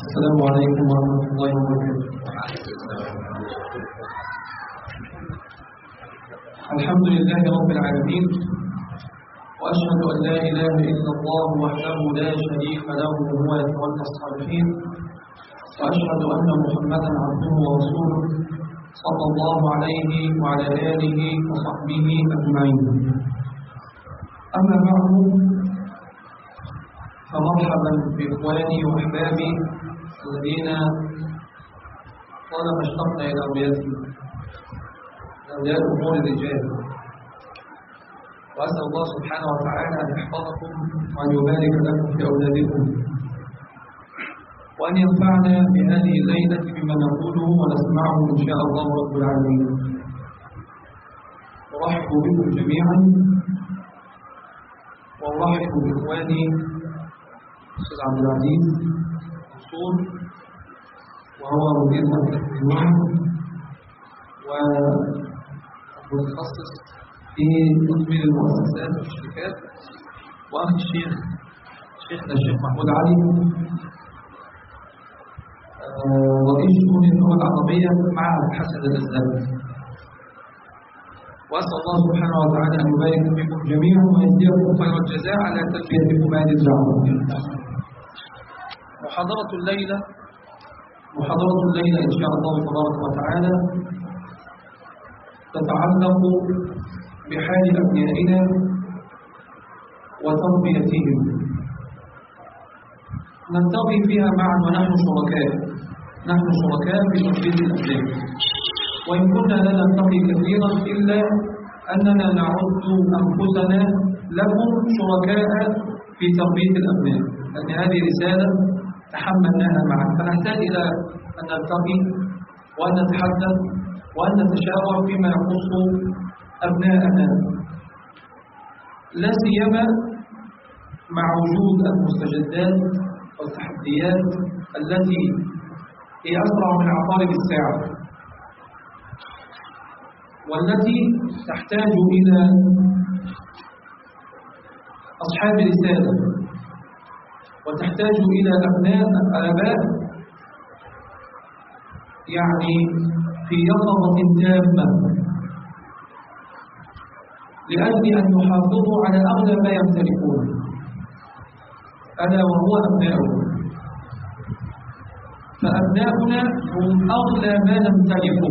السلام عليكم ورحمة الله وبركاته الحمد لله رب العالمين وأشهد أن لا إله إلا الله وحده لا شريك له وهو يتولى الصالحين وأشهد أن محمدا عبده ورسوله صلى الله عليه وعلى آله وصحبه أجمعين أما بعد فمرحبا بإخواني وأحبابي الذين طالما اشتقنا إلى أوليائهم أولياء أمور الرجال وأسأل الله سبحانه وتعالى أن يحفظكم وأن يبارك لكم في أولادكم وأن ينفعنا بهذه الليلة بما نقوله ونسمعه إن شاء الله رب العالمين أرحب بكم جميعا وأرحب بإخواني الأستاذ عبد العزيز منصور وهو مدير مركز الديوان ومتخصص في تطوير المؤسسات والشركات وأخي الشيخ شيخنا الشيخ محمود علي رئيس شؤون اللغة العربية مع حسن الإسلام وأسأل الله سبحانه وتعالى أن يبارك فيكم جميعا ويجزيكم خير الجزاء على تلبيتكم هذه الدعوة محاضرة الليلة محاضرة الليلة إن شاء الله تبارك وتعالى تتعلق بحال أبنائنا وتربيتهم نلتقي فيها معا ونحن شركاء نحن شركاء في تربية الأبناء وإن كنا لا نلتقي كثيرا إلا أننا نعد أنفسنا لهم شركاء في تربية الأبناء لأن هذه رسالة تحملناها معا فنحتاج إلى أن نلتقي وأن نتحدث وأن نتشاور فيما يخص أبناءنا لا سيما مع وجود المستجدات والتحديات التي هي أسرع من عقارب الساعة والتي تحتاج إلى أصحاب رسالة وتحتاج إلى أبناء آباء يعني في يقظة تامة لأجل أن يحافظوا على أغلى ما يمتلكون ألا وهو أبناؤهم فأبناؤنا هم أغلى ما نمتلكه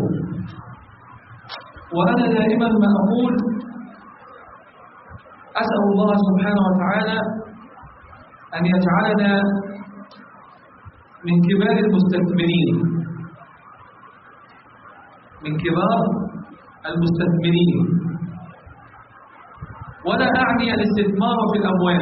وأنا دائما ما أقول أسأل الله سبحانه وتعالى أن يجعلنا من كبار المستثمرين من كبار المستثمرين ولا أعني الاستثمار في الأموال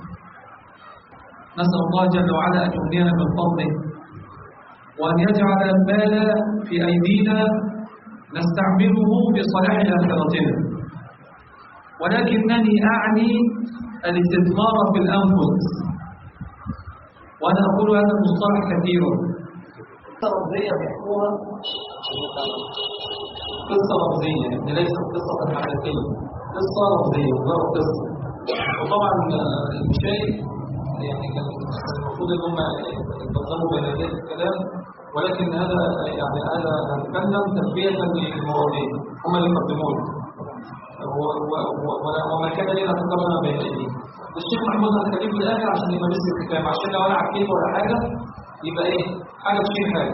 نسأل الله جل وعلا أن يغنينا من فضله وأن يجعل المال في أيدينا نستعمله بصلاح آخرتنا ولكنني أعني الاستثمار في الأنفس وأنا أقول هذا المصطلح كثيرا قصة رمزية بيحكوها قصة رمزية يعني ليست قصة حقيقية قصة رمزية مجرد قصة وطبعا المشايخ يعني كان المفروض ان هم ينظموا بين يدي الكلام ولكن هذا يعني هذا نتكلم تلبية للمواضيع هم اللي يقدمون وما كان لنا تقرنا بين ايديهم الشيخ محمود هنخليه في الاخر عشان يبقى مثل الكتاب عشان لو انا عكيت ولا حاجه يبقى ايه حاجه تشيل حاجه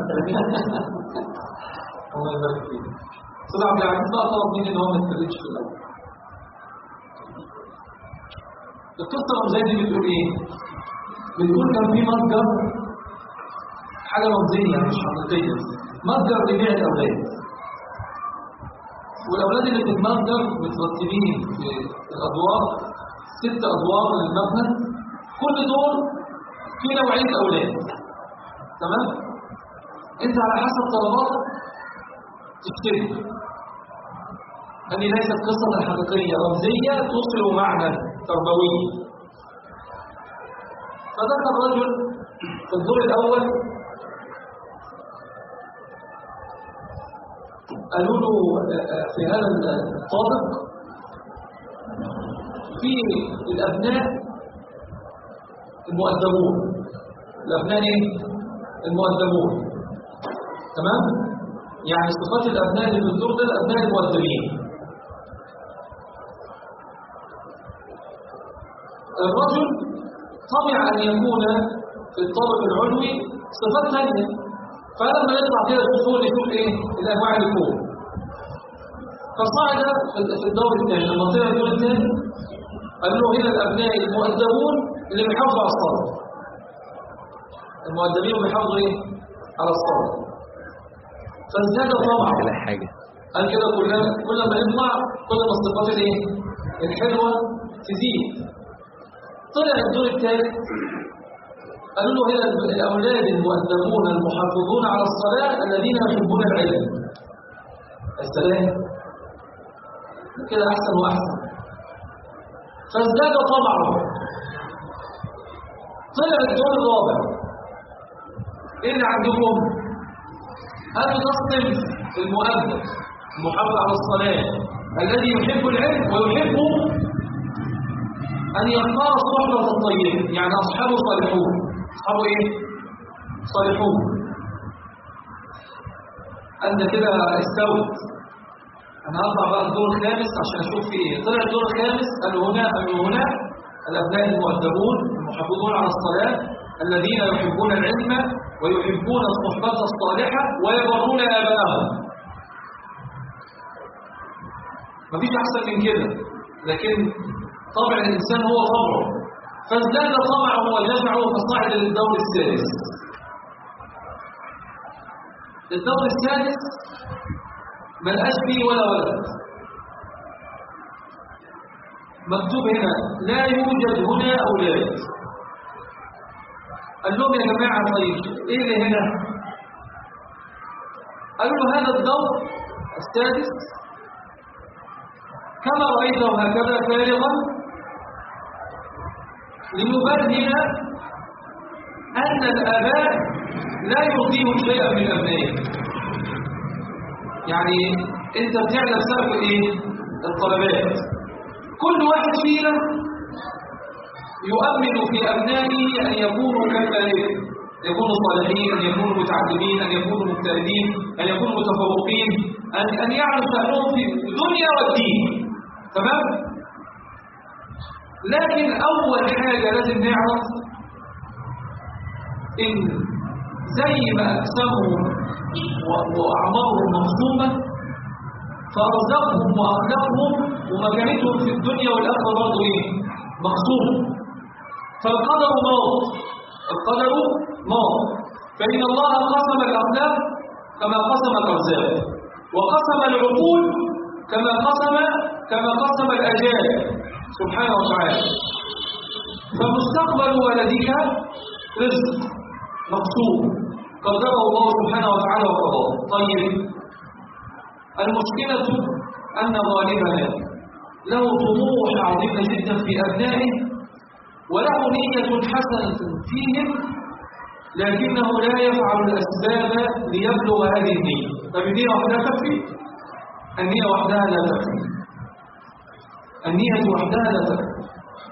الله يبارك فيك استاذ عبد العزيز بقى طلب مني ان هو ما يتكلمش في الاول القصه الرمزيه دي بتقول ايه؟ بتقول كان في متجر حاجه رمزيه مش حقيقيه متجر لبيع الاولاد والاولاد اللي في المتجر مترتبين في الادوار ست ادوار للمبنى كل دور في نوعيه اولاد تمام انت على حسب طلباتك تشتري هذه ليست قصة حقيقية رمزية توصل معنى تربوي فذكر رجل في الدور الأول قالوا له في هذا الطابق في الأبناء المؤدبون الأبناء إيه؟ المؤدبون تمام يعني صفات الأبناء اللي في الدور ده الأبناء المؤدبين الرجل طبع أن يكون في الطابق العلوي صفات ثانية فلما يطلع كده الفصول يشوف ايه الأنواع اللي فوق فصعد في الدور الثاني لما طلع الدور الثاني قال له هنا الأبناء المؤدبون اللي بيحافظوا على الصلاة المؤدبين بيحافظوا ايه على الصلاة فازداد طبعا ولا حاجة قال كده كلنا كل ما يطلع كل ما الصفات الايه الحلوه تزيد طلع الدور الثالث قالوا له هنا الاولاد المؤدبون المحافظون على الصلاه الذين يحبون العلم السلام كده احسن واحسن فازداد طمعه طلع الدور الرابع ايه اللي عندكم قالوا ده الصنف المؤدب المحافظ على الصلاة الذي يحب العلم ويحب أن يختار الصحبة الطيبة يعني أصحابه صالحون أصحابه إيه؟ صالحون أنت كده استوت أنا هطلع بقى الدور الخامس عشان أشوف في إيه طلع الدور الخامس قال هنا قال هنا الأبناء المؤدبون المحافظون على الصلاة الذين يحبون العلم ويحبون الصحبة الصالحة ويبرون آباءهم مفيش أحسن من كده لكن طبع الإنسان هو طبعه فازداد طمعه وجزعه فصعد للدور السادس الدور السادس ما لقاش فيه ولا ولد مكتوب هنا لا يوجد هنا أولاد قال لهم يا جماعة طيب إيه اللي هنا قالوا له هذا الدور السادس كما رأيته هكذا فارغا ليبرهن أن الآباء لا يعطيهم شيئا من أبنائهم يعني أنت بتعلم سبب إيه؟ الطلبات كل واحد فينا يؤمن في أبنائه أن يكونوا كالملك يكونوا صالحين أن يكونوا متعلمين أن يكونوا مجتهدين أن يكونوا متفوقين أن أن يعرف شأنهم في الدنيا والدين تمام لكن أول حاجة لازم نعرف إن زي ما أجسامهم وأعمارهم مقسومة فأرزاقهم وأخلاقهم ومكانتهم في الدنيا والآخرة برضه إيه؟ مقسومة فالقدر موت القدر موت فإن الله قسم الأخلاق كما قسم الأرزاق وقسم العقول كما قسم كما قسم الأجال سبحانه وتعالى فمستقبل ولدك رزق مقسوم قدره الله سبحانه وتعالى وقضاه طيب المشكلة أن غالبنا له طموح عظيم جدا في أبنائه وله نية حسنة فيهم لكنه لا يفعل الأسباب ليبلغ هذه النية طب النية وحدها تكفي؟ النية وحدها لا تكفي النية وحدها لا تكفي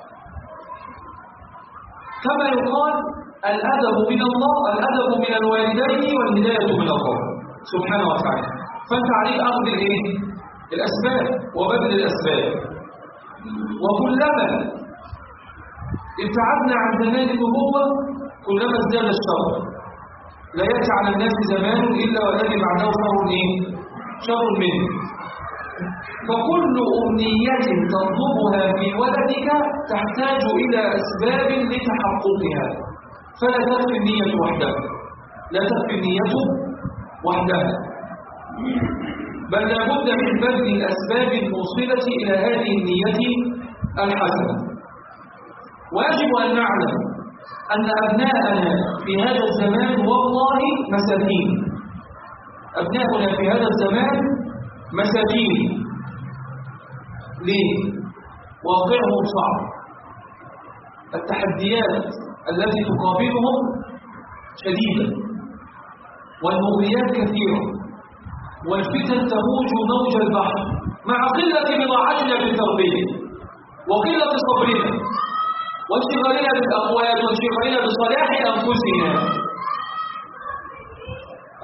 كما يقال الأدب من الله الأدب من الوالدين والهداية من الله سبحانه وتعالى فأنت عليك أخذ الإيه؟ الأسباب وبذل الأسباب وكلما ابتعدنا عن زمان النبوة كلما ازداد الشر لا يأتي على الناس زمان إلا والذي بعده شر إيه؟ شر منه فكل أمنية تطلبها في ولدك تحتاج إلى أسباب لتحققها فلا تكفي النية وحدها لا تكفي النية وحدها بل لابد من بذل الأسباب الموصلة إلى هذه النية الحسنة ويجب أن نعلم أن أبناءنا في هذا الزمان والله مساكين أبناؤنا في هذا الزمان مساكين ليه؟ واقعهم صعب التحديات التي تقابلهم شديدة والمغريات كثيرة والفتن تموج موج البحر مع قلة بضاعتنا في التربية وقلة صبرنا وانشغالنا بالأقوال وانشغالنا بصلاح أنفسنا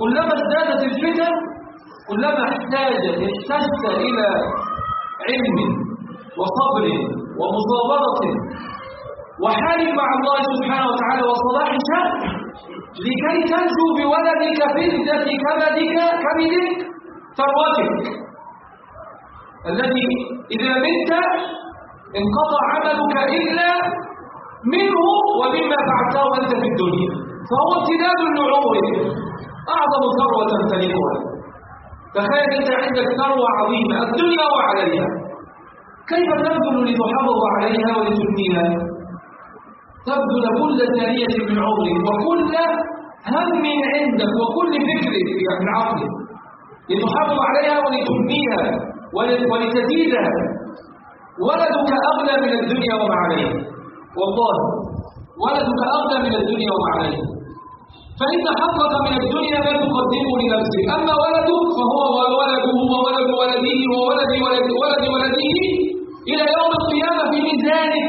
كلما ازدادت الفتن كلما احتاج احتجت إلى علم وصبر ومصابرة وحال مع الله سبحانه وتعالى وصلاح شأن لكي تنجو بولدك فردة كبدك كبدك ثروتك الذي إذا مت انقطع عملك إلا منه ومما فعلته أنت في الدنيا فهو امتداد لعمرك أعظم ثروة تمتلكها تخيل أنت عندك ثروة عظيمة الدنيا وعليها كيف تبذل لتحافظ عليها ولتبنيها تبذل كل ثانية من عمرك وكل هم عندك وكل فكر من عقلك لتحافظ عليها ولتبنيها ولتزيدها ولدك أغلى من الدنيا وما عليها والله ولدك أغلى من الدنيا وما عليها فإن حقك من الدنيا ما تقدمه لنفسك أما ولدك فهو وولده وولد ولده وولد ولد ولد ولده إلى يوم القيامة في ميزانك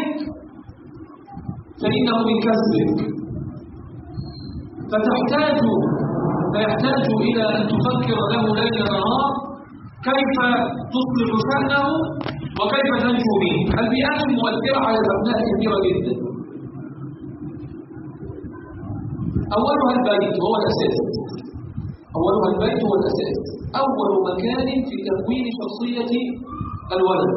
فإنه من كسبك فتحتاج فيحتاج إلى أن تفكر له ليل نهار كيف تصلح شأنه وكيف تنجو به البيئات المؤثرة على الأبناء كثيرة جدا أولها البيت وهو الأساس أولها البيت هو الأساس أول مكان في تكوين شخصية الولد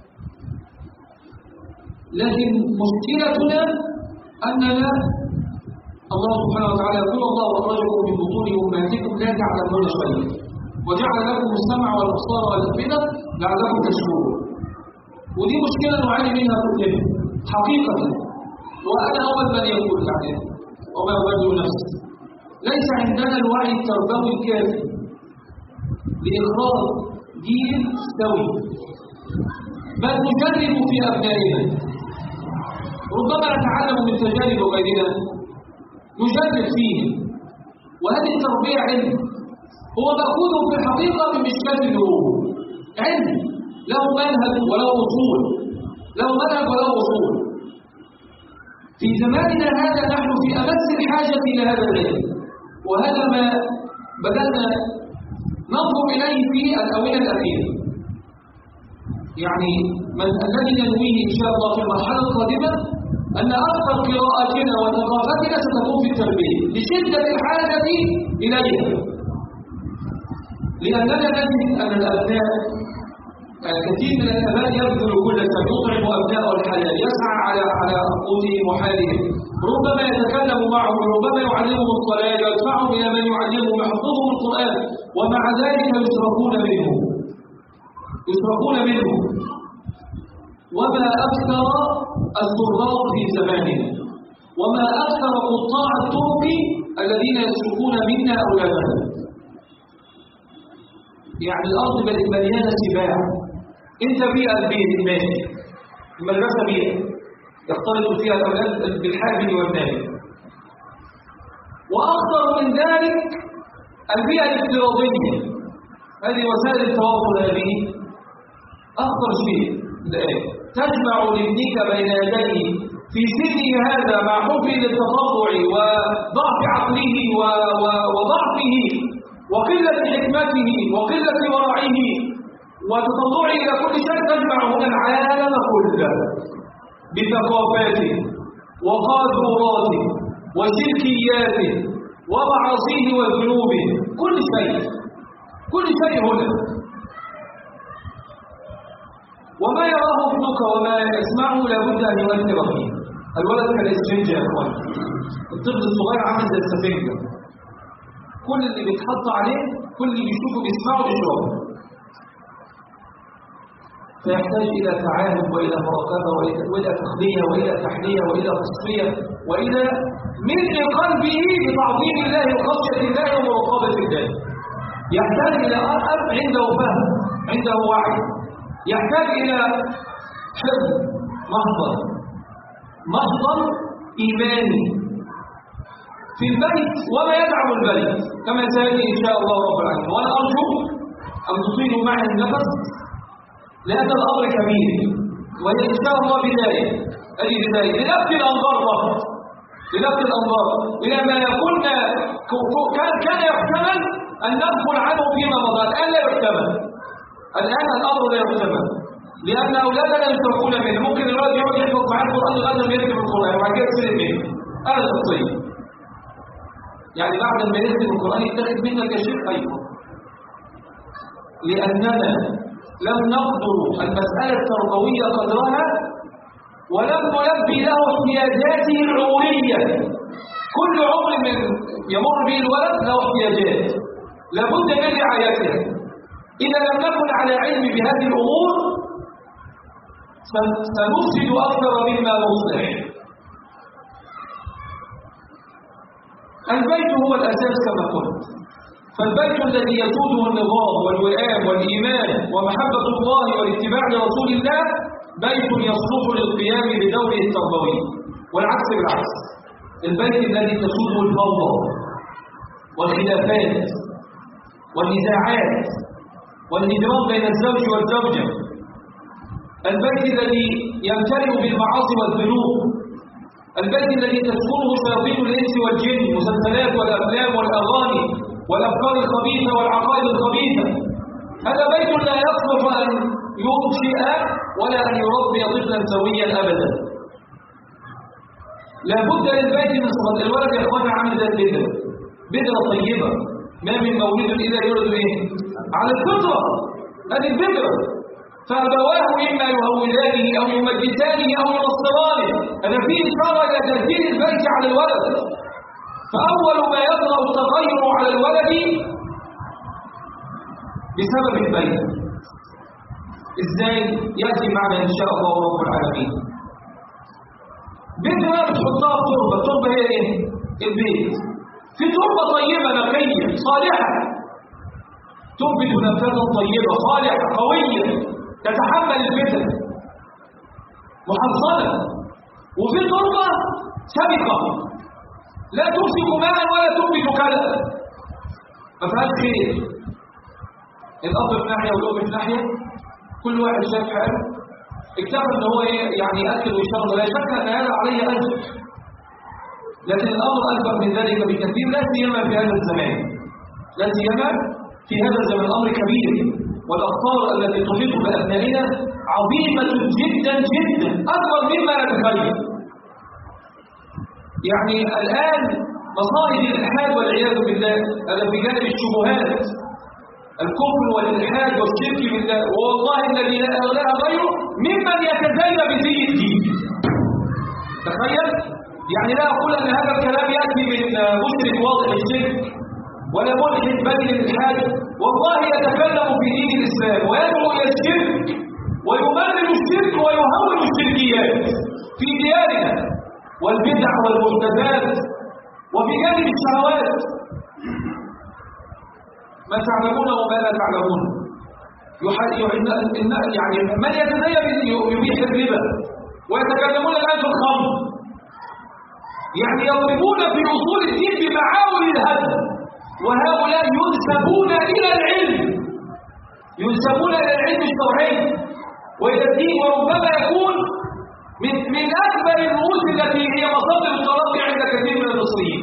لكن مشكلتنا أننا الله سبحانه وتعالى يقول الله أخرجكم من بطون أمهاتكم لا تعلمون شيئا وجعل لكم السمع والأبصار والأفئدة لعلكم تشكرون ودي مشكلة نعاني منها كلنا حقيقة وأنا أول من يقول يعني وما أبدو نفسي ليس عندنا الوعي التربوي الكافي لإخراج جيل سوي بل نجرب في أبنائنا ربما نتعلم من تجارب غيرنا نجرب فيه وهذه التربية علم هو مأخوذ في الحقيقة من مشكلة النبوة علم له منهج وله أصول له منهج وله أصول في زماننا هذا نحن في أمس الحاجة إلى هذا العلم وهذا ما بدأنا ننظر إليه في الأونة الأخيرة يعني من الذي ننويه إن شاء الله في المرحلة القادمة أن أكثر قراءاتنا وثقافتنا ستكون في التربية لشدة الحاجة إليها لأننا نجد أن الأبناء كثير من الآباء يبذل كل شيء يطعم أبناءه الحلال يسعى على على قوتهم وحالهم ربما يتكلم معهم ربما يعلمهم الصلاة ويدفعهم إلى من يعلمهم يحفظهم القرآن ومع ذلك يشركون منه يشركون منه وما أكثر السراق في زماننا وما أكثر قطاع الطرق الذين يسلكون منا أولادنا يعني الأرض بقت مليانة سباع انت بيئة البيت ماشي المدرسة بيئة يختلط فيها الأولاد بالحامل والنائم وأخطر من ذلك البيئة الافتراضية هذه وسائل التواصل هذه أخطر شيء الآن تجمع لابنك بين يديه في سنه هذا مع حبه للتطوع وضعف عقله و... و... وضعفه وقلة حكمته وقلة ورعه وتطلعه إلى كل شيء تجمع هنا العالم كله بثقافاته وقاذوراته وشركياته ومعاصيه وذنوبه كل شيء كل شيء هنا وما يراه ابنك وما يسمعه لابد أن يؤثر فيه الولد كالإسفنجة يا أخوان الطفل الصغير عامل زي السفنجة كل اللي بيتحط عليه كل اللي بيشوفه بيسمعه بيشوفه فيحتاج إلى تعاهد وإلى مراقبة وإلى تخلية وإلى تحلية وإلى تصفية وإلى ملء قلبه بتعظيم الله وخشية الله ومراقبة الله يحتاج إلى أب عنده فهم عنده وعي يحتاج إلى حفظ محضر محضر إيماني في البيت وما يدعم البيت كما سيأتي إن شاء الله رب العالمين وأنا أرجو أن تطيلوا معي النفس لأن الأمر كبير وهي إن شاء الله بداية هذه بداية لنفس الأنظار فقط لنفس الأنظار إلى ما كنا كان كان يحتمل أن ندخل عنه فيما مضى الآن لا يحتمل الآن الأمر لا يحتمل لأن أولادنا يتركون منه ممكن الولد يقعد يحفظ معاه القرآن لغاية ما يكتب القرآن وبعد كده يستلم منه أنا شخصيا يعني بعد ما يكتب القرآن يتخذ منك يا شيخ أيضا لأننا لم نقدر المسألة التربوية قدرها ولم نلبي له احتياجاته العمرية كل عمر من يمر به الولد له احتياجات لابد من رعايتها إذا لم نكن على علم بهذه الأمور سنفسد أكثر مما نصلح البيت هو الأساس كما قلت فالبيت الذي يسوده النظام والوئام والإيمان ومحبة الله والاتباع لرسول الله بيت يصلح للقيام بدوره التربوي والعكس بالعكس البيت الذي تسوده الفوضى والخلافات والنزاعات والهجران بين الزوج والزوجة البيت الذي يمتلئ بالمعاصي والذنوب البيت الذي تسكنه شياطين الإنس والجن المسلسلات والأفلام والأغاني والأفكار الخبيثة والعقائد الخبيثة هذا بيت لا يصلح أن ينشئ ولا أن يربي طفلا سويا أبدا لابد للبيت من صفات الولد يا اخوانا عامل زي البذره بذره طيبه ما من مولود الا يولد ايه على الفطره هذه البذره فابواه اما يهودانه او يمجسانه او ينصرانه هذا فيه اشاره الى تهديد البيت على الولد فاول ما يطرا التغير على الولد بسبب البيت ازاي ياتي معنا ان شاء الله رب العالمين بذرة بتحطها في تربة التربة هي ايه؟ البيت في تربة طيبة نقية صالحة تنبت نباتة طيبة صالحة قوية تتحمل الفتن محصنة وفي تربة سبقة لا تمسك ماء ولا تنبت كلى ما فيهاش خير الأب في ناحية والأم في ناحية كل واحد شايف حاله اكتفى ان هو يعني ياكل ويشرب لا شك ان هذا عليه اجر لكن الامر اكبر من ذلك بكثير لا سيما في هذا الزمان لا سيما في هذا الزمان الامر كبير والاخطار التي تحيط بابنائنا عظيمه جدا جدا اكبر مما نتخيل يعني الان مصائب الالحاد والعياذ بالله هذا بجانب الشبهات الكفر والإلحاد والشرك بالله والله الذي لا أغلاه غيره ممن يتزين بزي الدين تخيل يعني لا أقول أن هذا الكلام يأتي من مشرك واضح الشرك ولا ملحد بدل الإلحاد والله يتكلم في دين الإسلام ويدعو إلى الشرك ويمرر الشرك ويهون الشركيات في ديارنا والبدع والمحدثات وفي جانب الشهوات ما تعلمون وما لا تعلمون يعني من يتزين يبيح الربا ويتكلمون الآن في الخمر يعني يضربون في أصول الدين بمعاول الهدم وهؤلاء ينسبون إلى العلم ينسبون إلى العلم الشرعي وإلى الدين وربما يكون من من أكبر الرؤوس التي هي مصادر الترقي عند كثير من المصريين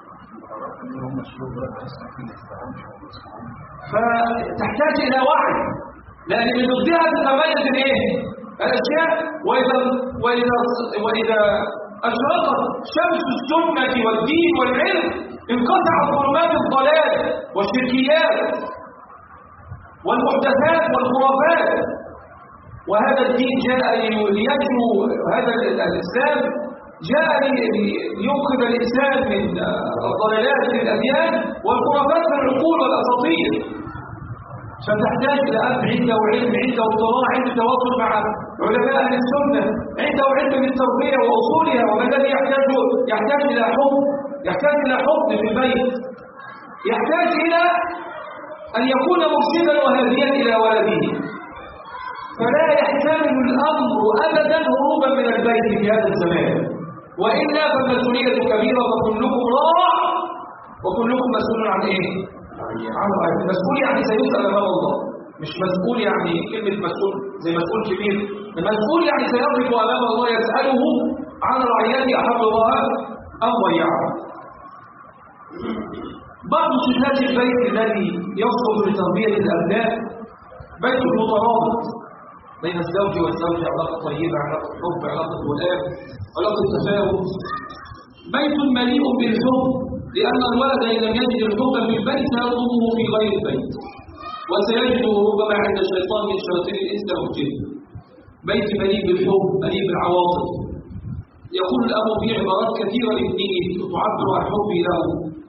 فتحتاج إلى وعي لأن من ضدها تتميز الإيه؟ الأشياء وإذا وإذا وإذا أشرقت شمس السنة والدين والعلم انقطع ظلمات الضلال والشركيات والمحدثات والخرافات وهذا الدين جاء لينجو هذا الإسلام جاء لينقذ الإنسان من الضلالات في الأديان والخرافات في العقول والأساطير فتحتاج إلى أب عنده علم عنده اطلاع عنده تواصل مع علماء أهل السنة عنده علم بالتربية وأصولها وما الذي يحتاج يحتاج إلى حب يحتاج إلى حب في البيت يحتاج إلى أن يكون مرشدا وهاديا إلى ولده فلا يحتمل الأمر أبدا هروبا من البيت في هذا الزمان وإلا فالمسؤولية كبيرة وكلكم راع وكلكم مسؤول عن إيه؟ عن رأيه مسؤول يعني سيسأل أمام الله مش مسؤول يعني كلمة مسؤول زي مسؤول كبير المسؤول يعني سيقف أمام الله يسأله عن رعيته أحب الله أم ضيعه بعض صفات البيت الذي يصلح لتربية الأبناء بيت مترابط بين الزوج والزوجة علاقة طيبة علاقة حب علاقة ولاء علاقة تفاهم بيت مليء بالحب لأن الولد إن لم يجد الحب في البيت سيطلبه في غير البيت وسيجده ربما عند الشيطان من شياطين الإنس والجن بيت مليء بالحب مليء بالعواطف يقول الأب في عبارات كثيرة لابنه تعبر عن حبه له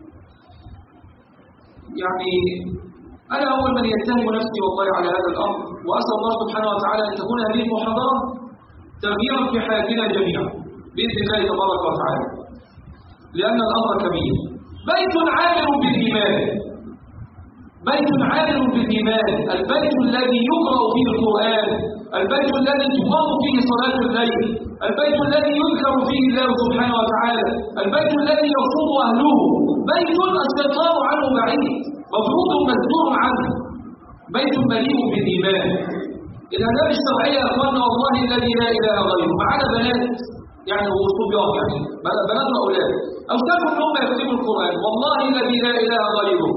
يعني أنا أول من يتهم نفسي والله على هذا الأمر وأسأل الله سبحانه وتعالى أن تكون هذه المحاضرة تغييرا في حياتنا جميعا بإذن الله تبارك وتعالى لأن الأمر كبير بيت عامر بالإيمان بيت عامر بالإيمان البيت الذي يقرأ فيه القرآن البيت الذي تقام فيه صلاة الليل البيت الذي يذكر فيه الله سبحانه وتعالى البيت الذي يصوم أهله بيت الشيطان عنه بعيد مفروض مسدور عنه بيت مليء بالإيمان الآداب الشرعية يا أخوانا والله الذي لا إله غيره معنا بنات يعني هو صبيان يعني بنات وأولاد أو شافوا أنهم يكتبوا القرآن والله الذي لا إله غيره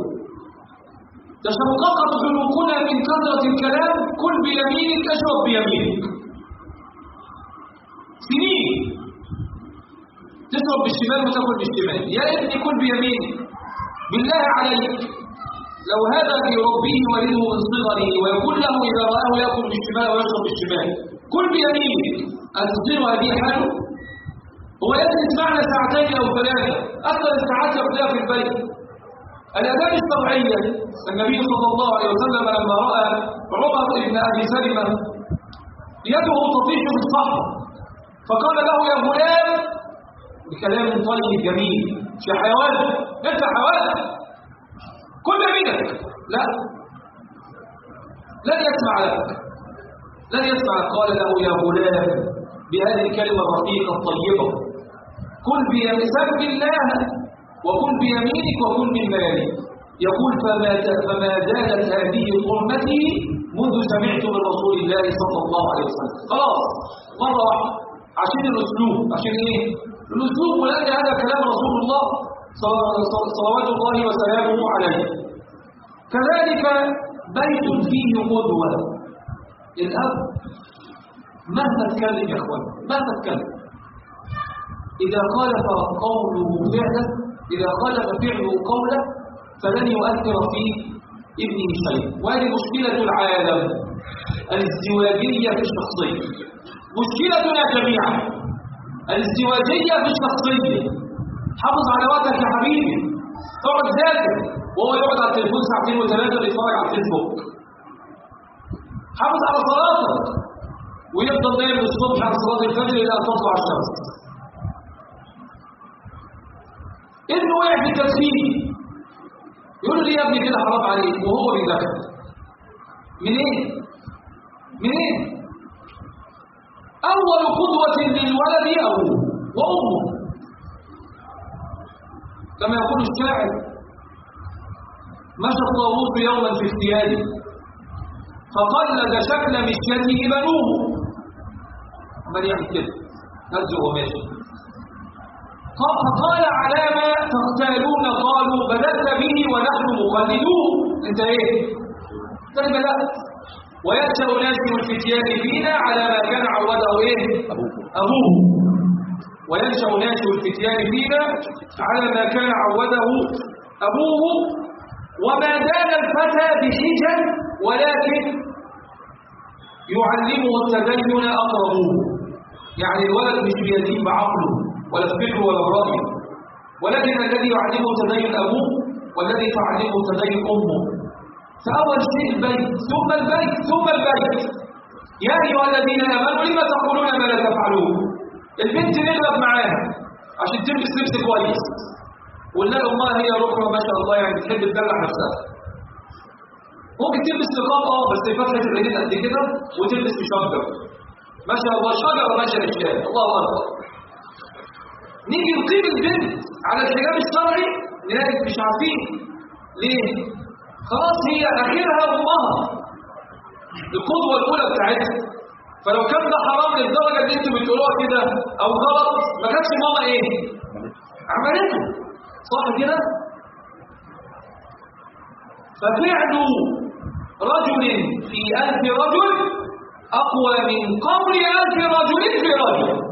تشققت عنقنا من كثرة الكلام كل بيمينك اشرب بيمينك سنين تشرب بالشمال وتاكل بالشمال يا ابني كل بيمينك بالله عليك لو هذا يربيه والده من صغره ويقول له إذا رآه يأكل بالشمال ويشرب بالشمال كل بيمينك أتصير هذه حاله هو يجلس معنا ساعتين أو ثلاثة أكثر الساعات يقضيها في البيت الآداب الشرعية النبي صلى الله عليه وسلم لما رأى عمر بن أبي سلمة يده تطيش في الصحراء فقال له يا غلام بكلام طيب جميل يا حيوان انت حيوان كل منك لا لن يسمع لك لن يسمع قال له يا غلام بهذه الكلمة الرقيقة الطيبة كل بيمسك الله وكن بيمينك وكن من مالك يقول فما فما زالت هذه حرمتي منذ سمعت من رسول الله صلى الله عليه وسلم خلاص مرة واحدة عشان الأسلوب عشان إيه؟ الأسلوب ولأن هذا كلام رسول الله صلوات الله وسلامه عليه كذلك بيت فيه قدوة الأب مهما اتكلم يا اخوان مهما اتكلم إذا خالف قوله فعلا إذا خالف فعله قوله فلن يؤثر في ابنه شيء وهذه مشكلة العالم الازدواجية في الشخصية مشكلتنا جميعا الازدواجية في الشخصية حافظ على وقتك يا حبيبي اقعد ذاكر وهو يقعد على التليفون ساعتين وثلاثة بيتفرج على الفيسبوك حافظ على صلاتك ويفضل نايم الصبح عن صلاة الفجر إلى أن تطلع الشمس ابنه وقع في التدخين يقول لي يا ابني كده حرام عليك وهو بيدخن منين؟ منين؟ أول قدوة للولد أبوه وأمه كما يقول الشاعر مشى الطاووس يوما في اجتياده فقلد شكل مشيته بنوه عمال يعمل كده نزل وماشي فقال على ما تختالون قالوا بدأت به ونحن مقلدون انت ايه انت بدأت وينشأ ناشئ الفتيان فينا على ما كان عوده ايه أبوه وينشأ ناشئ الفتيان فينا على ما كان عوده أبوه وما زال الفتى بحجة ولكن يعلمه التدين أقربوه يعني الولد مش بيزيد بعقله ولا بفكره ولا برأيه ولكن الذي يعلمه تدين أبوه والذي تعلمه تدين أمه فأول شيء البيت ثم البيت ثم البيت يا أيها الذين آمنوا لما تقولون ما لا تفعلون البنت نغلب معاها عشان تلبس لبس كويس ونلاقي امها هي ركبه ما شاء الله يعني بتحب تدلع نفسها ممكن تلبس نقاب اه بس فتحه العينين قد كده وتلبس مشجر ما شاء الله شجره ماشيه الاشكال الله اكبر نيجي نقيم البنت على الحجاب الشرعي نلاقي مش عارفين ليه خلاص هي اخرها امها القدوه الاولى بتاعتها فلو كان ده حرام للدرجه اللي انتوا بتقولوها كده او غلط ما كانتش ماما ايه عملته صح كده ففعل رجل في ألف رجل أقوى من قول ألف رجل في رجل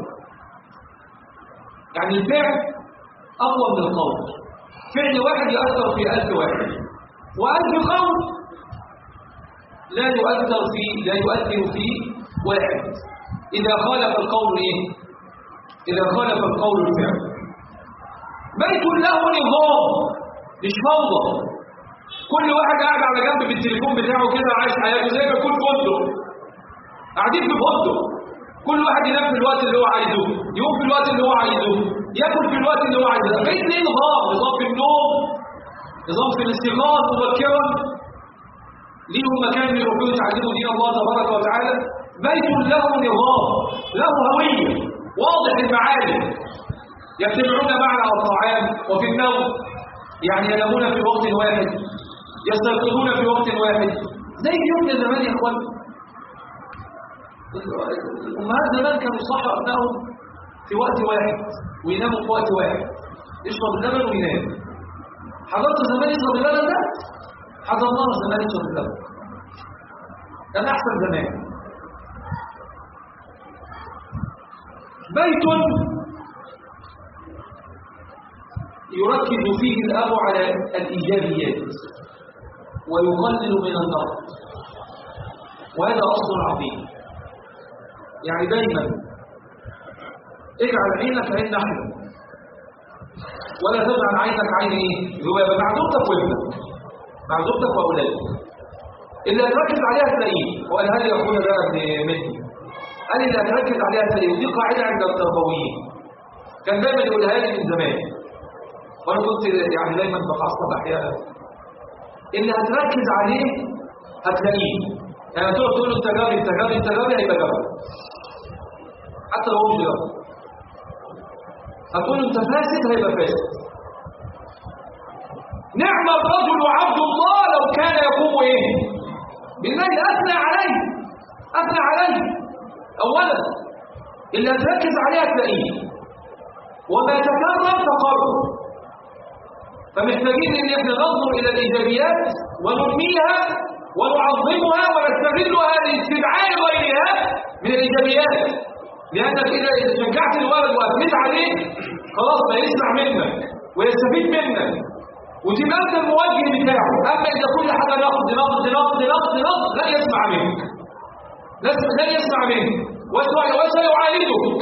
يعني الفعل أقوى من القول فعل واحد يؤثر في ألف واحد وألف قول لا يؤثر في لا يؤثر في واحد إذا خالف القول إيه؟ إذا خالف القول الفعل بيت له نظام مش فوضى كل واحد قاعد على جنب بالتليفون بتاعه كده عايش حياته زي ما يكون فندق قاعدين في فندق كل واحد ينام في الوقت اللي هو عايزه يقوم في الوقت اللي هو عايزه ياكل في الوقت اللي هو عايزه بيت ليه نظام نظام في النوم نظام في الاستيقاظ مبكرا ليهم مكان يروحوا يتعلموا دين الله تبارك وتعالى بيت له نظام له هويه واضح المعالم يجتمعون معنا على الطعام وفي النوم يعني ينامون في وقت واحد يستيقظون في وقت واحد زي يوم زمان يا اخوان الامهات زمان كانوا يصحوا ابنائهم في وقت واحد ويناموا في وقت واحد يشرب اللبن وينام حضرت زمان يشرب اللبن ده حضرناه زمان يشرب اللبن كان احسن زمان بيت يركز فيه الأب على الإيجابيات ويقلل من النقد وهذا أصل عظيم يعني دايما اجعل عينك عين نحن ولا تجعل عينك عين ايه؟ ذبابة مع زوجتك وابنك مع زوجتك وأولادك اللي هتركز عليها تلاقيه وقال هل يكون ده ابن مني قال اللي هتركز عليها تلاقيه ودي قاعدة عند التربويين كان دايما يقولها لي من زمان وانا كنت يعني دايما بحصل احيانا اللي هتركز عليه هتلاقيه يعني تقعد تقول له انت جاري انت جاري انت جاري هيبقى جاري حتى لو هو مش جاري هتقول له انت فاسد هيبقى فاسد نعم الرجل عبد الله لو كان يقوم ايه بالليل اثنى عليه اثنى عليه اولا اللي هتركز عليه هتلاقيه وما تكرر تقرر فمحتاجين ان احنا ننظر الى الايجابيات وننميها ونعظمها ونستغلها لاستدعاء غيرها من الايجابيات لانك اذا شجعت الولد واثنيت عليه خلاص ما يسمع منك ويستفيد منك وتبقى انت الموجه بتاعه اما اذا كل حاجه نقد نقد نقد نقد نقد لا يسمع منك لا يسمع منك وسيعاندك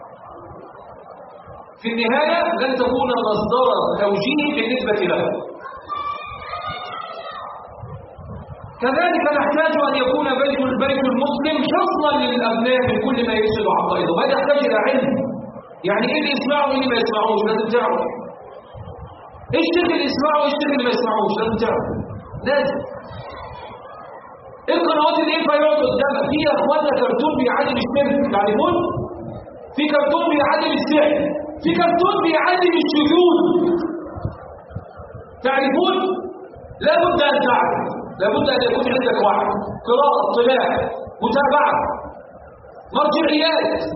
في النهاية لن تكون مصدر توجيه بالنسبة له كذلك نحتاج أن يكون بيت البيت المسلم حصنا للأبناء من كل ما يفسد عقائده هذا يحتاج إلى علم يعني إيه اللي يسمعه وإيه اللي ما يسمعوش لازم تعرف إيش اللي يسمعه وإيش اللي ما يسمعوش لازم تعرف لازم القنوات اللي ينفع يقعد قدامك في يا اخوانا كرتون بيعلم الشرك تعرفون في كرتون بيعلم السحر في كرتون بيعلم السجود تعرفون لابد ان تعرف لابد ان يكون عندك وعي قراءه اطلاع متابعه مرجعيات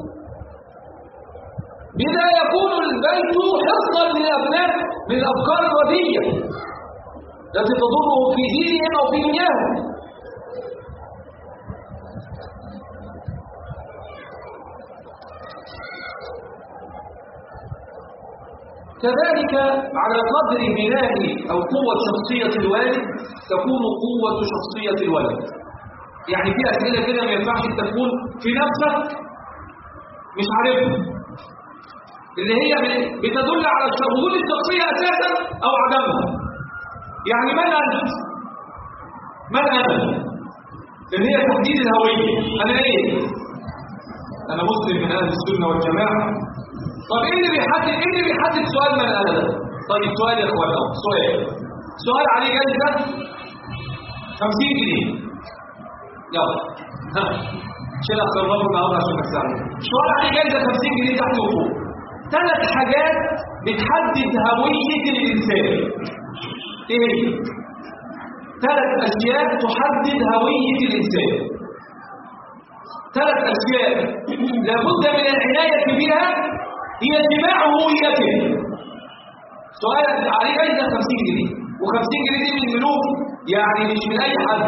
بذا يكون البيت حصنا للابناء من الافكار الرديه التي تضرهم في دينهم او في دنياهم كذلك على قدر بناء أو قوة شخصية الوالد تكون قوة شخصية الولد يعني في أسئلة كده ما ينفعش أنت تكون في نفسك مش عارفها اللي هي بتدل على وجود الشخصية أساسا أو عدمها يعني من أنت؟ من أنا؟ اللي هي تحديد الهوية أنا إيه؟ أنا مسلم من أهل السنة والجماعة طب ايه اللي بيحدد ايه اللي بيحدد سؤال من انا ده طيب سؤال يا اخوانا سؤال سؤال عليه جايزه 50 جنيه يلا ها عشان اخسر الله النهارده عشان اكسب سؤال عليه جايزه 50 جنيه تحت وفوق ثلاث حاجات بتحدد هويه الانسان ايه ثلاث اشياء تحدد هويه الانسان ثلاث اشياء لابد من العنايه بها هي اتباع هويته سؤال عليه جايزه 50 جنيه و50 جنيه دي من الملوك يعني مش من اي حد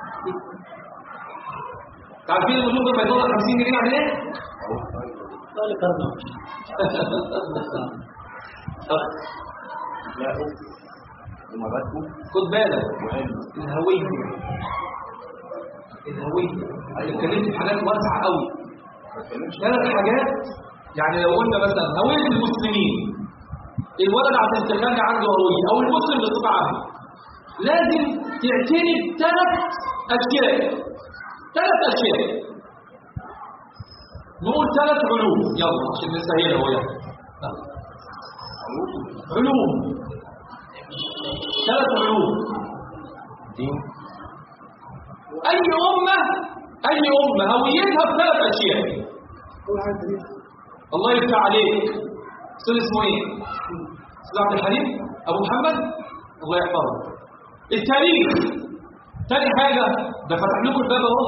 عارفين الملوك لما يطلع 50 جنيه يعني ايه؟ ذلك أرض لا ومبادئه خد بالك وعلم الهوية الهوية اتكلمت في حاجات واسعة قوي ما تكلمش ثلاث حاجات يعني لو قلنا مثلا هوية المسلمين الولد عشان تخلي عنده هوية أو المسلم بصفة عامة لازم تعتني بثلاث أشياء ثلاث أشياء نقول ثلاث علوم يلا عشان نسهلها هو يعني علوم ثلاث علوم دين أي أمة أي أمة هويتها بثلاث أشياء الله يفتح عليك استاذ اسمه ايه؟ استاذ عبد الحليم ابو محمد الله يحفظه التاريخ تاني حاجه ده فتح لكم الباب اهو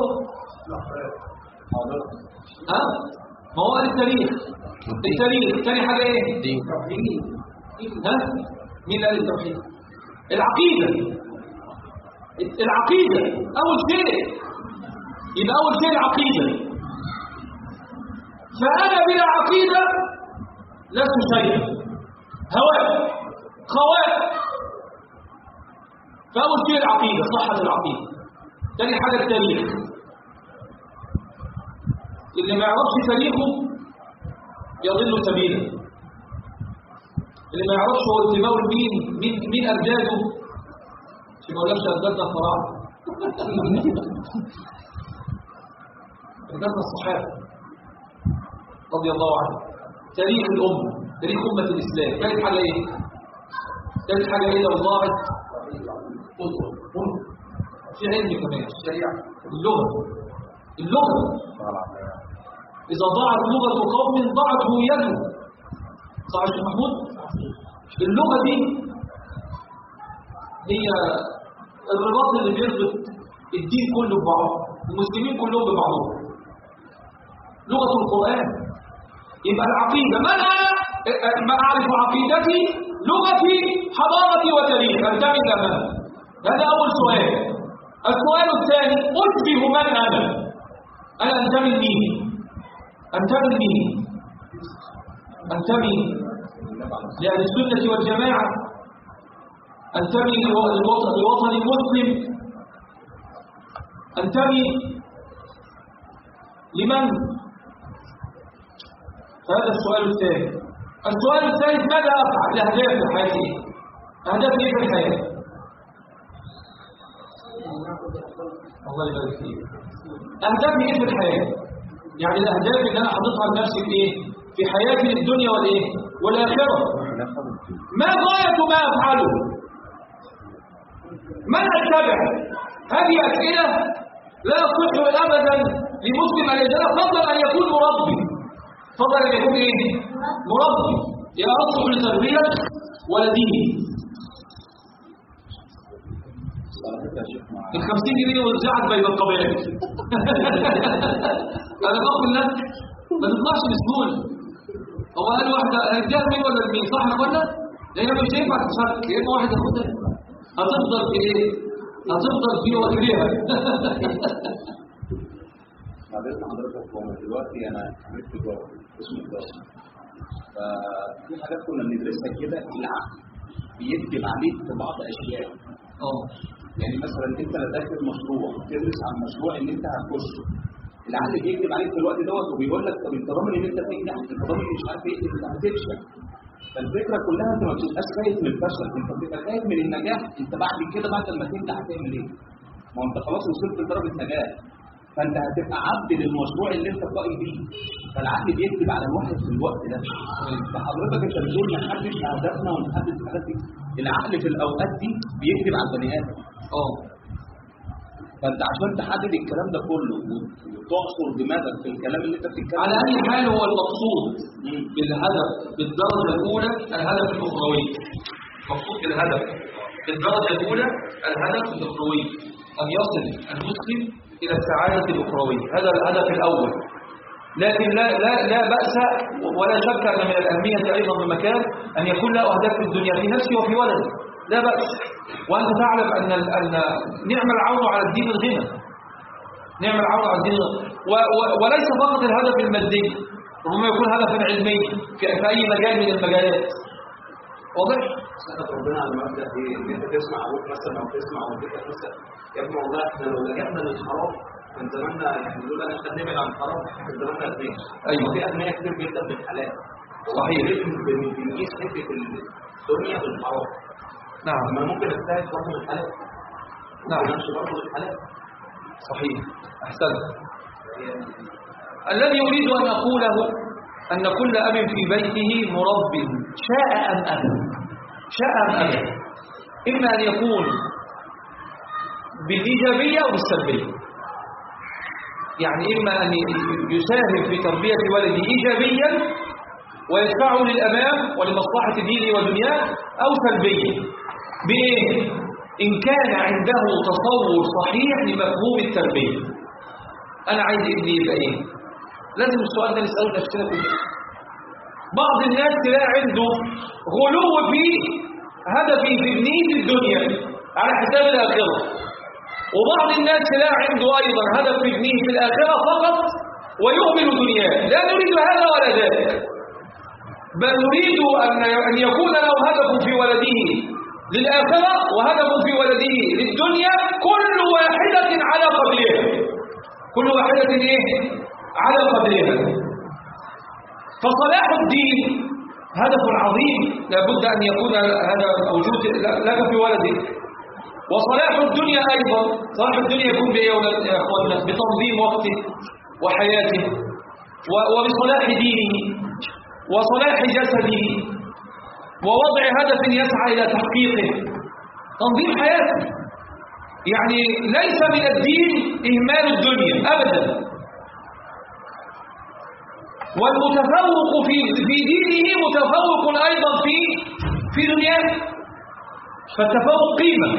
حاضر ها ما هو قال التاريخ التاريخ تاني حاجه ايه؟ دين ها مين قال التوحيد؟ العقيده العقيده اول شيء يبقى اول شيء العقيده فأنا بلا عقيدة لست شيئا هواء خواء فأول شيء العقيدة صحة العقيدة ثاني حاجة التاريخ اللي ما يعرفش تاريخه يضل سبيلا اللي ما يعرفش هو انتماء لمين مين مين أجداده مش ما اقولكش أجدادنا الفراعنة أجدادنا الصحابة رضي الله عنه تاريخ الأمة تاريخ أمة الإسلام ثالث حاجة إيه؟ ثالث حاجة إيه لو ضاعت في علم كمان الشريعة اللغة اللغة إذا ضاعت لغة قوم ضاعت هويته صح يا شيخ محمود؟ اللغة دي هي الرباط اللي بيربط الدين كله ببعضه المسلمين كلهم ببعضهم لغة القرآن يبقى العقيدة من أنا ما أعرف عقيدتي لغتي حضارتي وتاريخ أنتمي إلى من هذا أول سؤال السؤال الثاني أشبه من أنا أنا أنتمي لمين أنتمي لمين أنتمي لأهل السنة والجماعة أنتمي للوطن لوطن المسلم أنتمي لمن فهذا السؤال الثاني السؤال الثالث ماذا أفعل لأهداف في حياتي أهدافي إيه في الحياة الله يبارك فيك أهدافي إيه في الحياة يعني الأهداف اللي أنا حاططها لنفسي في إيه في حياتي الدنيا والإيه والآخرة ما غاية ما أفعله من أتبع هذه أسئلة لا يصح أبدا لمسلم أن يجعلها فضلا أن يكون مربي فضلا أن يكون إيه؟ مربي يا أصلح لتربية ولديه الخمسين جنيه وزعت بين القبائل أنا بقول لك ما تطلعش بسهولة هو قال واحدة هيديها مين ولا مين صح يا اخوانا؟ لأن مش هينفع تتفرق يا إما واحد ياخدها هتفضل في إيه؟ هتفضل في وكريها حضرتك حضرتك هو دلوقتي انا عملت تجاره اسم تجاره ففي حاجات كنا بندرسها كده العقل بيكتب عليك في بعض اشياء اه يعني مثلا انت لا داخل مشروع تدرس عن المشروع اللي انت هتخشه العقل بيكتب عليك في الوقت دوت وبيقول لك طب انت ضامن ان انت تنجح انت ضامن مش عارف ايه انت هتفشل فالفكره كلها انت ما بتبقاش خايف من الفشل انت بتبقى خايف من النجاح انت بعد كده بعد ما تنجح هتعمل ايه؟ ما انت خلاص وصلت لدرجه نجاح فانت هتبقى عبد للمشروع اللي انت قائم بيه فالعقل بيكتب على الواحد في الوقت ده فحضرتك انت بتقول نحدد اهدافنا ونحدد حاجات دي العقل في الاوقات دي بيكتب على البني ادم اه فانت عشان تحدد الكلام ده كله وتعصر دماغك في الكلام اللي انت بتتكلم على أي حال هو المقصود مم. بالهدف بالدرجة الأولى الهدف الأخروي مقصود بالهدف بالدرجة الأولى الهدف الأخروي أن يصل المسلم إلى السعادة الأخروية هذا الهدف الأول لكن لا لا لا بأس ولا شك أن من الأهمية أيضا بمكان أن يكون له أهداف في الدنيا في نفسه وفي ولده لا بأس وأنت تعلم أن أن نعم العون على الدين الغنى نعم العون على الدين الغنى و و وليس فقط الهدف المادي ربما يكون هدفا علمي في, في أي مجال من المجالات واضح؟ سألت ربنا على المبدأ ايه ان انت تسمع ابوك مثلا او تسمع والدتك مثلا يا ابني والله احنا لو لجأنا للحرام كان زماننا يعني دول انا احنا نبعد عن الحرام كان زماننا اغنياء أيوة. في اغنياء كتير جدا بالحلال صحيح. بن- بنقيس حته الدنيا بالحرام نعم اما ممكن اجتهد برضه بالحلال نعم. ما امشي برضه بالحلال صحيح أحسنت الذي أريد أن أقوله أن كل أب في بيته مرب شاء أم أبى شاء أم أبى إما أن يكون بالإيجابية أو بالسلبية يعني إما أن يساهم في تربية ولده إيجابيا ويدفعه للأمام ولمصلحة دينه ودنياه أو سلبيا بإيه؟ إن كان عنده تصور صحيح لمفهوم التربية أنا عايز ابني يبقى إيه؟ لازم السؤال ده نسأله نفسنا كلنا بعض الناس تلاقي عنده غلو في هدفه في ابنيه في الدنيا على حساب الآخرة وبعض الناس تلاقي عنده أيضا هدف في ابنيه في الآخرة فقط ويهمل دنياه لا نريد هذا ولا ذاك بل نريد أن أن يكون له هدف في ولده للآخرة وهدف في ولده للدنيا كل واحدة على قدرها كل واحدة إيه؟ على قدرها فصلاح الدين هدف عظيم لابد أن يكون هذا موجود لك في ولدك وصلاح الدنيا أيضا صلاح الدنيا يكون بإيه يا أخوانا بتنظيم وقته وحياته و- وبصلاح دينه وصلاح جسده ووضع هدف يسعى إلى تحقيقه تنظيم حياته يعني ليس من الدين إهمال الدنيا أبدا والمتفوق في في دينه متفوق أيضا في في دنياه فالتفوق قيمة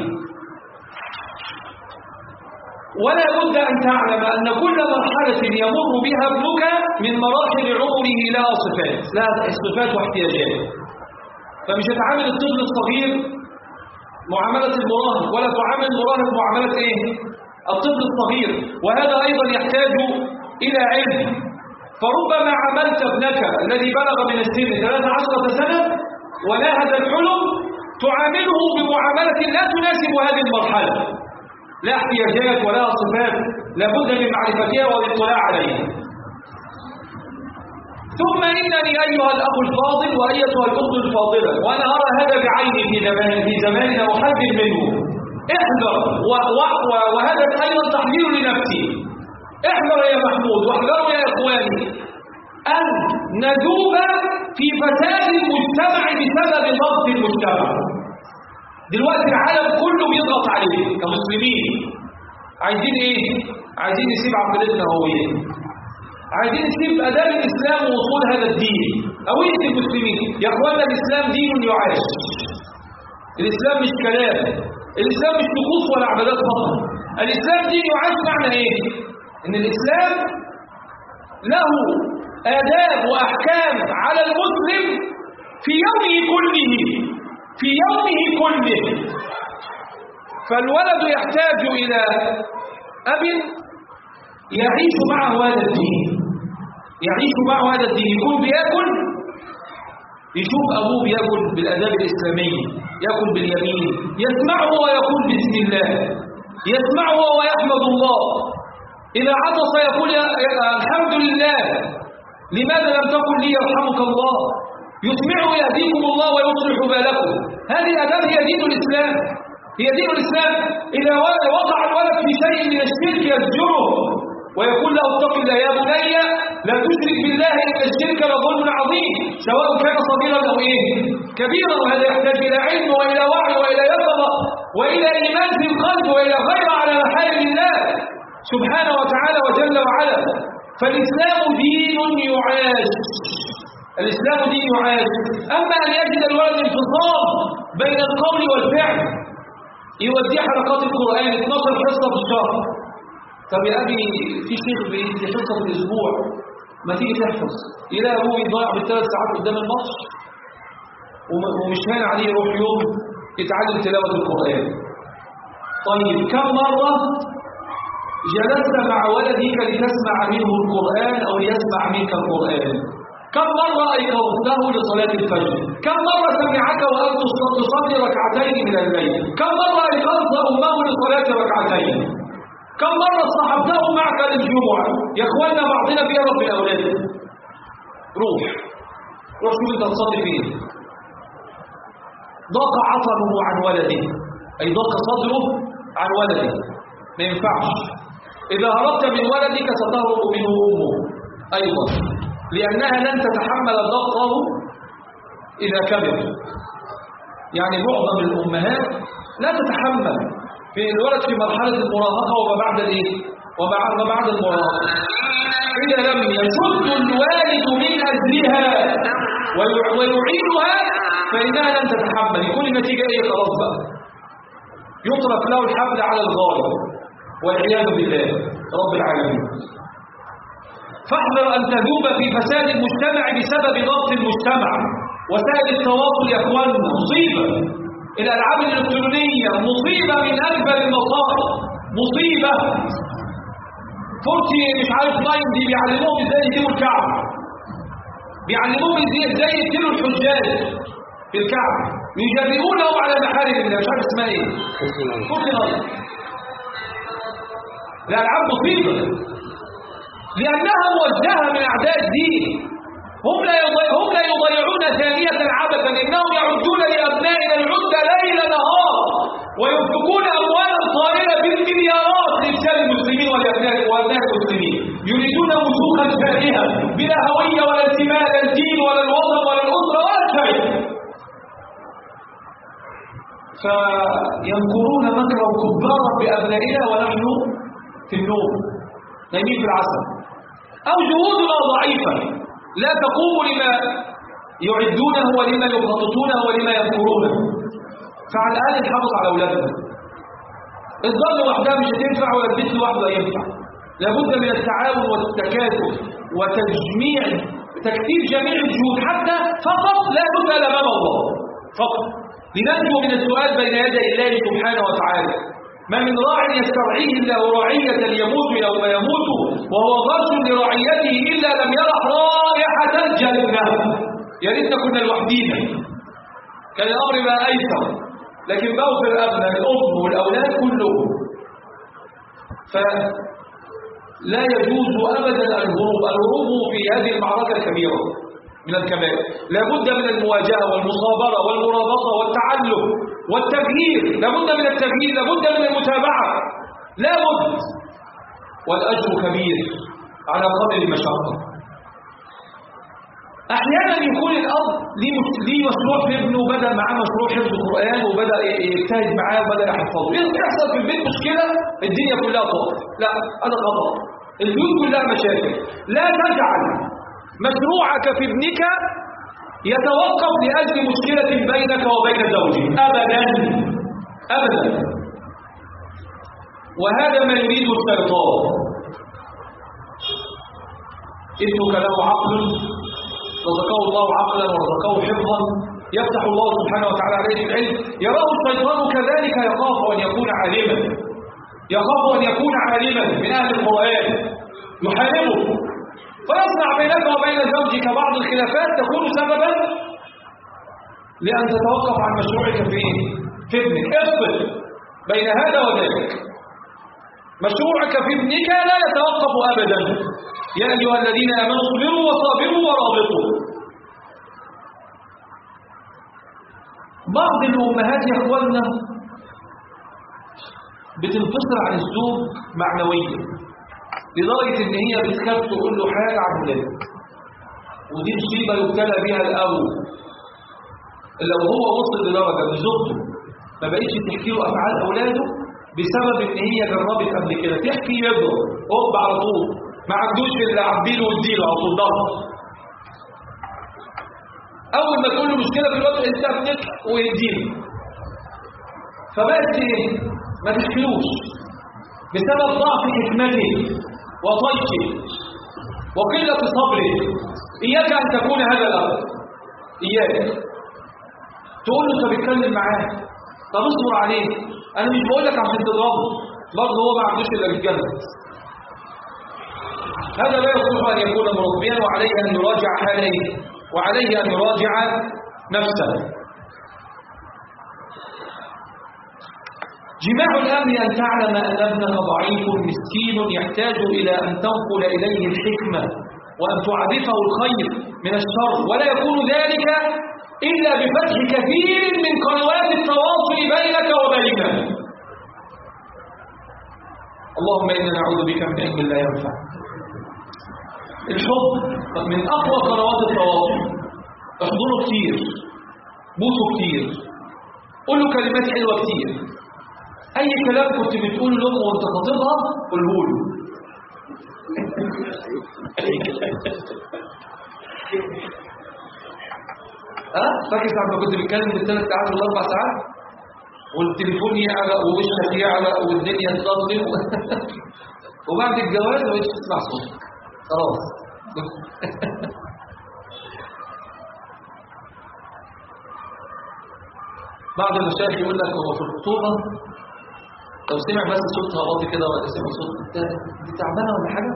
ولا بد أن تعلم أن كل مرحلة يمر بها ابنك من مراحل عمره لها صفات لها صفات واحتياجات فمش هتعامل الطفل الصغير معاملة المراهق ولا تعامل المراهق معاملة ايه الطفل الصغير وهذا أيضا يحتاج إلى علم فربما عملت ابنك الذي بلغ من السن 13 سنة وناهز الحلم تعامله بمعاملة لا تناسب هذه المرحلة لا احتياجات ولا صفات لابد من معرفتها والاطلاع عليها ثم إنني أيها الأخ الفاضل وأيتها الأخت الفاضلة وأنا أرى هذا بعيني في زمان في زماننا محذر منه احذر و و و وهذا أيضا تحذير لنفسي احذر يا محمود واحذروا يا إخواني أن ندوب في فساد المجتمع بسبب ضغط المجتمع دلوقتي العالم كله بيضغط عليه كمسلمين عايزين ايه عايزين نسيب عقيدتنا هويه عايزين نسيب اداب الاسلام ووصول هذا الدين هويه المسلمين يا اخوانا الاسلام دين يعاش الاسلام مش كلام الاسلام مش طقوس ولا عبادات فقط الاسلام دين يعاش معنى ايه ان الاسلام له آداب وأحكام على المسلم في يومه كله في يومه كله فالولد يحتاج إلى أب يعيش معه هذا الدين يعيش معه هذا الدين يكون بياكل يشوف أبوه بياكل بالآداب الإسلامية يأكل باليمين يسمعه ويقول بسم الله يسمعه ويحمد الله إذا عطس يقول يا الحمد لله لماذا لم تقل لي يرحمك الله يسمعه يهديكم الله ويصلح بالكم هذه الأداب هي دين الإسلام هي دين الإسلام إذا وقع الولد في شيء من الشرك يزجره ويقول له اتق الله يا بني لا تشرك بالله إن الشرك لظلم عظيم سواء كان صغيرا أو إيه كبيرا وهذا يحتاج إلى علم وإلى وعي وإلى يقظة وإلى إيمان في القلب وإلى غير على محارم الله سبحانه وتعالى وجل وعلا فالإسلام دين يعاش الإسلام دين يعاش أما أن يجد الولد انفصام بين القول والفعل يوديه حلقات القرآن 12 حصة في الشهر طب يا أبي في شيخ بيدي حصة في الأسبوع ما تيجي تحفظ يلاقي أبوه يضيع بالثلاث ساعات قدام الماتش ومش هان عليه يروح يوم يتعلم تلاوة القرآن طيب كم مرة جلست مع ولدك لتسمع منه القرآن أو ليسمع منك القرآن كم مرة أيقظته لصلاة الفجر كم مرة سمعك وأنت تصلي ركعتين من الليل كم مرة أيقظت أمه لصلاة ركعتين كم مرة صحبته معك للجمعة يا اخوانا بعضنا بيهرب من أولاده روح روح شوف انت تصلي فين ضاق عطره عن ولده أي ضاق صدره عن ولده ما ينفعش إذا هربت من ولدك ستهرب منه أمه أيضا لأنها لن تتحمل ضغطه إذا كبر يعني معظم الأمهات لا تتحمل في الولد في مرحلة المراهقة وما بعد الإيه؟ وما ما بعد المراهقة إذا لم يشد الوالد من أجلها ويعينها فإنها لن تتحمل يكون النتيجة إيه خلاص بقى يطرق له الحبل على الغالب والعياذ بالله رب العالمين فاحذر أن تذوب في فساد المجتمع بسبب ضغط المجتمع وسائل التواصل يا اخواننا مصيبة الألعاب الإلكترونية مصيبة من أكبر المصائب مصيبة فورتي مش عارف ناين دي بيعلموهم ازاي يجيبوا الكعب بيعلموهم ازاي ازاي يقتلوا الحجاج في الكعب يجرئونهم على محارم الله مش عارف اسمها ايه فورتي ناين الألعاب مصيبة لأنها موجهة من أعداء الدين هم لا يضيع هم لا يضيعون ثانية عبثا إنهم يعدون لأبنائنا العدة ليل نهار وينفقون أموالا طائلة بالمليارات لإفساد المسلمين ولأبناء وأبناء المسلمين يريدون وثوقا فارهة بلا هوية ولا انتماء لا الدين ولا الوطن ولا الأسرة ولا شيء فينكرون مكرا كبارا بأبنائنا ونحن في النوم نايمين في العسل أو جهودنا ضعيفة لا تقوم لما يعدونه ولما يخططونه ولما يذكرونه فعلى الأقل نحافظ على أولادنا الظل لوحدها مش هتنفع ولا البيت لوحده ينفع لابد من التعاون والتكاتف وتجميع تكثير جميع الجهود حتى فقط لا نسأل أمام الله فقط لننجو من السؤال بين يدي الله سبحانه وتعالى ما من راع يسترعيه الله راعية يموت يوم يموت وهو غرس لرعيته إلا لم يرح رائحة الجنة يا ريتنا كنا لوحدينا كان الأمر بقى أيسر لكن بقوا في الأبناء الأم والأولاد كلهم فلا يجوز أبدا الهروب الهروب في هذه المعركة الكبيرة من الكمال لابد من المواجهة والمصابرة والمرابطة والتعلم والتغيير لابد من التغيير لابد من المتابعة لابد والأجر كبير على قدر المشقة أحيانا يكون الأب ليه مشروع في ابنه بدأ معاه مشروع حفظ القرآن وبدأ يجتهد معاه وبدأ يحفظه يحصل في البيت مشكلة الدنيا كلها تقف لا هذا قضاء البيوت كلها مشاكل لا تجعل مشروعك في ابنك يتوقف لأجل مشكلة بينك وبين زوجك أبدا أبدا وهذا ما يريد الشيطان ابنك له عقل رزقه الله عقلا ورزقه حفظا يفتح الله سبحانه وتعالى عليه العلم يراه الشيطان كذلك يخاف أن يكون عالما يخاف أن يكون عالما من أهل القرآن يحاربه فيصنع بينك وبين زوجك بعض الخلافات تكون سببا لأن تتوقف عن مشروعك في في ابنك افصل بين هذا وذاك مشروعك في ابنك لا يتوقف أبدا يا أيها الذين آمنوا اصبروا وصابروا ورابطوا بعض الأمهات يا أخواننا بتنفصل عن الزوج معنويا لدرجة إن هي بتخاف تقول له حاجة عن ولادك ودي مصيبة يبتلى بها الأول لو هو وصل لدرجة إن زوجته ما بقتش تحكي له أفعال أولاده بسبب إن هي جربت قبل كده تحكي يضرب هوب على طول ما عندوش إلا عبديله واديله على طول ضغط أول ما تقول له مشكلة في الوقت أنت ابنك ويديله فبقت إيه؟ ما تحكيلوش بسبب ضعف حكمته وطيشه وقلة صبره إياك أن تكون هذا الأمر إياك تقول له أنت بتكلم معاه طب اصبر عليه انا مش بقول لك عشان تضربه برضه هو ما عندوش الا الجنة هذا لا يصلح ان يكون مربيا وعليه ان يراجع حاله وعليه ان يراجع نفسه جماع الأمر أن تعلم أن ابنك ضعيف مسكين يحتاج إلى أن تنقل إليه الحكمة وأن تعرفه الخير من الشر ولا يكون ذلك إلا بفتح كثير من قنوات التواصل بينك وبينه اللهم إنا نعوذ بك من علم لا ينفع الحب من أقوى قنوات التواصل احضره كتير بوسه كتير قول له كلمات حلوة كتير أي كلام كنت بتقول له وانت خاطبها قوله له ها فاكر ساعة ما كنت بتكلم بالثلاث ساعات ولا أربع ساعات والتليفون يعلق ووشك يعلق والدنيا تضلم وبعد الجواز ما بقتش تسمع صوتك خلاص بعض المشايخ يقول لك هو في الخطوبة لو سمع بس صوتها واطي كده ولا سمع صوت انت دي تعبانه ولا حاجه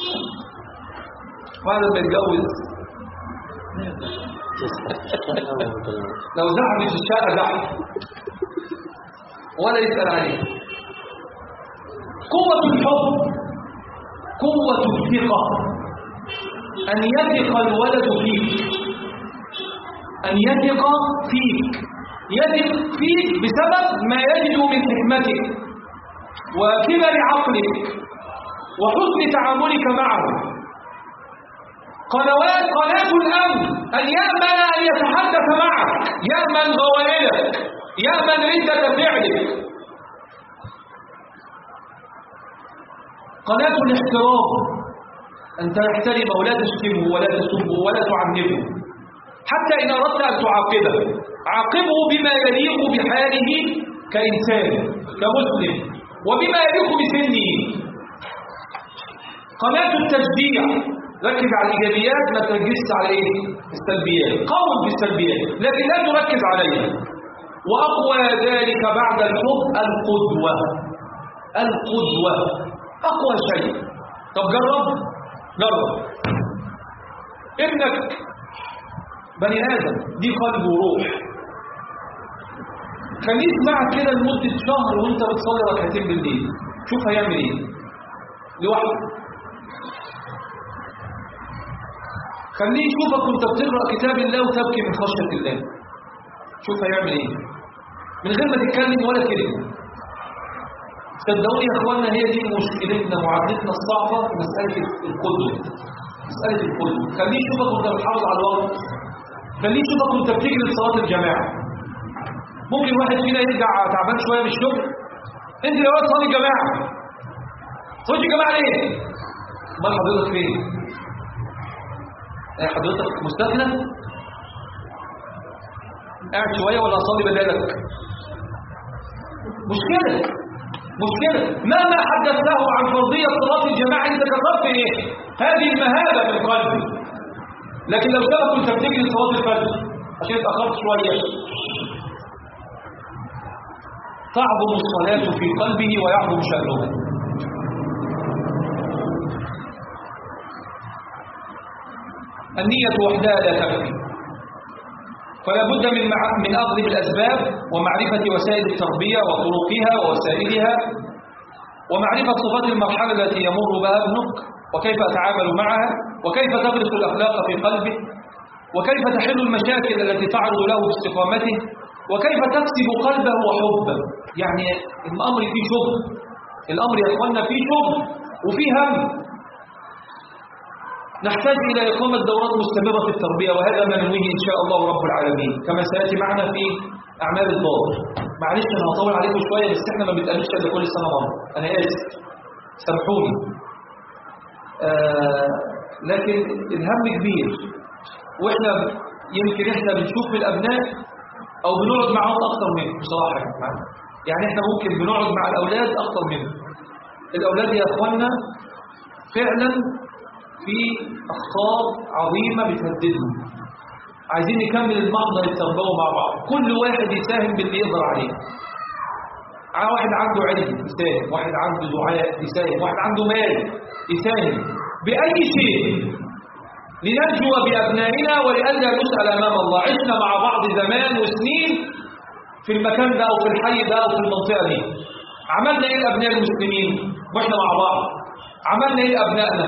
بعد ما يتجوز لو زعل في الشارع زعل ولا يسال عليه قوه الحب قوه الثقه ان يثق الولد فيك ان يثق فيك يثق فيك بسبب ما يجد من حكمتك وكبر عقلك وحسن تعاملك معه قنوات قناة الأمن أن يأمن أن يتحدث معك يأمن غوائلك يأمن ردة فعلك قناة الاحترام أن تحترمه ولا تشتمه ولا تسبه ولا تعنفه حتى إن أردت أن تعاقبه عاقبه بما يليق بحاله كإنسان كمسلم وبما يليق بسنه قناة التشجيع ركز على الإيجابيات ما تركزش على إيه؟ السلبيات قول بالسلبيات لكن لا تركز عليها وأقوى ذلك بعد الحب القدوة القدوة أقوى شيء طب جرب جرب ابنك بني آدم دي قلب وروح خليه يسمعك كده لمدة شهر وانت بتصلي ركعتين بالليل شوف هيعمل ايه لوحده خليه يشوفك وانت بتقرا كتاب الله وتبكي من خشيه الله شوف هيعمل ايه من غير ما تتكلم ولا كلمه صدقوني يا اخوانا هي دي مشكلتنا معادلتنا الصعبه في مساله القدوه مساله القدوه خليه يشوفك وانت بتحافظ على الوقت خليه يشوفك وانت بتجري لصلاه الجماعه ممكن واحد فينا يرجع تعبان شويه من الشغل انزل يا واد صلي الجماعه صلي الجماعه ليه؟ امال حضرتك فين؟ ايه حضرتك مستثنى؟ قاعد شويه ولا اصلي بدالك؟ مشكله مشكله مهما حدثته عن فرضيه صلاه الجماعه انت كسرت ايه؟ هذه المهابه من قلبي لكن لو سبق كنت بتجري لصلاه الفجر عشان اتاخرت شويه تعظم الصلاة في قلبه ويعظم شأنه النية وحدها لا تكفي فلا بد من مع... من أخذ بالأسباب ومعرفة وسائل التربية وطرقها ووسائلها ومعرفة صفات المرحلة التي يمر بها ابنك وكيف أتعامل معها وكيف تغرس الأخلاق في قلبه وكيف تحل المشاكل التي تعرض له باستقامته وكيف تكسب قلبه وحبه يعني الأمر فيه شغل الأمر يا إخوانا فيه شغل وفيه هم نحتاج إلى إقامة دورات مستمرة في التربية وهذا ما ننويه إن شاء الله رب العالمين كما سيأتي معنا في أعمال الدار معلش أنا هطول عليكم شوية بس إحنا ما بنتقابلش إلا كل سنة مرة أنا آسف سامحوني آه لكن الهم كبير وإحنا يمكن إحنا بنشوف في الأبناء أو بنقعد معهم أكتر منهم بصراحة يعني يعني إحنا ممكن بنقعد مع الأولاد أكتر منهم الأولاد يا أخوانا فعلا في أخطار عظيمة بتهددهم عايزين نكمل المحضر التربوي مع بعض كل واحد يساهم باللي يقدر عليه ع- واحد عنده علم يساهم واحد عنده دعاء يساهم واحد عنده مال يساهم بأي شيء لننجو بأبنائنا ولئلا نسأل أمام الله عشنا مع بعض زمان وسنين في المكان ده أو في الحي ده أو في المنطقة دي عملنا إيه لأبناء المسلمين وإحنا مع بعض عملنا إيه لأبنائنا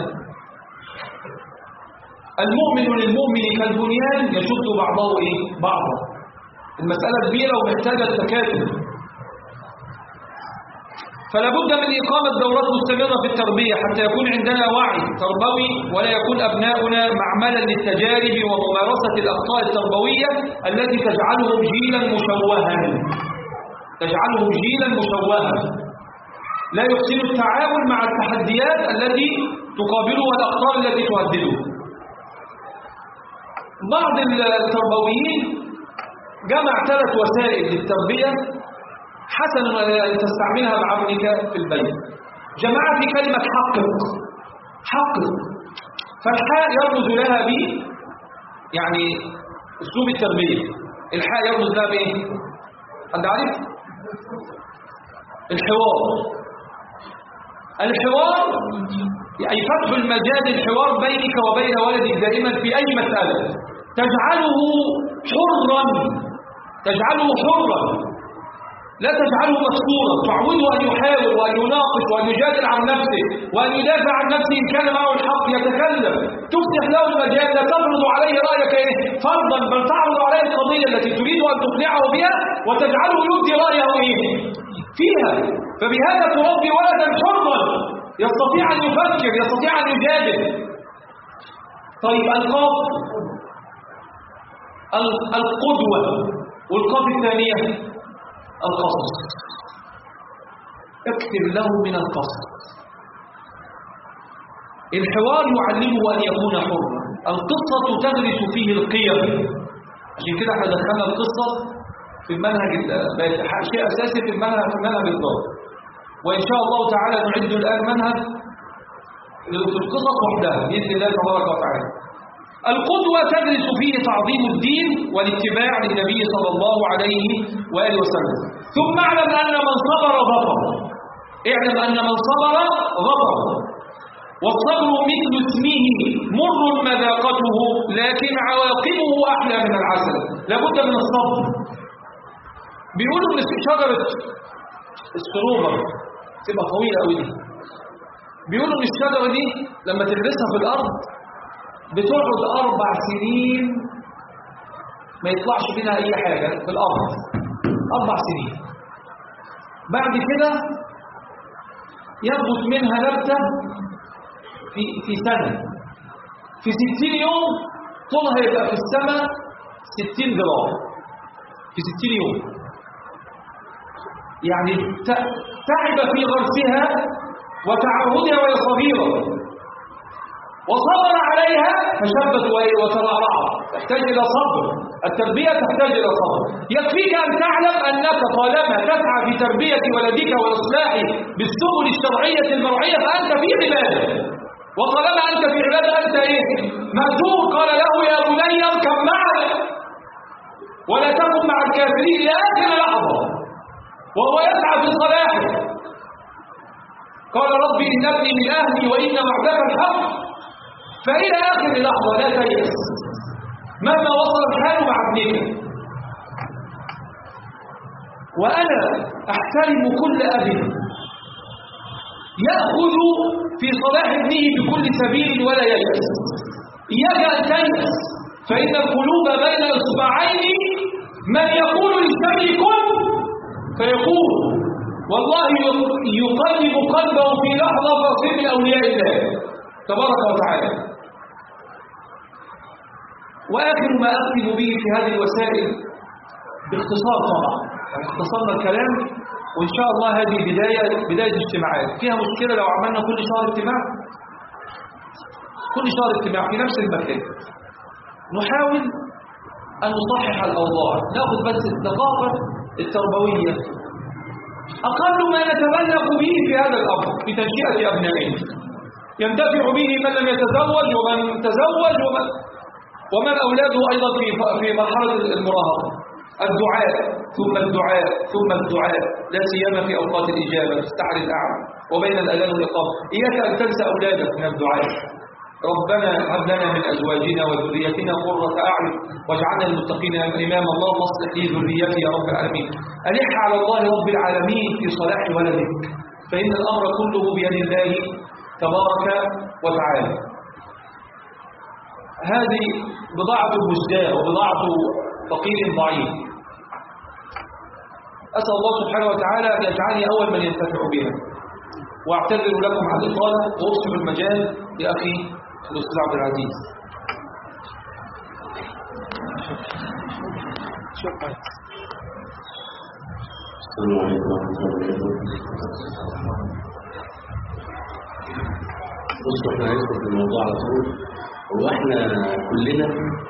المؤمن للمؤمن كالبنيان يشد بعضه إيه بعضا المسألة كبيرة ومحتاجة التكاتف فلا بد من إقامة دورات مستمرة في التربية حتى يكون عندنا وعي تربوي ولا يكون أبناؤنا معملا للتجارب وممارسة الأخطاء التربوية التي تجعلهم جيلا مشوها تجعلهم جيلا مشوها لا يحسن التعامل مع التحديات التي تقابله والأخطار التي تهدده بعض التربويين جمع ثلاث وسائل للتربية حسن أن تستعملها مع ابنك في البيت جماعة في كلمة حقق حقق فالحاء يرمز لها ب يعني أسلوب التربية الحاء يرمز لها بإيه؟ أنت عارف؟ الحوار الحوار أي فتح المجال الحوار بينك وبين ولدك دائما في أي مسألة تجعله حرا تجعله حرا لا تجعله مسكورا تعوده أن يحاول وأن يناقش وأن يجادل عن نفسه وأن يدافع عن نفسه إن كان معه الحق يتكلم تفتح له المجال لا تفرض عليه رأيك إيه فرضا بل تعرض عليه القضية التي تريد أن تقنعه بها وتجعله يبدي رأيه إيه فيها فبهذا تربي ولدا حرا يستطيع أن يفكر يستطيع أن يجادل طيب القاف ال- القدوة والقاف الثانية القصص اكتب له من القصص الحوار يعلمه أن يكون حرا القصة تغرس فيه القيم عشان كده احنا دخلنا القصة في المنهج ال- بقت ح- شيء أساسي في المنهج في منهج الضابط وإن شاء الله تعالى نعد الآن منهج في القصص وحدها بإذن الله تبارك وتعالى القدوة تدرس فيه تعظيم الدين والاتباع للنبي صلى الله عليه وآله وسلم ثم اعلم أن من صبر ظفر اعلم أن من صبر ظفر والصبر مثل اسمه مر مذاقته لكن عواقبه أحلى من العسل لابد من الصبر بيقولوا ان شجرة السروبة تبقى طويلة قوي دي بيقولوا ان الشجرة دي لما تغرسها في الأرض بتقعد أربع سنين ما يطلعش منها أي حاجة في الأرض أربع سنين بعد كده ينبت منها نبتة في في سنة في ستين يوم طولها يبقى في السماء ستين ذراع في ستين يوم يعني ت- تعب في غرسها وتعهدها وهي صغيرة وصبر عليها فشبت وهي- وترعرعت تحتاج إلى صبر التربية تحتاج إلى صبر يكفيك أن تعلم أنك طالما تسعى في تربية ولدك وإصلاحه بالسبل الشرعية المرعية فأنت في عبادة وطالما أنت في عبادة أنت إيه؟ مأجور قال له يا بني اركب معنا ولا تكن مع الكافرين لآخر لحظة وهو يسعى في صلاحه قال ربي إن ابني من أهلي وإن وعدك الحق فإلى آخر لحظة لا تيأس مهما وصل الحال مع ابنك وأنا أحترم كل أب يأخذ في صلاح ابنه بكل سبيل ولا ييأس إياك أن تيأس فإن القلوب بين إصبعين من يقول للشيء كن فيقول والله يقلب قلبه في لحظة فصير من أولياء الله تبارك وتعالى وآخر ما أختم به في هذه الوسائل باختصار طبعا يعني اختصرنا الكلام وإن شاء الله هذه بداية بداية اجتماعات فيها مشكلة لو عملنا كل شهر اجتماع كل شهر اجتماع في نفس المكان نحاول أن نصحح الأوضاع نأخذ بس الثقافة التربوية أقل ما نتبلغ به في هذا الأمر في تنشئة أبنائنا ينتفع به من لم يتزوج ومن تزوج ومن ومن أولاده أيضا في في مرحلة المراهقة الدعاء ثم الدعاء ثم الدعاء لا سيما في أوقات الإجابة في السحر الأعلى وبين الأذان والإقامة إياك أن تنسى أولادك من الدعاء ربنا هب لنا من أزواجنا وذريتنا قرة أعين واجعلنا للمتقين إماما اللهم اصلح لي ذريتي يا رب العالمين ألح على الله رب العالمين في صلاح ولدك فإن الأمر كله بيد الله تبارك وتعالى هذه بضاعة مزداء وبضاعة فقير ضعيف أسأل الله سبحانه وتعالى أن يجعلني أول من ينتفع بها وأعتذر لكم عن الإطالة وأصف المجال لأخي الأستاذ عبد العزيز السلام عليكم ورحمة الله وبركاته. بصوا احنا هندخل في الموضوع على طول هو احنا كلنا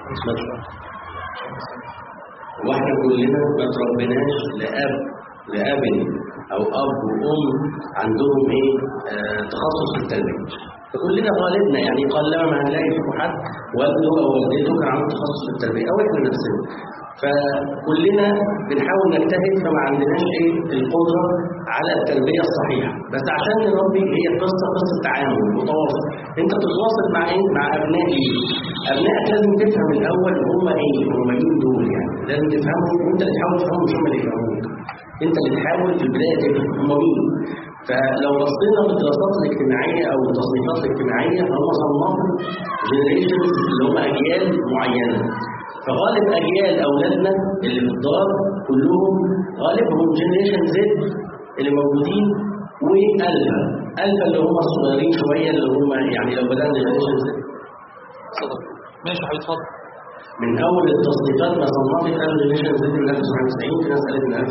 هو احنا كلنا ما تربيناش لأب لأب أو أب وأم عندهم إيه آه تخصص في التربية فكلنا غالبنا يعني قلما ما هنلاقي فيكم حد والده أو والدته كان عنده تخصص في التربية أو احنا نفسنا فكلنا بنحاول نجتهد فما عندناش ايه القدره على التربيه الصحيحه بس عشان نربي هي قصه قصه تعامل وتواصل انت بتتواصل مع ايه مع ابناء ايه ابنائك لازم تفهم الاول هم ايه هم مين دول يعني لازم تفهمهم وانت اللي تحاول تفهمهم مش هم اللي يفهموك انت اللي تحاول في البدايه تفهم هم مين فلو بصينا في الدراسات الاجتماعيه او التصنيفات الاجتماعيه هم صنفوا جنريشنز اللي هم اجيال معينه فغالب اجيال اولادنا اللي في الدار كلهم غالبهم جنريشن زد اللي موجودين والفا الفا اللي هم الصغيرين شويه اللي هم يعني لو بدانا جنريشن زد صدق ماشي حبيبي اتفضل من اول التصنيفات ما صنفت قبل جنريشن زد من 1990 في ناس قالت من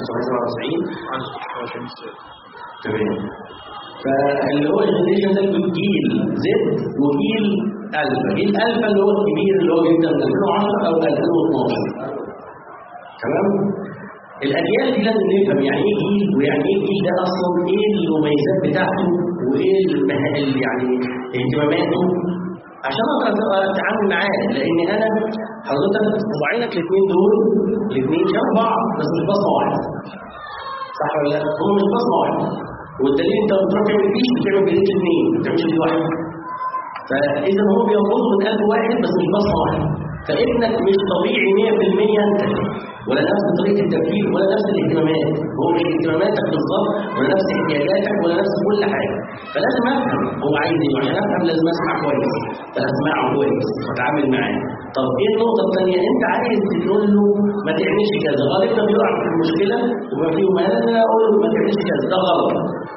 1997 تمام فاللي هو الجنريشن ده جيل زد وجيل الفا جيل الفا اللي هو الكبير اللي هو بيبدا من 2010 او 2012 تمام الاجيال دي لازم نفهم يعني ايه جيل ويعني ايه الجيل ده اصلا ايه المميزات بتاعته وايه المه- ال- يعني اهتماماته عشان اقدر اتعامل معاه لان انا حضرتك صباعينك الاثنين دول الاثنين شبه بعض بس مش بصمه واحده صح ولا لا؟ هم مش بصمه واحده والدليل انت بتروح تعمل فيش بتعمل بايديك الاثنين ما بتعملش بايد واحده فاذا هو بينقض من قلب واحد بس مش بصمه واحده فابنك مش طبيعي 100% انت ولا نفس طريقه التفكير ولا نفس الاهتمامات هو مش اهتماماتك بالظبط ولا نفس احتياجاتك ولا نفس كل حاجه فلازم افهم هو عايز ايه وعشان افهم لازم اسمع كويس فاسمعه كويس واتعامل معاه طب ايه النقطه الثانيه انت عايز تقول له ما تعملش كذا غالبا بيقع في المشكله وما فيه ما انا اقول له ما تعملش كذا ده غلط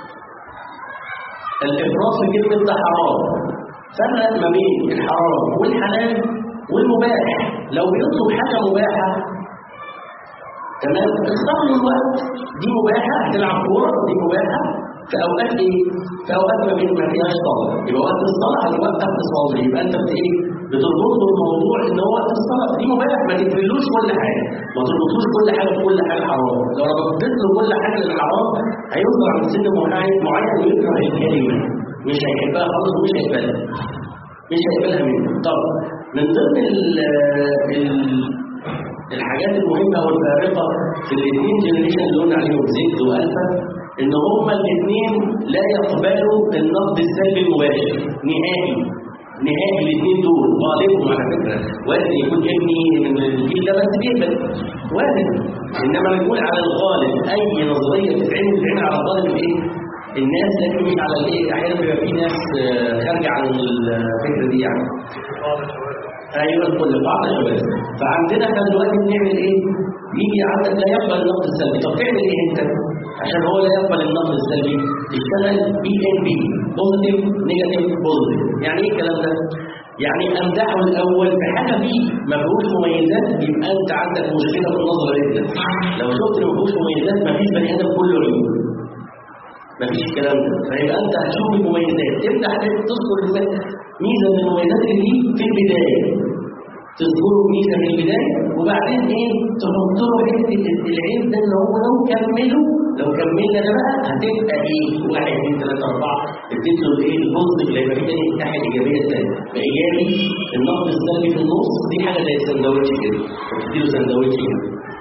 الافراط في كلمه ده حرام فرق ما بين الحرام والحلال والمباح لو بيطلب حاجه مباحه تمام اختار له الوقت دي مباحه هتلعب كوره دي مباحه في اوقات ايه؟ في اوقات ما بين ما فيهاش صلاه يبقى وقت الصلاه هتوقف تصلي يبقى انت بت ايه؟ بتربط له الموضوع ان هو وقت الصلاه دي مباح ما تقفلوش كل حاجه ما تربطوش كل حاجه بكل حاجه حرام لو ربطت له كل حاجه للحرام هيوصل عند سن معين معين ويكره الكلمه مش هيحبها خالص ومش هيقبلها مش هيقبلها منه طب من ضمن ال ال الحاجات المهمه والفارقه في الاثنين جنريشن اللي قلنا عليهم زد والفا ان هما الاثنين لا يقبلوا النقد السلبي المباشر نهائي نهائي الاثنين دول غالبهم على فكره وارد يكون ابني من الجيل ده بس بيقبل وارد انما نقول على الغالب اي نظريه بتتعمل بتتعمل على الغالب الايه؟ الناس لكن مش على الايه احيانا بيبقى في ناس آه، خارجه عن الفكره دي يعني ايوه كل بعض شباب فعندنا كان دلوقتي بنعمل ايه؟ يجي عندك لا يقبل النقد السلبي طب تعمل ايه انت؟ عشان هو لا يقبل النقد السلبي تشتغل بي ان بي بوزيتيف نيجاتيف بوزيتيف يعني ايه الكلام ده؟ يعني امدحه الاول بحاجه فيه ما فيهوش مميزات يبقى انت عندك مشكله في النظر جدا لو شفت ما فيهوش مميزات ما فيش بني ادم كله عيوب مفيش الكلام ده فيبقى انت هتشوف المميزات تفتح تذكر ازاي ميزه من المميزات اللي دي في البدايه تذكروا كنيسه في البدايه وبعدين ايه تحط له حته العلم ده ان هو لو كملوا لو كملنا ده بقى هتبقى ايه؟ واحد اثنين ثلاثه اربعه اديت له الايه؟ البوزيتيف اللي هيبقى فيه تاني الناحيه الايجابيه الثانيه بايجابي النقد السلبي في النص دي حاجه زي السندوتش كده بتديله سندوتش كده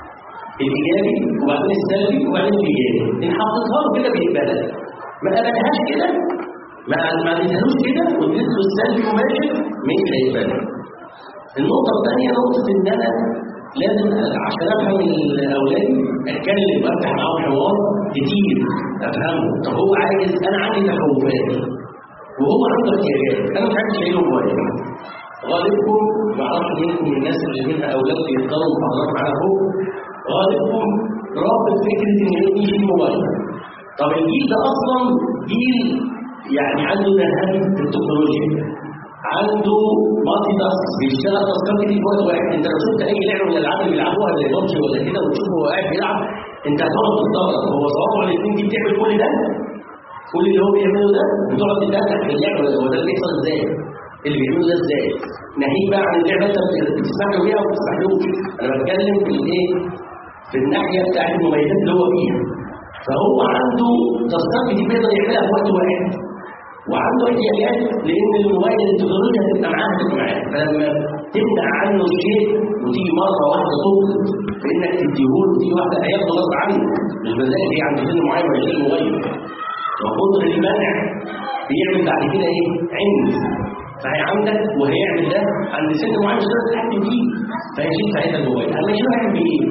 الايجابي وبعدين السلبي وبعدين الايجابي ان حطيتها له كده بيقبلها ما قبلهاش كده ما ما اديتهالوش كده واديت له السلبي مباشر مش هيقبلها النقطة الثانية نقطة إن أنا لازم عشان أفهم الأولاد أتكلم وأفتح معاهم حوار كتير أفهمه طب هو عايز أنا عندي تخوفات وهو عنده احتياجات أنا مش عارف أشيله موبايل غالبكم ما اعرفش منكم من الناس اللي منها أولاد بيختاروا محاضرات معانا فوق غالبكم رافض فكرة إن يجي يشيل موبايل طب الجيل ده أصلا جيل يعني عنده ذهان في التكنولوجيا عنده مالتي تاسك بيشتغل تاسكات كتير في وقت واحد انت لو شفت اي لعبه من الالعاب اللي بيلعبوها زي ببجي ولا كده وتشوفه هو قاعد بيلعب انت هتقعد تستغرب هو صوابعه الاثنين دي بتعمل كل ده كل اللي هو بيعمله ده وتقعد تتابع في اللعبه هو ده اللي بيحصل ازاي اللي بيعمله ده ازاي ناهيك بقى عن اللعبه انت بتسمح له بيها وما بتسمحلوش انا بتكلم في الايه في الناحيه بتاعت المميزات اللي هو فيها فهو عنده تاسكات كتير بيقدر يعملها في وقت واحد وعنده احتياجات لان الموبايل التكنولوجيا هتبقى معاه هتبقى معاه فلما تمنع عنه شيء وتيجي مره واحده تطلب فانك تديهوله وتيجي واحده هياخده غصب عنه مش بلاقي هي عند سن معين ولا شيء الموبايل وكتر المنع بيعمل بعد كده ايه؟ عند فهي عندك وهيعمل ده عند سن معين مش هتقدر تتحكم فيه فهيشيل ساعتها الموبايل اما يشيله هيعمل بايه؟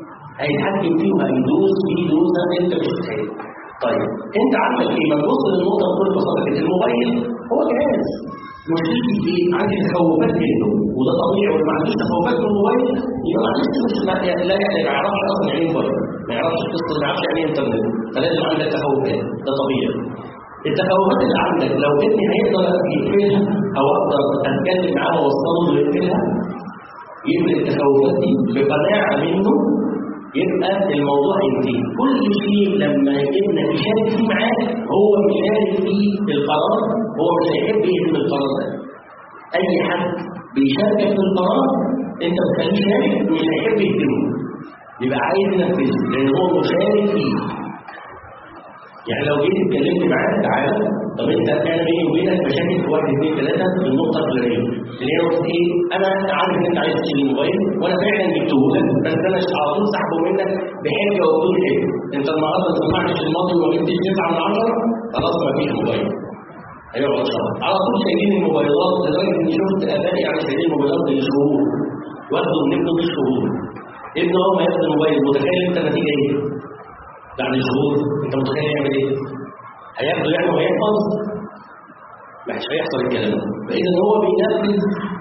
هيتحكم فيه وهيدوس فيه دوسه انت مش متخيل طيب انت عندك ايه ما تبص للنقطه بكل بساطه كده الموبايل هو جهاز مشكلتي ايه عندي تخوفات منه وده طبيعي واللي ما عندوش تخوفات من الموبايل يبقى ما عندوش مش لا لا يعني ما يعرفش اصلا يعني ايه موبايل ما يعرفش القصه ما يعرفش يعني ايه انترنت فلازم عندك تخوفات ده طبيعي التخوفات اللي عندك لو ابني هيقدر يقفلها او اقدر اتكلم معاه واوصله له يقفلها يقفل التخوفات دي بقناعه منه يبقى الموضوع ينتهي كل شيء لما ابنك يشارك فيه معاك هو بيشارك فيه القرار هو مش هيحب يهدم القرار ده اي حد بيشاركك في القرار انت بتخليه يشارك مش هيحب يهدمه يبقى عايز ينفذه لان هو مشارك فيه يعني لو جيت اتكلمت معاه تعالى طب انت انا بيني وبينك مشاكل في واحد اثنين ثلاثه في النقطه الفلانيه اللي هي نقطه ايه؟ انا عارف ان انت عايز تشيل الموبايل وانا فعلا جبته لك بس انا على طول سحبه منك بحجه وبدون حجه انت النهارده ما سمعتش الماضي وما جبتش 9 من 10 خلاص ما فيش موبايل هيقعد شهر على طول شايلين الموبايلات لدرجه اني شفت ابائي يعني شايلين الموبايلات بالشهور واخده من ابنه بالشهور ابنه اول ما ياخد الموبايل متخيل انت النتيجه ايه؟ بعد شهور انت متخيل يعمل ايه؟ هياخده يعني وهيحفظ مش هيحصل الكلام ده فاذا هو بينفذ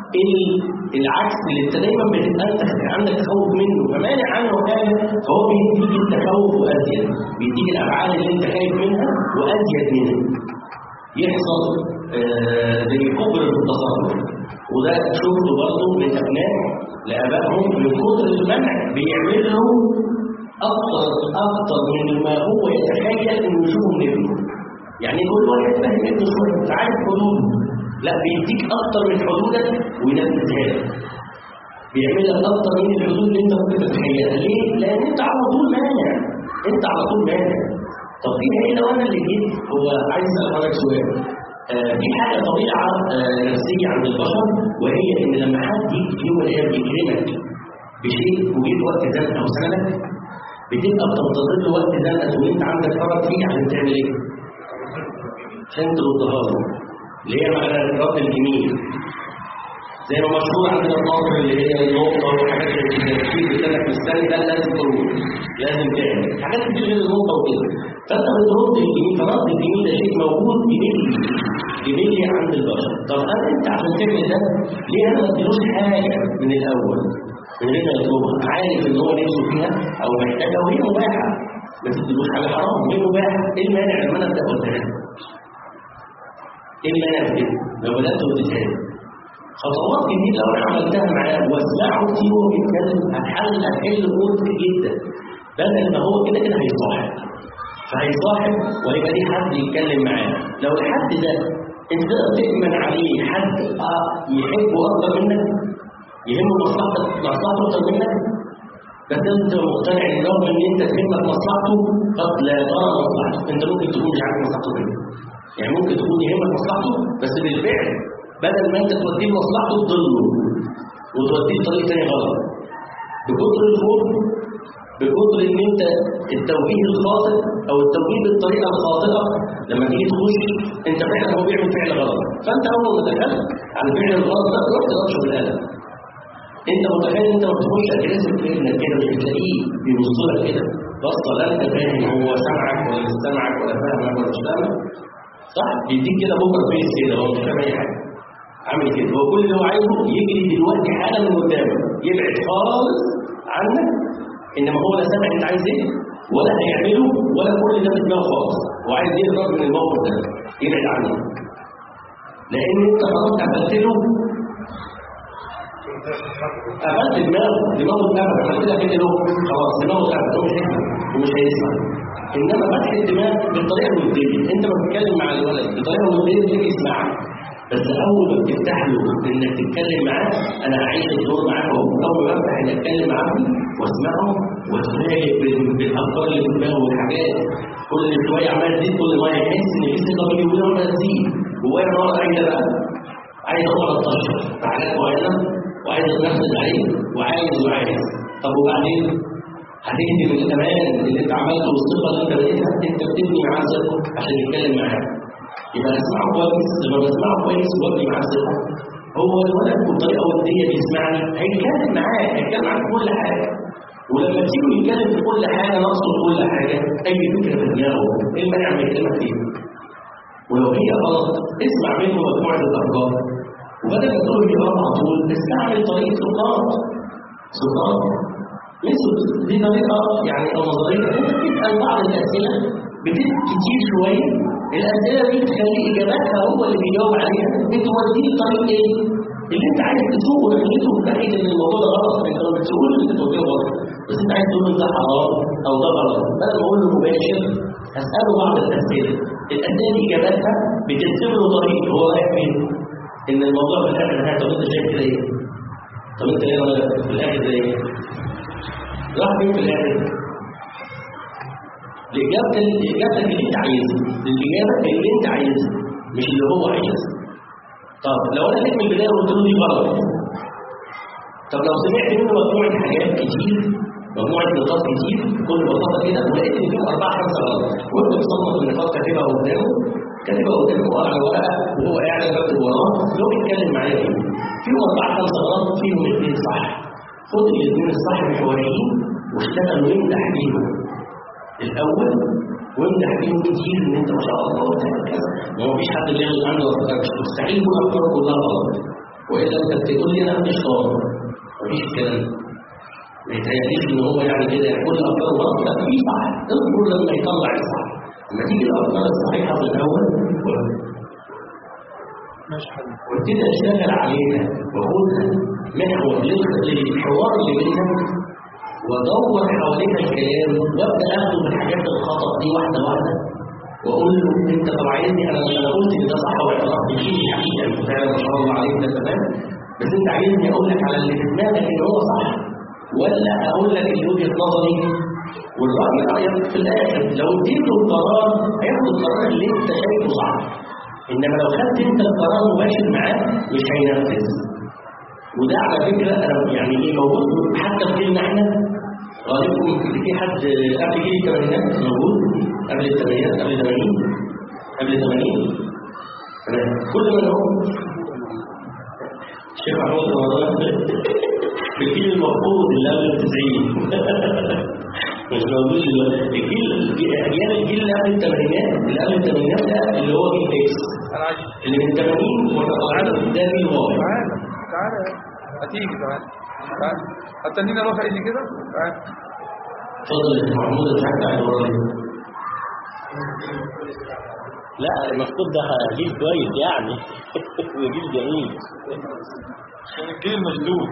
العكس اللي انت دايما بتبقى انت عندك تخوف منه فمانع عنه حاجه فهو بيديك التخوف وازيد بيديك الافعال اللي انت خايف منها وازيد منها يحصل آه زي كبر في التصرف وده شفته برضه من ابناء لابائهم من كتر المنع بيعمل له اكثر اكثر من ما هو يتخيل انه يشوفه من ابنه يعني كل واحد فاهم ابنه شويه انت عارف حدوده لا بيديك اكتر من حدودك وينفذها لك بيعمل لك اكتر من الحدود اللي انت ممكن تتخيلها ليه؟ لان انت على طول مانع انت على طول مانع طب في ايه لو انا اللي جيت هو عايز اسال حضرتك سؤال آه في حاجه طبيعه آه نفسيه عند البشر وهي ان لما حد يجي في يوم من الايام يكرمك بشيء وجيت وقت زنقه او سندك بتبقى بتنتظر له وقت زنقه وانت عندك فرق فيه عشان تعمل ايه؟ عشان تردها له اللي هي معنى الرد الجميل زي ما مشهور عندنا النصر اللي هي النقطه وحاجات زي كده كتير بتقول مستني ده لازم تروح لازم تعمل حاجات كتير غير النقطه وكده فانت بترد الجميل فرد الجميل ده شيء موجود جميلي جميلي عند البشر طب انا انت عشان تعمل ده ليه انا ما اديلوش حاجه من الاول من غير ما يطلبها عارف ان هو نفسه فيها او محتاجها وهي مباحه ما تديلوش حاجه حرام وهي مباحه ايه المانع لما انا ابدا قدامها ايه المانع في كده لو بدات وتتهان خطوات كتير لو انا عملتها معاه واسمعه كتير وهو بيتكلم هتحل هتحل امور كتير جدا بدل ما هو كده كده هيصاحب فهيصاحب ويبقى ليه حد يتكلم معاه لو الحد ده انت تقدر تأمن عليه حد يحبه اكتر منك يهم مصلحتك مصلحته اكتر منك بس انت مقتنع ان رغم ان انت تهمك مصلحته قد لا ترى مصلحته انت ممكن تكون مش عارف مصلحته فين يعني ممكن تكون يهمك مصلحته بس بالفعل بدل ما انت توديه مصلحته تضله وتوديه طريق تاني غلط بكتر الخوف بكتر ان انت التوجيه الخاطئ او التوجيه بالطريقه الخاطئه لما تيجي تخش انت فعلا هو بيعمل فعل غلط فانت اول ما دخلت على الفعل الغلط ده رحت تنشر بالقلم انت متخيل انت ما بتخش اجهزه ابنك كده مش بتلاقيه بيبص لك كده بصه لا انت فاهم هو سامعك ولا مش سامعك ولا فاهمك ولا مش فاهمك صح بيديك كده بوكر فيس كده هو مش فاهم اي حاجه عامل كده هو كل اللي هو عايزه يجري دلوقتي حالا من قدامك يبعد خالص عنك انما هو لا سامع انت عايز ايه ولا هيعمله ولا كل ده في دماغه خالص هو عايز يهرب من الموقف ده يبعد عنه لان انت خلاص قفلت له قفلت دماغه دماغه اتقفل عملت لك كده له خلاص دماغه اتقفل هو مش هيسمع ومش هيسمع انما فتح الدماغ بالطريقه الوديه انت ما بتتكلم مع الولد بطريقه وديه تيجي يسمعك بس اول ما بتفتح له انك تتكلم معاه انا هعيش الدور معاك اهو اول ما بفتح اني اتكلم معاه واسمعه واتفاجئ بال- بالافكار اللي في دماغه والحاجات كل شويه عمال تزيد كل ما يحس ان في ثقه بيني وبينه عمال تزيد جواه نار عايزه بقى عايز اقعد اتطشر في حاجات معينه وعايز اتنفذ عليه وعايز وعايز طب وبعدين هتهدم الامان اللي انت عملته والثقه اللي انت بنيتها انت بتبني معاه ثقه عشان يتكلم معاك يبقى اسمعه كويس لما بسمعه كويس وابني معاه ثقه هو الولد بطريقه وديه بيسمعني هيتكلم معاك هيتكلم معاك في كل حاجه ولما تيجي يتكلم في كل حاجه نقصد كل حاجه اي فكره في دماغه ايه المانع من يكلمك فيها ولو هي غلط اسمع منه مجموعه الافكار وبدل ما تقول لي غلط على طول استعمل طريقه سلطات سلطات مثل دي طريقه يعني او نظريه انت بتسال بعض الاسئله بتبقى كتير شويه الاسئله دي بتخلي اجاباتها هو اللي بيجاوب عليها بتوديه لطريق ايه؟ اللي انت عايز تسوقه ناحيته ناحيه ان الموضوع ده غلط انت ما بتسوقوش انت بتوجهه غلط بس انت عايز تقول له ده حرام او ده غلط بدل ما اقول له مباشر هساله بعض الاسئله الاسئله دي اجاباتها بترسم له طريق هو رايح فين؟ ان الموضوع في الاخر ها طب انت شايف كده ايه؟ طب انت ايه رايك في الاخر ده ايه؟ راح فين في الاخر؟ الاجابه الاجابه اللي انت عايزها الاجابه اللي انت عايزها مش اللي هو عايزها طب لو انا جيت من البدايه وقلت له دي غلط طب لو سمعت منه مجموعه حاجات كتير مجموعه نقاط كتير بكل بساطه كده ولقيت ان فيهم اربعه خمسه غلط وانت بتصنف النقاط كاتبها قدامه كاتبها قدامه على ورقه وهو قاعد بكتب وراه لو بيتكلم معايا فيه فيهم اربعه خمسه غلط فيهم اثنين صح خد الاثنين الصح محوريين واشتغل وامدح بيهم الاول وامدح بيهم كتير ان انت ما شاء الله بتعمل كذا ما هو مفيش حد بيعمل عنده افكار مستحيل يكون افكاره كلها غلط والا انت بتقول لي انا مفيش غلط مفيش الكلام ده. ما يتهيأليش ان هو يعني كده يعني كل افكاره غلط لا في صح اصبر لما يطلع الصح لما تيجي الافكار الصحيحه في الاول ماشي حبيبي وابتدي اشتغل عليها واخدها محور للخ- للحوار اللي بيننا وادور حواليها الكلام وابدا اخده من الحاجات الخطا دي واحده واحده واقول له انت طب عايزني انا انا قلت ان ده صح واعترفت بيه حقيقه انت فعلا ما شاء الله عليك ده تمام بس انت عايزني اقول لك على اللي في دماغك ان هو صح ولا اقول لك اللي وجهه نظري والراي رايك في الاخر لو اديته القرار هياخد القرار اللي انت شايفه صح انما لو خدت انت القرار مباشر معاه مش هينفذ وده على فكره انا يعني ايه موجود حتى في جيلنا احنا غالبكم في حد قبل جيل الثمانينات موجود قبل الثمانينات قبل 80 قبل 80 تمام كل ما هو الشيخ محمود رمضان في الجيل المفقود اللي قبل التسعين مش موجود دلوقتي الجيل اجيال الجيل اللي قبل الثمانينات اللي قبل الثمانينات ده اللي هو جيل اكس انا عايز اللي من 80 وتقاعد ده جيل واحد تعالى تعالى هتيجي تعالى تعالى هتنيني اروح ايدي كده تعالى اتفضل يا شيخ محمود اتحكى على ورايا لا المفروض ده جيل كويس يعني ده جيل جميل عشان الجيل مشدود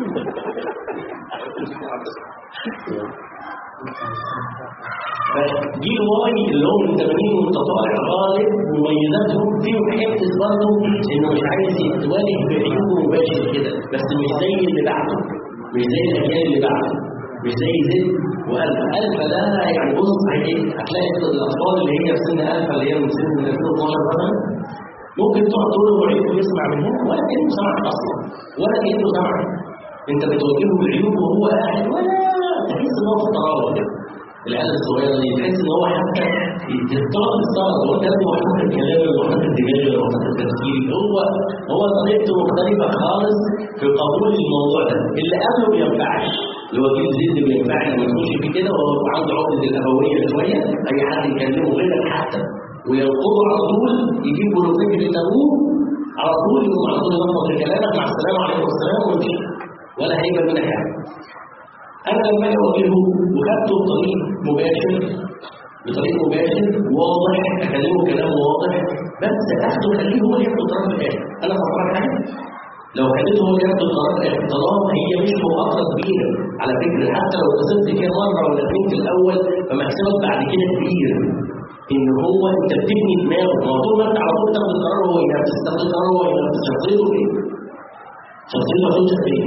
جيل واي اللي هو من 80 وانت طالع غالب مميزاتهم فيهم حته برضه انه مش عايز يتواجه بعيوبه مباشر كده بس مش زي اللي بعده مش زي الاجيال اللي بعده مش زي زد والفا الفا ده يعني بص هي- هتلاقي الاطفال اللي هي في سن الفا اللي هي من سن 2012 مثلا ممكن تقعد تقول له عيب ويسمع من هنا ولا كانه سمعك اصلا ولا كانه سمعك انت بتوجهه بالعيوب وهو قاعد ولا تحس ان هو في طراوه كده العيال الصغيره دي تحس ان هو حتى يضطرب الصلاه هو ده اللي وحدات الكلام وحدات الدماغ وحدات التفكير هو هو طريقته مختلفه خالص في قبول الموضوع ده اللي قبله ما ينفعش اللي هو جيل زد ما ينفعش لما تخش فيه كده وهو عنده عقده الابويه شويه اي حد يكلمه غيرك حتى وينقضه على طول يجيب له فكره ابوه على طول يقوم على طول ينقض في كلامك مع السلامه عليكم السلام ويمشي ولا هيبقى منك حاجه انا لما اجي اواجهه وخدته بطريق مباشر بطريق مباشر واضح اكلمه كلام واضح بس اخده خليه هو اللي ياخد القرار في الاخر انا فكرت حاجه لو خليته هو اللي ياخد القرار في الاخر طالما هي مش مؤامره كبيره على فكره حتى لو خسرت فيها مره ولا اثنين في الاول فمكسبك بعد كده كبير ان هو انت بتبني دماغه ما هو طول ما انت على طول تاخد القرار هو ينفذ تاخد القرار هو ينفذ شخصيته ايه؟ شخصيته هتوصل فين؟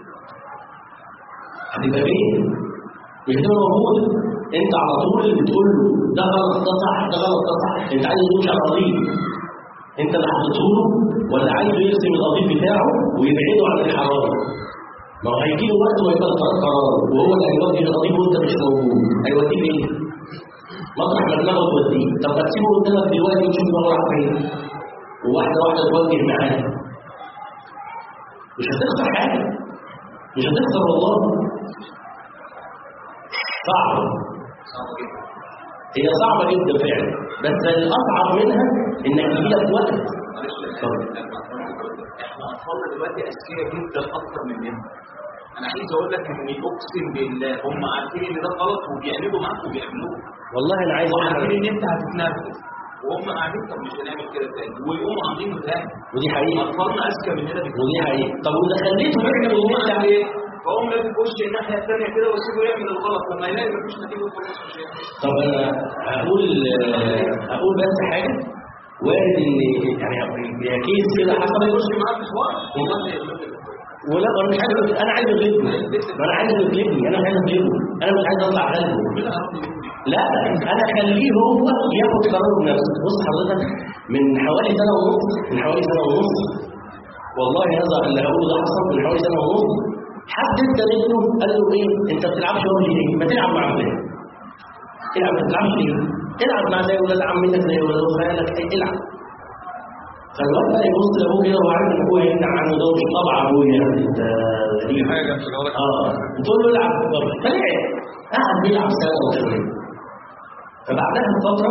هتبقى فين؟ مش هتبقى موجود انت على طول اللي بتقول له ده غلط ده صح ده غلط ده صح انت عايز تمشي على القضيب انت اللي حطيته له ولا عايزه يرسم القضيب بتاعه ويبعده عن الحرام ما هو هيجي له وقت ويبقى القرار قرار وهو اللي هيوجه القضيب وانت مش موجود هيوديه فين؟ مطرح ما دماغه توديه طب ما تسيبه قدامك دلوقتي وتشوف دماغه راح فين وواحده واحده توجه معاه مش هتخسر حاجه مش هتخسر والله صعبة هي صعبة جدا فعلا بس الأصعب منها إنك تجي لك وقت احنا اطفالنا دلوقتي اذكياء جدا اكتر مننا انا عايز اقول لك ان اقسم بالله هم عارفين ان ده غلط وبيعملوا معاك وبيعملوه والله أنا عايز أقول وعارفين لك ان انت هتتنرفز وهم قاعدين طب مش هنعمل كده تاني ويقوموا عاملين تاني ودي حقيقة اطفالنا اذكى مننا بكتير ودي حقيقة طب وإذا خليته يعمل فهم اللي عامل أنت ايه؟ فهم لازم يخش الناحيه الثانيه كده ويسيبه يعمل الغلط لما يلاقي مفيش نتيجه خلاص مش هيعمل طب أنا هقول هقول بس حاجة وارد إن يعني هي كيس كده حتى حصل ما يخش معاك في حوار والله يغلبك. ولا انا مش عايز انا عايز اغلبه ما انا عايز اغلبني انا مش عايز اغلبه انا مش عايز اطلع غلبه ربنا يعرفني مني. لا انا اخليه هو ياخد قراره بنفسه بص حضرتك من حوالي سنه ونص من حوالي سنه ونص والله هذا اللي هقوله ده حصل من حوالي سنه ونص حد انت ابنه قال له ايه انت ما بتلعبش وجه ليه؟ ما تلعب مع فلان تلعب ما تلعبش ليه؟ العب مع زي ولاد عمتك زي ولاد خالك إيه، العب فالواد بقى يبص لابوه كده وهو عارف ان ابوه هيمنع عنه ده مش طبع ابوه يعني انت غريب حاجة مش هقول لك اه تقول له العب طب فلعب قعد بيلعب سنه وشويه فبعدها بفتره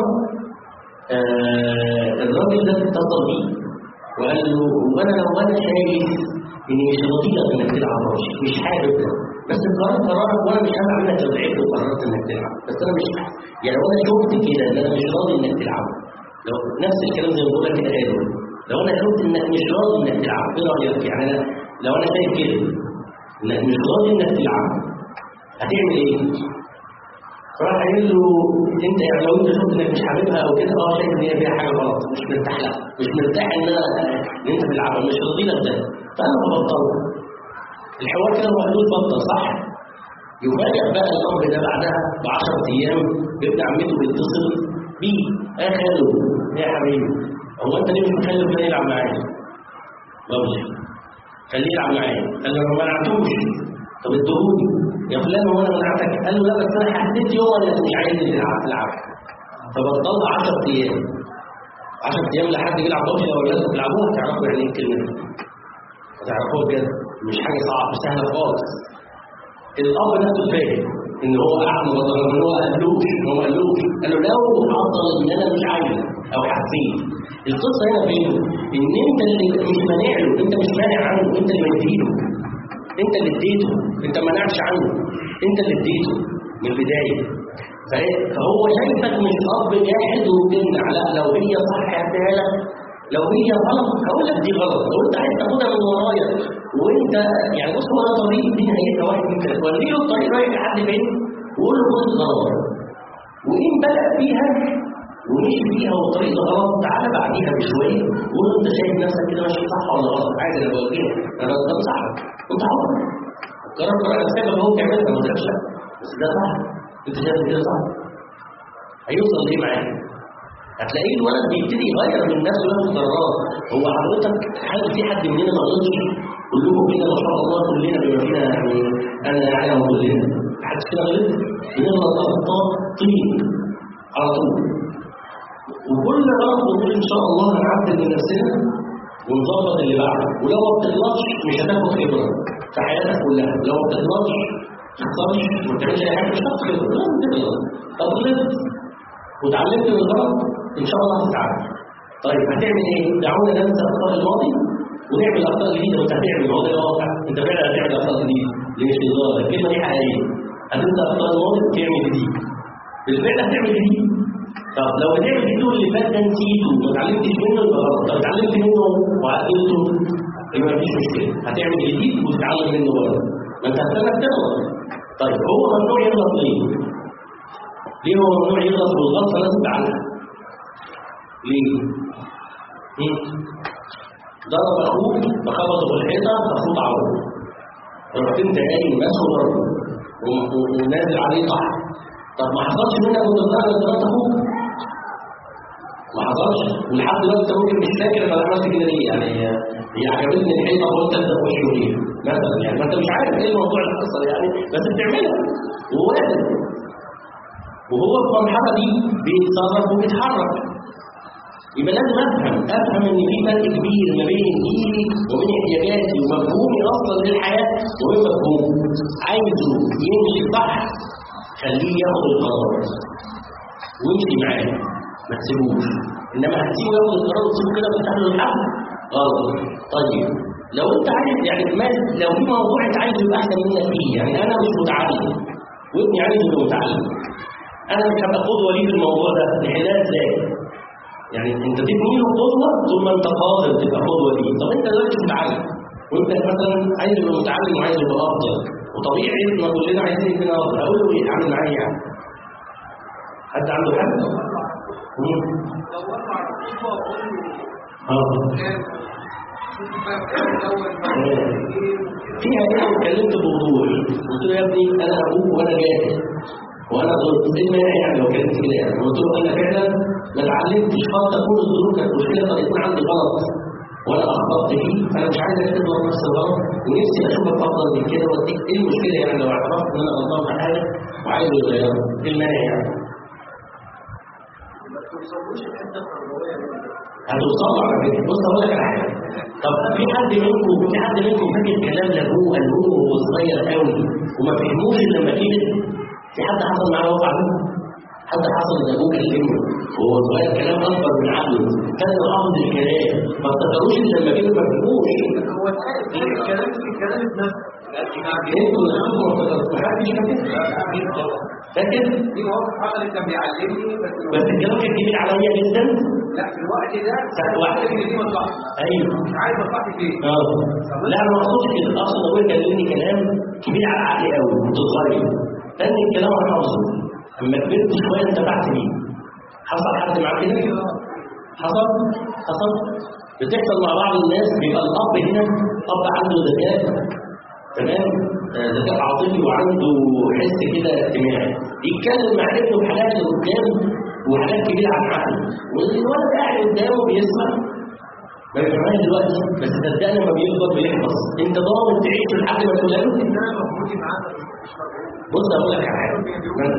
آه الراجل ده اتصل بيه وقال له وانا لو انا شايف اني مش راضيك انك تلعب ماتش مش حابب ده بس القرار قرارك وانا مش هزعل منك لو لعبت وقررت انك تلعب بس انا مش يعني لو انا شفت كده ان انا مش راضي انك تلعب لو نفس الكلام زي ما بقول لك كده قاله لو انا شفت انك مش راضي انك تلعب ايه رايك يعني انا لو انا شايف كده انك مش راضي انك تلعب هتعمل ايه؟ راح قايل له انت يعني لو انت شفت انك مش حاببها او كده اه شايف ان هي فيها حاجه غلط مش مرتاح لها مش مرتاح ان انا ان انت بتلعبها مش راضي لك ده فانا ببطلها الحوار كده هو قالوا بطل صح؟ يفاجئ بقى الامر ده بعدها ب 10 ايام ابن عمته بيتصل بيه يا خالد يا حبيبي هو انت ليه مش مخلي فلان يلعب معايا؟ بابجي خليه يلعب معايا قال له ما منعتوش طب ادهوني يا فلان هو انا منعتك قال له لا بس انا حددت يوم انا مش عايز تلعب تلعب فبطلها 10 ايام 10 ايام لحد يلعب بابجي لو الناس بتلعبوها تعرفوا يعني ايه الكلمه دي هتعرفوها بجد مش حاجه صعبه سهله خالص الاب نفسه فاهم ان هو قاعد مبطل ان هو قالوش هو ما قالوش قال له لو حصل ان انا مش عايز او حسيت القصه هنا فين؟ ان انت اللي مش مانع له انت مش مانع عنه انت اللي مديله انت اللي اديته انت ما منعتش عنه انت اللي اديته من البدايه فإيه؟ فهو شايفك مش اب جاحد وبتمنع لا لو هي صح هديها لك لو هي غلط هقول لك دي غلط لو انت عايز تاخدها من ورايا وانت يعني بص هو ده طريق دي نهايتها واحد من ثلاثه وريله الطريق رايح لحد فين وقول له خد القرار وان بدا فيها ومشي فيها والطريق ده غلط تعالى بعديها بشويه وقول انت شايف نفسك كده ماشي صح ولا غلط عادي انا بوجهك انا بنصحك انت حر قررت على نفسك هو كمان ما قلتلكش لا بس ده صح انت شايف كده صح هيوصل ليه معاك هتلاقيه الولد بيبتدي يغير من نفسه وياخد قرارات هو حضرتك هل في حد مننا ما غلطش كلكم كده ما شاء الله كلنا بما فينا يعني انا اعلم كلنا حد كده غلط بنغلط اخطاء طين على طول وكل غلط نقول ان شاء الله هنعدل من نفسنا ونظبط اللي بعده ولو ما بتغلطش مش هتاخد خبره في حياتك كلها لو ما بتغلطش ما تخسرش ما تعملش اي حاجه مش هتاخد خبره لازم تغلط طب غلطت وتعلمت من الغلط ان شاء الله هتتعلم طيب هتعمل ايه؟ دعونا ننسى اخطاء الماضي ونعمل اخطاء جديده وانت هتعمل هو ده الواقع انت فعلا هتعمل اخطاء جديده ليه مش هزار الكلمه دي حقيقيه هتنسى اخطاء الماضي وتعمل جديد بالفعل هتعمل جديد طب لو بتعمل جديد اللي فات ده نسيته ما اتعلمتش منه يبقى غلط طب اتعلمت منه وعدلته يبقى مفيش مشكله هتعمل جديد وتتعلم منه برضه ما انت هتستنى تغلط طيب هو ممنوع يغلط ليه؟ ليه هو ممنوع يغلط والغلطه لازم تعلم ليه؟ مم. ضرب اخوك فخبطه في الحيطه فاخوه تعور رحت انت قايم ماسكه ضربه و- و- ونازل عليه طح طب ما حصلش منك وانت بتعمل ضربت اخوك ما حصلش ولحد دلوقتي انت ممكن مش فاكر انا عملت كده ليه يعني هي عجبتني الحيطه وقلت ابدا وشي ليه مثلا يعني ما انت مش عارف ايه الموضوع اللي حصل يعني بس بتعملها ووارد وهو في المرحله دي بيتصرف وبيتحرك يبقى لازم افهم افهم ان في فرق كبير ما بين جيلي وبين احتياجاتي ومفهومي اصلا للحياه وبين مفهومه عايزه يمشي صح خليه ياخد القرار وامشي معاه ما تسيبوش انما هتسيبه ياخد القرار وتسيبه كده وتفتح له الحل غلط طيب لو انت عايز يعني ما لو في موضوع انت عايزه يبقى احسن منك فيه يعني انا مش متعلم وابني عايز يبقى متعلم انا مش هبقى قدوه ليه في الموضوع ده نحلها ازاي؟ يعني انت تبني له قدوه ثم انت قادر تبقى قدوه ليه طب انت دلوقتي مش متعلم وانت مثلا عايز يبقى متعلم وعايز يبقى افضل وطبيعي ما كلنا عايزين يبقى افضل اقول له ايه اعمل معايا يعني حد عنده حد؟ مم. دورنا على الصفة وقول اه له فيها ايه اتكلمت بوضوح قلت له يا ابني انا ابوك وانا جاهز وانا قلت ايه المانع يعني لو كلمت كده يعني قلت له انا فعلا ما اتعلمتش قد تكون الظروف كانت مشكله قد يكون عندي غلط وانا اخطات فيه فانا مش عايز تغلط نفس الغلط ونفسي اشوفك افضل من كده واديك ايه المشكله يعني لو اعترفت ان انا غلطان في حاجه وعايز اغيرها ايه المانع يعني؟ هتوصل على فكره بص اقول لك على حاجه طب في حد منكم في حد منكم فاكر كلام لابوه قالوه وهو صغير قوي وما فهموش إلا لما كبر في حد حصل معاه وقع منه حد حصل ان ابوه كلمه وهو صغير كلام اكبر من عقله كان حافظ الكلام ما افتكروش إلا لما كبر ما فهموش هو الكلام في الكلام بنفسه انتوا نفسكم ما افتكرتوش محدش فاكر فاكر في مواقف حصلت كان بيعلمني بس بس الكلام كان كبير عليا جدا لا في الوقت ده ساعة واحدة. اللي دي مصلحتي ايوه مش عارف مصلحتي فين اه لا انا ما اقصدش كده اقصد اقول كلمني كلام كبير على عقلي قوي كنت صغير تاني الكلام انا حافظه اما كبرت شويه انتبهت بيه حصل حد معاه كده حصل حصل بتحصل مع بعض الناس بيبقى الاب هنا اب عنده ذكاء تمام آه، ذكاء عاطفي وعنده حس كده اجتماعي يتكلم مع ابنه بحاجات اللي قدامه وحاجات كبيره عن عقله والولد قاعد قدامه بيسمع ما بيفهمهاش دلوقتي بس صدقني لما بيكبر بيحفظ انت ضامن تعيش لحد ما تقول له ان انا مفروض معاه مش مفروض بص اقول لك على حاجه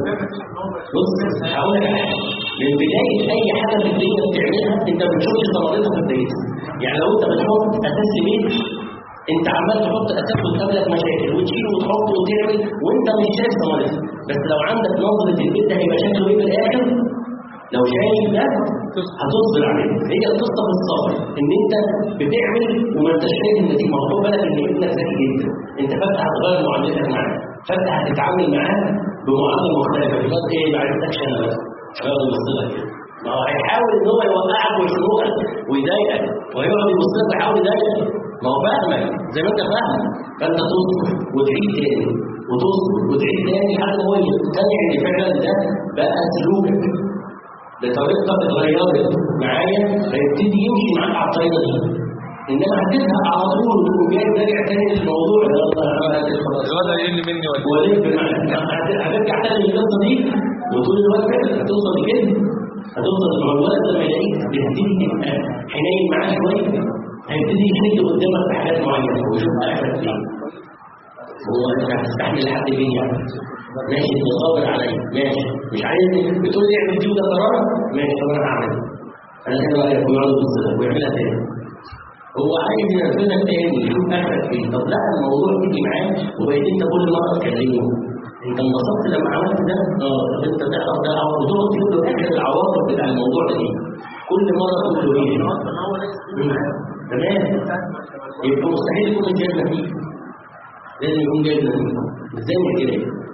بص هقول لك على حاجه من بدايه اي حاجه في الدنيا بتعملها انت ما بتشوفش ثمرتها في بدايتها يعني لو انت بتحط اساس بيت انت عمال تحط اساس وتقابلك مشاكل وتشيل وتحط وتعمل وانت مش شايف ثمرتها بس لو عندك نظره البيت ده هيبقى شكله ايه في الاخر لو شايف ده هتصبر عليه هي القصه في الصبر ان انت بتعمل وما انتش شايف النتيجه ما هو خد بالك ان ابنك ذكي جدا انت فجاه هتغير معاملتك معاه فجاه هتتعامل معاه بمعامله مختلفه بس ايه ما عرفتكش انا بس هيقعد يبص لك كده ما هو هيحاول ان هو يوقعك ويخنقك ويضايقك ويقعد يبص لك ويحاول يضايقك ما هو فاهمك زي ما انت فاهم فانت تصبر وتعيد تاني وتصبر وتعيد تاني لحد ما هو يقتنع ان فعلا ده بقى سلوكك ده طريقتك اتغيرت معايا هيبتدي يمشي معاك على الطريقه دي انما هتزهق على طول وتقوم جاي راجع تاني للموضوع ده خلاص الوضع يقل مني ولا ولف معاك هترجع تاني للقصه دي وطول الوقت كده هتوصل لكده هتوصل للولد لما يلاقيك بتبتدي تبقى حنين معاه شويه هيبتدي يشد قدامك في حاجات معينه ويشوف اخرك فين هو انت هتستحمل لحد فين يعني ماشي انت صابر عليا ماشي مش عايز بتقول لي اعمل دي وده قرارك ماشي طب انا هعمل انا كده رايك ويقعد يبص لك ويعملها تاني هو عايز ينفذك تاني يشوف اخرك فين طب لا الموضوع تيجي معاه وبقيت انت كل مره تكلمه انت انبسطت لما عملت ده اه طب انت تعرف ده او وتقعد تقول له اخر العواقب بتاع الموضوع ده ايه كل مره تقول له ايه تمام يبقى مستحيل يكون جايب نتيجه لازم يكون جايب نتيجه ازاي من كده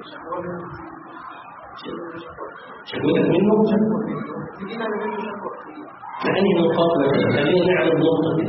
شكوتك منه فأنهي نقاط مثلا خلينا نعرف نقطة دي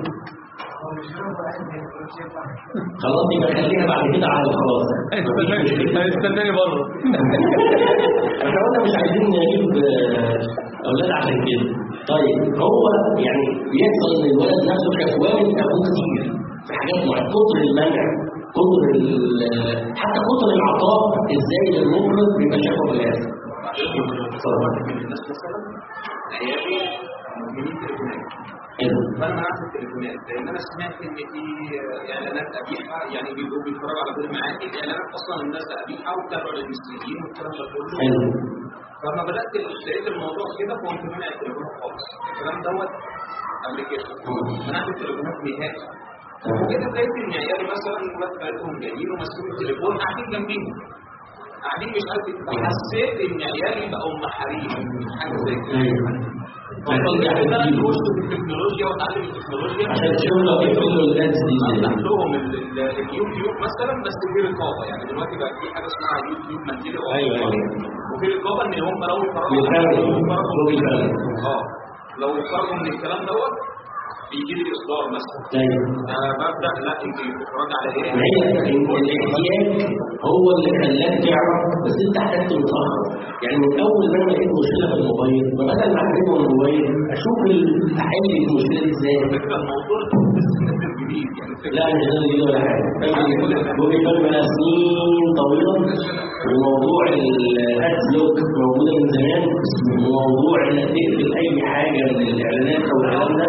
خلاص يبقى خليها بعد كده على خلاص هيستناني بره احنا قلنا مش عايزين نجيب آه، اولاد عشان كده طيب هو يعني بيحصل ان الولد نفسه شكواه من ابوه كتير في حاجات معينه كتر المنع كتر ال- حتى كتر العطاء ازاي للمفرد بيبقى شكوى بالاسف الناس مثلا عيالي مدمنين تليفونات حلو فانا منعت التليفونات لان انا سمعت ان في اعلانات قبيحه يعني بيبقوا بيتفرجوا على فيلم عادي الاعلانات اصلا الناس قبيحه وبتابعوا للمسلمين والكلام ده كله حلو فلما بدات لقيت الموضوع كده فقمت منع التليفونات خالص الكلام دوت قبل كده منعت التليفونات نهائي وكده لقيت ان عيالي مثلا ولاد خالتهم جايين وماسكين التليفون قاعدين جنبيهم قاعدين مش عارف إيه. فحسيت ان عيالي بقوا محارين حاجه زي كده فقلت ان انا اخش في التكنولوجيا واتعلم التكنولوجيا عشان تشوف لو بيقولوا الادز دي افتح ازاي لهم ال- ال- اليوتيوب مثلا بس في رقابه يعني دلوقتي بقى في حاجه اسمها يوتيوب منزلي أيوة، أيوة. وفي رقابه ان هم لو يفرجوا بيفرقوا. لو يفرجوا هو بيفرق. اه لو يفرجوا من الكلام دوت بيجي لي اصدار مثلا طيب انا ببدا لا انت بتتفرج على ايه؟ ما هي إن الاحتياج هو اللي خلاك تعرف بس انت احتجت متاخر يعني من اول ما انا لقيت مشكله في الموبايل فبدل ما احتاجه من الموبايل اشوف احل المشكله دي ازاي فكره الموضوع بس نازل جديد يعني فكرة لا مش ده جديد ولا حاجه جوجل فيلم بقى سنين طويله وموضوع الاد بلوك موجوده من زمان وموضوع انك تقفل اي حاجه من الاعلانات او الكلام ده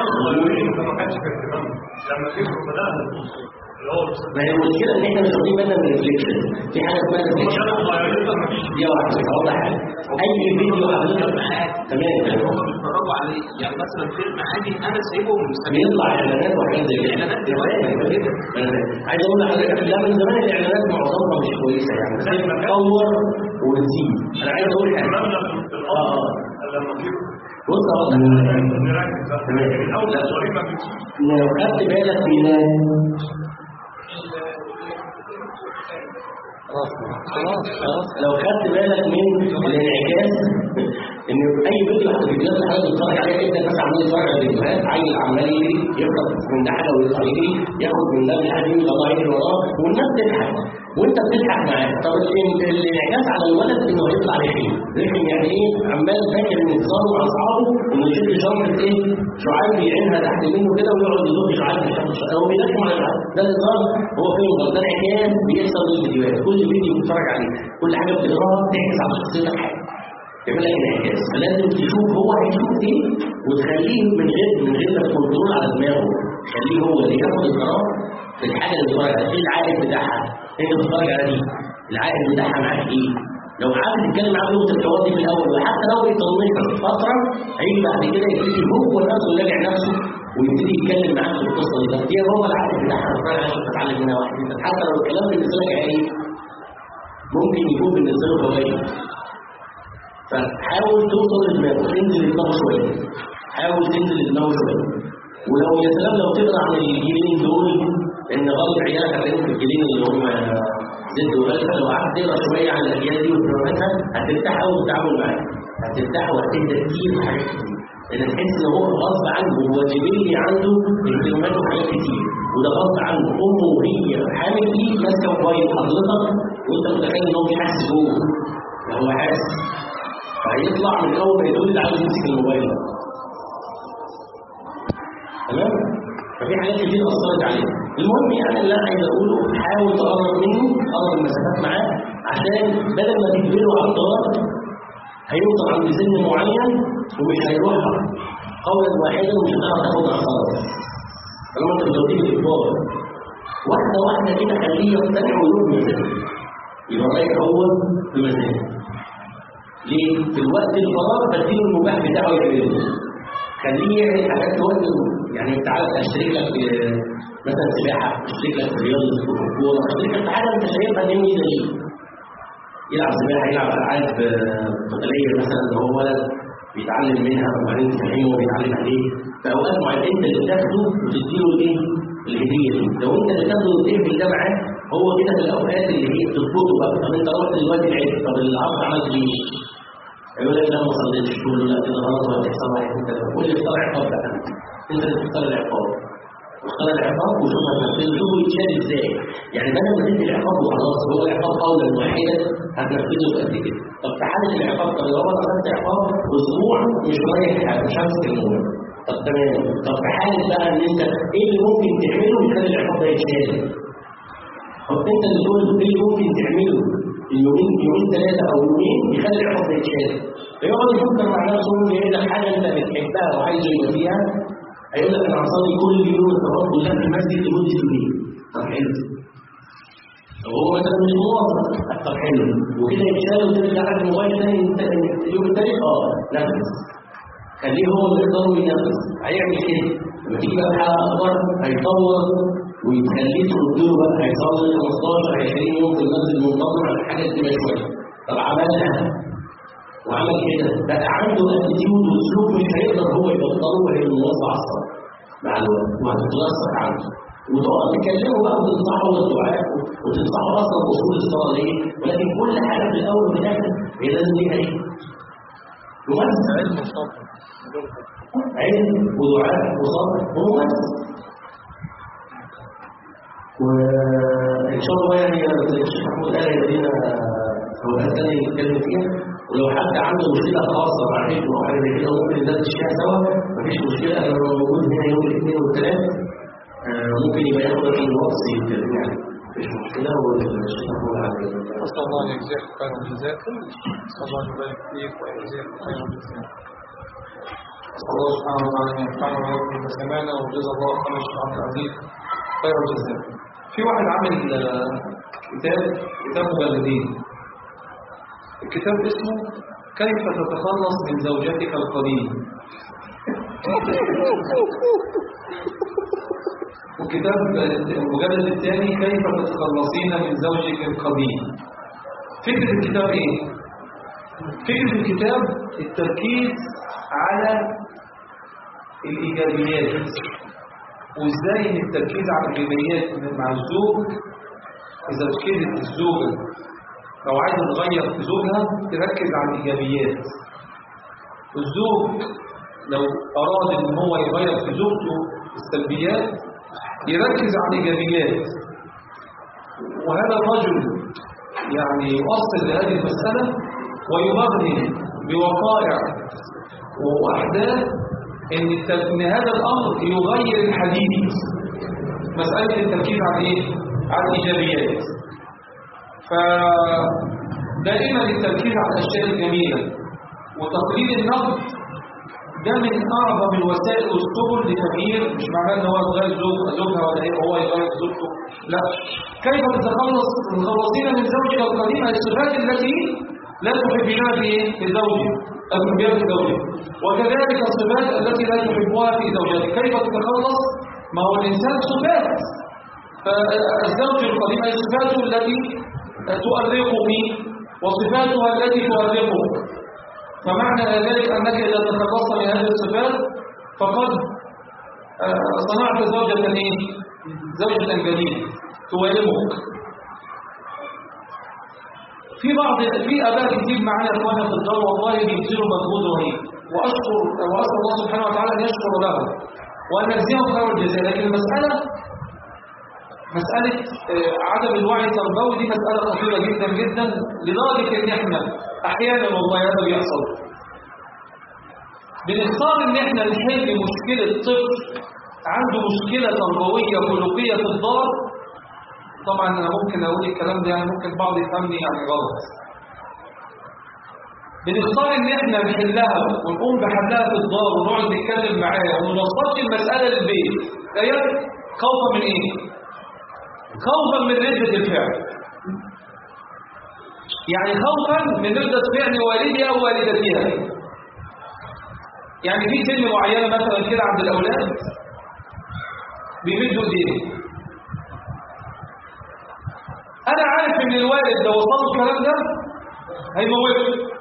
ما هي المشكله ان احنا مش واخدين بالنا من الريفليكشن في حاجه اسمها ريفليكشن دي واحده اوضح حاجه اي فيديو حضرتك تمام هم بيتفرجوا عليه يعني مثلا فيلم عادي انا سايبه مستمر بيطلع اعلانات وحاجات زي كده اعلانات دلوقتي عايز اقول لحضرتك لا من زمان الاعلانات معظمها مش كويسه يعني بس بتطور وتزيد انا عايز اقول حاجه اه بص اوضح لو خدت بالك من خلاص خلاص خلاص لو خدت بالك من الانعكاس ان اي فيديو حتى فيديوهات اللي حضرتك بتتفرج عليها جدا الناس عمالين يتفرج على فيديوهات عيل عمال يجري يخطف من ده حاجه ويطلع يجري ياخد من ده لحد يجي الله يجري وراه والناس تضحك وانت بتضحك معاه طب ال- الانعكاس على الولد انه هيطلع رخم رخم يعني ايه عمال فاكر ان هزاره مع اصحابه انه يشد شجره ايه شعاع يعينها تحت منه كده ويقعد يزق شعاع في الشمس هو بيرخم على الشعاع ده النظام هو فين غلط ده انعكاس بيحصل في الفيديوهات كل فيديو بتتفرج عليه كل حاجه بتقراها بتعكس على شخصيتك حاجه يعمل لك انعكاس فلازم تشوف هو هيشوف ايه وتخليه من غير من غير ما تكنترول على دماغه خليه هو اللي ياخد القرار في الحاجه اللي بيتفرج عليها ايه العائد بتاعها انت بتتفرج على دي العائد بتاعها معاك ايه لو قعدت تتكلم معاه بلغه الحوار دي في الاول وحتى لو بيطنشك فتره هيجي بعد كده يبتدي هو نفسه يراجع نفسه ويبتدي يتكلم معاك في القصه دي بس هي هو العائد بتاعها تتفرج عشان تتعلم منها واحد اتنين، تلاتة. حتى لو الكلام بالنسبه لك عادي ممكن يكون بالنسبه له فوائد فحاول توصل لدماغه تنزل دماغه شويه حاول تنزل دماغه شويه ولو يا سلام لو تقرا عن الجيلين دول ان غلط عيالك هتلاقيهم في الجيلين اللي هم زد وغلفه لو قعدت تقرا شويه عن الاجيال دي وتفهمها هترتاح قوي في التعامل معاها هترتاح وهتهدى كتير في حاجات كتير لان تحس ان هو غصب عنه هو جبلي عنده اهتمامات وحاجات كتير وده غصب عنه امه وهي حامل فيه ماسكه موبايل حضرتك وانت متخيل ان هو مش حاسس جوه ده هو حاسس فهيطلع من اول ما يتولد عايز يمسك الموبايل ده. تمام ففي حاجات كتير اثرت عليه المهم يعني اللي انا عايز اقوله حاول تقرب منه قرب المسافات معاه عشان بدل ما تجبره على الطلاق هيوصل عند سن معين ومش هيروح قولا واحدا ومش هتعرف تاخدها خالص طالما انت بتوديه بالاجبار واحده واحده كده خليه يقتنع ويروح مزاجه يبقى رايح هو بمزاجه ليه؟ في الوقت الفراغ بديله المباح بتاعه يعمله خليه يعمل حاجات توجه يعني انت عارف اشترك لك في مثلا سباحه اشترك لك في رياضه كوره اشترك لك في حاجه انت شايفها ان هي ميزه ليه يلعب سباحه يلعب العاب آه، قتاليه مثلا لو هو ولد بيتعلم منها وبعدين تفهمه وبيتعلم عليه في اوقات معينه انت اللي بتاخده وتديله الايه؟ الهديه دي لو انت اللي بتاخده وتقبل ده معاه هو كده في الاوقات اللي هي بتظبطه بقى طب انت رحت دلوقتي العيد طب العصر عملت ايه؟ يقول لك لا ما صليتش تقول له لا كده غلط ولا تحصل واحد اثنين ثلاثه قول لي اختار عقاب بقى انت اللي تختار العقاب واختار العقاب وشوف هتنفذه شوفه يتشال ازاي يعني بدل ما تدي العقاب وخلاص هو العقاب قولا واحدا هتنفذه في قد كده طب في حاله العقاب طب لو انا اخدت عقاب اسبوع مش رايح مش همسك الموبايل طب تمام طب في حاله بقى ان انت ايه اللي ممكن تعمله يخلي العقاب ده يتشال طب انت اللي تقول ايه اللي ممكن تعمله اليومين يومين ثلاثه او يومين يخلي العقاب ده يتشال فيقعد يفكر مع نفسه ويقول يقول لك حاجه انت بتحبها وعايز يبقى فيها هيقول لك انا هصلي كل يوم الصلاه كلها في المسجد لمده يومين طب حلو طب هو مثلا مش موظف طب حلو وكده يتشال وترجع على الموبايل تاني اليوم التاني اه نفس خليه هو اللي يقدر ينفذ هيعمل كده لما تيجي بقى حلقه اكبر هيطور ويخليه ترد له بقى هيصلي 15 20 يوم في المسجد منتظم على حاجه كده شويه طب عملها وعمل كده بقى عنده اتيتيود واسلوب مش هيقدر هو يبطله وهي الموظف اصلا مع الوقت وهتتغسل عنه وتقعد تكلمه بقى وتنصحه بالدعاء وتنصحه اصلا باصول الصلاه ليه ولكن كل حاجه في الاول وفي الاخر هي لازم ليها ايه؟ ممثل علم الصبر علم ودعاء وصبر وممثل وان شاء الله يعني الشيخ محمود قال يدينا اوقات ثانيه نتكلم فيها ولو حد عنده مشكله خاصه مع حزب او حاجه زي كده ممكن ندردش فيها سوا مفيش مشكله انا لو موجود هنا يوم الاثنين والثلاث آه، ممكن يبقى ياخد في الوقت يتكلم يعني مفيش مشكله والشيخ محمود عليه أسأل الله أن يجزيك خير الجزاء أسأل الله أن يبارك فيك ويجزيك خير الجزاء أسأل الله سبحانه وتعالى أن ينفعنا ويرحم ما سمعنا وجزا الله خير الشيخ عبد العزيز خير الجزاء في واحد عامل آه، كتاب كتاب مجلدين الكتاب اسمه كيف تتخلص من زوجتك القديم وكتاب المجلد الثاني كيف تتخلصين من زوجك القديم فكرة الكتاب ايه؟ فكرة الكتاب التركيز على الإيجابيات وإزاي إن التركيز على الإيجابيات مع الزوج إذا كانت الزوجة لو عايزة تغير في زوجها تركز على الإيجابيات الزوج لو أراد إن هو يغير في زوجته السلبيات يركز على الإيجابيات وهذا الرجل يعني يؤصل لهذه المسألة ويبرهن بوقائع وأحداث إن, الت- إن هذا الأمر يغير الحديث مسألة التركيز على إيه؟ على الإيجابيات فدائما التركيز على الأشياء الجميلة وتقليل النقد ده من أعظم الوسائل والسبل لتغيير مش معناه إن هو يغير زوج زوجها ولا إيه هو يغير زوجته لا كيف تتخلص تتخلصين من زوجك القديم الصفات التي لا تحبينها في إيه؟ في زوجك أو تحبينها في زوجك وكذلك الصفات التي لا تحبها في زوجتك كيف تتخلص ما هو الإنسان صفات فالزوج القديم هي صفاته التي تؤرقك وصفاتها التي تؤرقك فمعنى ذلك أنك إذا تخلصت من هذه الصفات فقد آه، صنعت زوجة إيه؟ زوجة جديدة توالمك في بعض في آباء كتير معانا إخوانا في الدار والله بيبذلوا مجهود رهيب وأشكر وأسأل الله سبحانه وتعالى أن يشكر له وأن يجزيهم خير الجزاء لكن المسألة مسألة آه، عدم الوعي التربوي دي مسألة خطيرة جدا جدا لدرجة إن إحنا أحيانا والله هذا بيحصل بنختار إن إحنا نحل مشكلة طفل عنده مشكلة تربوية خلقية في الدار طبعا أنا ممكن أقول الكلام ده يعني ممكن بعض يفهمني يعني غلط بنختار ان احنا نحلها ونقوم بحلها في الدار ونقعد نتكلم معاه وما نوصلش المساله للبيت ايات خوفا من ايه؟ خوفا من ردة الفعل يعني خوفا من ردة فعل والدي او والدتها يعني في سن معينه مثلا كده عند الاولاد بيمدوا ايديهم انا عارف ان الوالد لو وصل له الكلام ده هيموته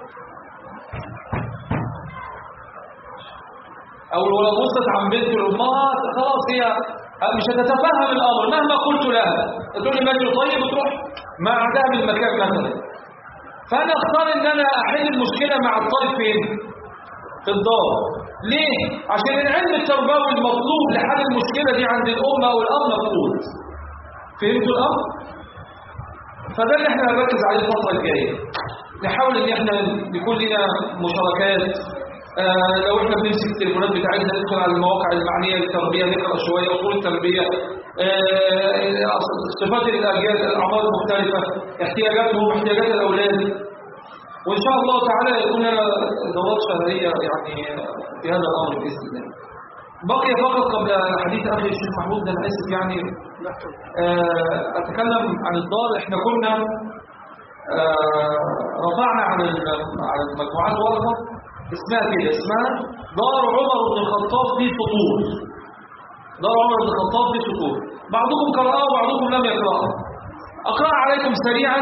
او لو بصت عن بنت لامها خلاص هي مش هتتفهم الامر مهما قلت لها تقول لي ماشي طيب وتروح ما عندها من المكان مثلا فانا اختار ان انا احل المشكله مع الطالب فين في الدار ليه عشان العلم التربوي المطلوب لحل المشكله دي عند الام او الاب مفقود فهمتوا الامر فده اللي احنا هنركز عليه الفتره الجايه نحاول ان احنا يكون لنا مشاركات آه لو احنا بنمسك التليفونات بتاعتنا ندخل على المواقع المعنيه للتربيه نقرا شويه اصول التربيه آه صفات الاجيال الاعمار المختلفه احتياجاتهم احتياجات الاولاد وان شاء الله تعالى يكون لنا دورات شهريه يعني في هذا الامر باذن الله. بقي فقط قبل حديث اخي الشيخ محمود ده انا اسف يعني آه اتكلم عن الدار احنا كنا رفعنا عن على المجموعات ورقه اسمها كده اسمها دار عمر بن الخطاب في سطور دار عمر بن الخطاب في سطور بعضكم قرأه وبعضكم لم يقرأه أقرأ عليكم سريعا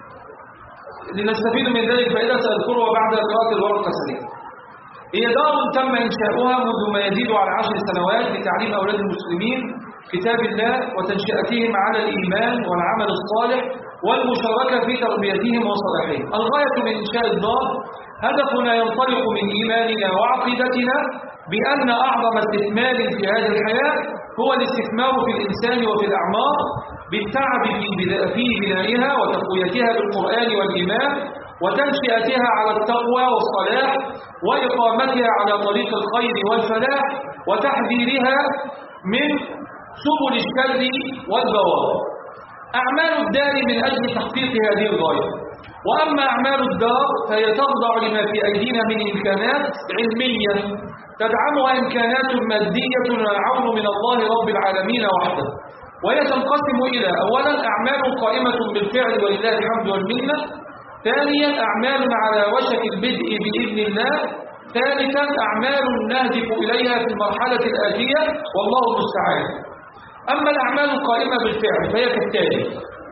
لنستفيد من ذلك فإذا سأذكرها بعد قراءة الورقة سريعا هي دار تم إنشاؤها منذ ما يزيد على عشر سنوات لتعليم أولاد المسلمين كتاب الله وتنشئتهم على الإيمان والعمل الصالح والمشاركة في تربيتهم وصلاحهم الغاية من إنشاء الدار هدفنا ينطلق من إيماننا وعقيدتنا بأن أعظم استثمار في هذه الحياة هو الاستثمار في الإنسان وفي الأعمار بالتعب في بنائها وتقويتها بالقرآن والإيمان وتنشئتها على التقوى والصلاح وإقامتها على طريق الخير والفلاح وتحذيرها من سبل الشر والبوار أعمال الدار من أجل تحقيق هذه الغاية وأما أعمال الدار فهي تخضع لما في أيدينا من إمكانات علمية تدعمها إمكانات مادية والعون من الله رب العالمين وحده وهي تنقسم إلى أولا أعمال قائمة بالفعل ولله الحمد والمنة ثانيا أعمال على وشك البدء بإذن الله ثالثا أعمال نهدف إليها في المرحلة الآتية والله المستعان أما الأعمال القائمة بالفعل فهي كالتالي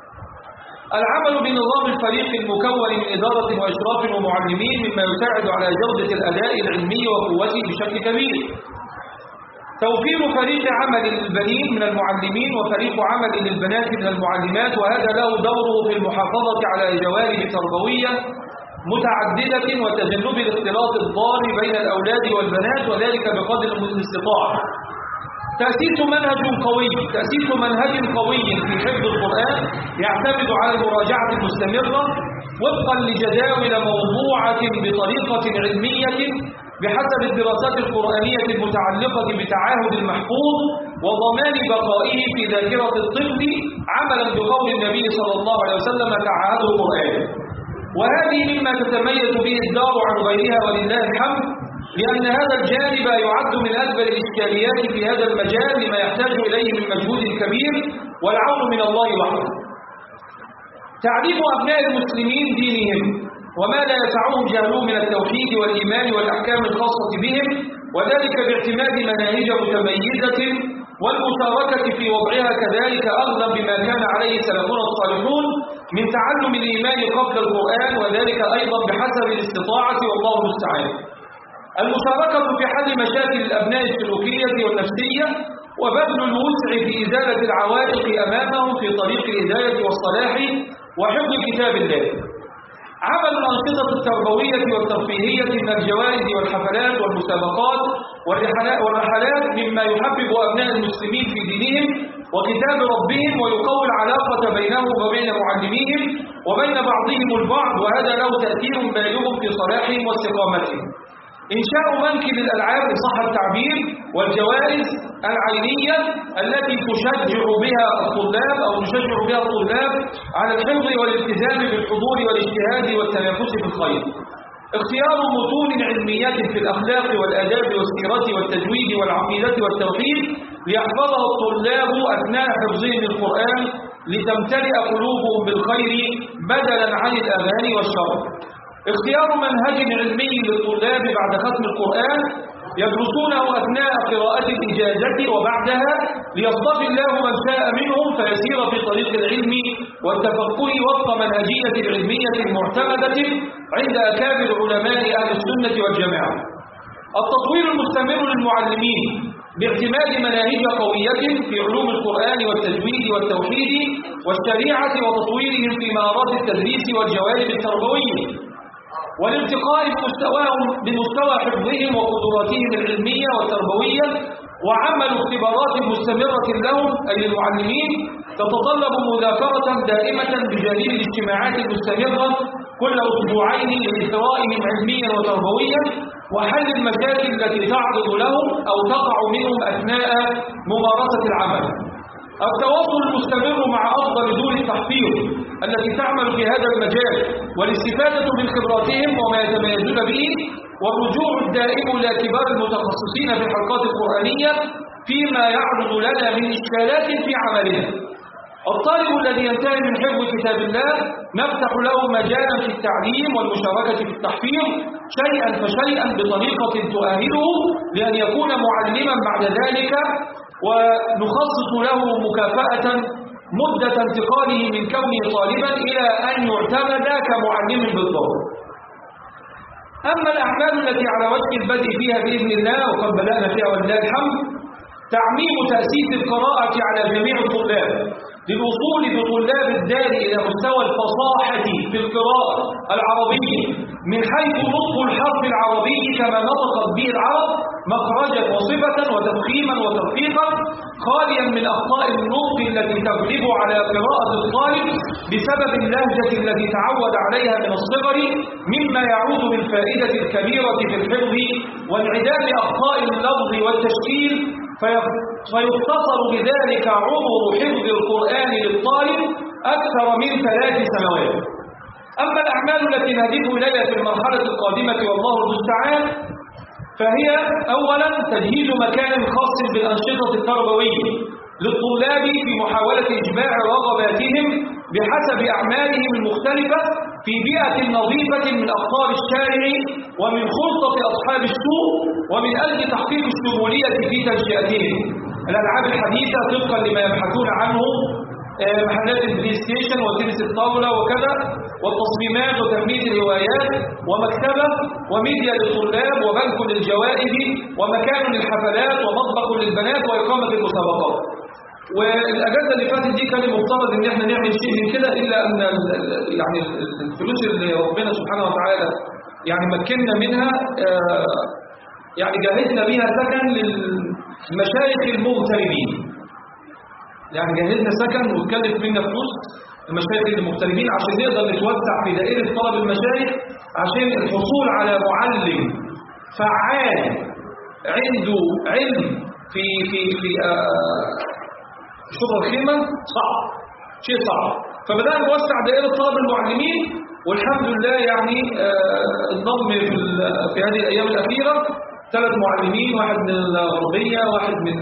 العمل بنظام الفريق المكون من إدارة وإشراف ومعلمين مما يساعد على جودة الأداء العلمي وقوته بشكل كبير توفير فريق عمل للبنين من المعلمين وفريق عمل للبنات من المعلمات وهذا له دوره في المحافظة على جوانب تربوية متعددة وتجنب الاختلاط الضار بين الأولاد والبنات وذلك بقدر الاستطاعة تأسيس منهج قوي تأسيس منهج قوي في حفظ القرآن يعتمد على المراجعة المستمرة وفقا لجداول موضوعة بطريقة علمية بحسب الدراسات القرآنية المتعلقة بتعاهد المحفوظ وضمان بقائه في ذاكرة الطفل عملا بقول النبي صلى الله عليه وسلم تعاهد القرآن وهذه مما تتميز به الدار عن غيرها ولله الحمد لأن هذا الجانب يعد من أكبر الإشكاليات في هذا المجال لما يحتاج إليه من مجهود كبير والعون من الله وحده تعليم أبناء المسلمين دينهم وما لا يسعهم جهلهم من التوحيد والإيمان والأحكام الخاصة بهم وذلك باعتماد مناهج متميزة والمشاركة في وضعها كذلك أغلب بما كان عليه سلفنا الصالحون من تعلم الإيمان قبل القرآن وذلك أيضا بحسب الاستطاعة والله المستعان المشاركة في حل مشاكل الأبناء السلوكية والنفسية وبذل الوسع في إزالة العوائق أمامهم في طريق الهداية والصلاح وحفظ كتاب الله عمل الأنشطة التربوية والترفيهية من الجوائز والحفلات والمسابقات والرحلات, والرحلات مما يحبب أبناء المسلمين في دينهم وكتاب ربهم ويقوي العلاقة بينهم وبين معلميهم وبين بعضهم البعض وهذا له تأثير بالغ في صلاحهم واستقامتهم إنشاء بنك للألعاب إن صح التعبير والجوائز العينية التي تشجع بها الطلاب أو تشجع بها الطلاب على الحفظ والالتزام بالحضور والاجتهاد والتنافس في الخير اختيار متون علمية في الأخلاق والآداب والسيرة والتجويد والعقيدة والتوحيد ليحفظها الطلاب أثناء حفظهم القرآن لتمتلئ قلوبهم بالخير بدلا عن الأغاني والشر اختيار منهج علمي للطلاب بعد ختم القرآن يدرسونه أثناء قراءة الإجازة وبعدها ليصطفي الله من شاء منهم فيسير في طريق العلم والتفقه وفق منهجية العلمية المعتمدة عند أكابر علماء أهل السنة والجماعة التطوير المستمر للمعلمين باعتماد مناهج قوية في علوم القرآن والتجويد والتوحيد والشريعة وتطويرهم في مهارات التدريس والجوانب التربوية والارتقاء بمستواهم بمستوى حفظهم وقدراتهم العلمية والتربوية وعمل اختبارات مستمرة لهم أي المعلمين تتطلب مذاكرة دائمة بجانب الاجتماعات المستمرة كل أسبوعين لإثرائهم علميا وتربويا وحل المشاكل التي تعرض لهم أو تقع منهم أثناء ممارسة العمل التواصل المستمر مع أفضل دول التحفيظ التي تعمل في هذا المجال والاستفادة من خبراتهم وما يتميزون به والرجوع الدائم إلى كبار المتخصصين في الحلقات القرآنية فيما يعرض لنا من إشكالات في عملنا الطالب الذي ينتهي من حفظ كتاب الله نفتح له مجالا في التعليم والمشاركة في التحفيظ شيئا فشيئا بطريقة تؤهله لأن يكون معلما بعد ذلك ونخصص له مكافأة مدة انتقاله من كونه طالبا إلى أن يعتمد كمعلم بالضبط أما الأعمال التي على وجه البدء فيها بإذن الله وقد بدأنا فيها ولله الحمد تعميم تأسيس القراءة على جميع الطلاب للوصول بطلاب الدار إلى مستوى الفصاحة في القراءة العربية من حيث نطق الحرف العربي كما نطقت به العرب مخرجا وصفة وتفخيما وترقيقا خاليا من أخطاء النطق التي تغلب على قراءة الطالب بسبب اللهجة التي تعود عليها من الصغر مما يعود بالفائدة الكبيرة في الحفظ وانعدام أخطاء اللفظ والتشكيل فيختصر بذلك عمر حفظ القرآن للطالب أكثر من ثلاث سنوات أما الأعمال التي نهدف إليها في المرحلة القادمة والله المستعان فهي أولا تجهيز مكان خاص بالأنشطة التربوية للطلاب في محاولة إجماع رغباتهم بحسب أعمالهم المختلفة في بيئة نظيفة من أخطار الشارع ومن خلطة أصحاب السوء ومن أجل تحقيق الشمولية في تنشئتهم الألعاب الحديثة طبقا لما يبحثون عنه محلات البلاي ستيشن وتنس الطاولة وكذا والتصميمات وتنمية الهوايات ومكتبة وميديا للطلاب وبنك للجوائز ومكان للحفلات ومطبخ للبنات وإقامة المسابقات والاجازه اللي فاتت دي كان المفترض ان احنا نعمل شيء من كده الا ان يعني الفلوس اللي ربنا سبحانه وتعالى يعني مكننا منها يعني جهزنا بيها سكن للمشايخ المغتربين يعني جهزنا سكن وتكلف منا فلوس المشايخ المغتربين عشان نقدر نتوسع في دائره طلب المشايخ عشان الحصول على معلم فعال عنده علم في في في آه شبه الخيمة صعب شيء صعب فبدأنا نوسع دائرة طلب المعلمين والحمد لله يعني انضم في, في هذه الأيام الأخيرة ثلاث معلمين واحد من الغربية واحد من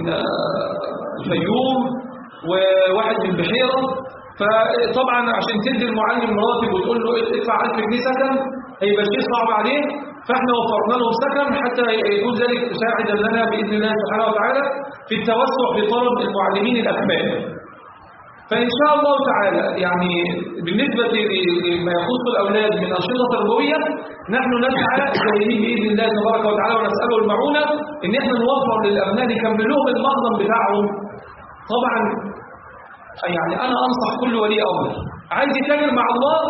الفيوم وواحد من بحيرة فطبعا عشان تدي المعلم راتب وتقول له ادفع 1000 جنيه سكن هيبقى شيء صعب عليه فاحنا وفرنا لهم سكن حتى يكون ذلك مساعدا لنا باذن الله سبحانه وتعالى في التوسع في طلب المعلمين الاكمال. فان شاء الله تعالى يعني بالنسبه لما يخص الاولاد من انشطه تربويه نحن نسعى جايين باذن الله تبارك وتعالى ونساله المعونه ان احنا نوفر للابناء نكمل لهم المخزن بتاعهم. طبعا يعني انا انصح كل ولي امر عايز يتاجر مع الله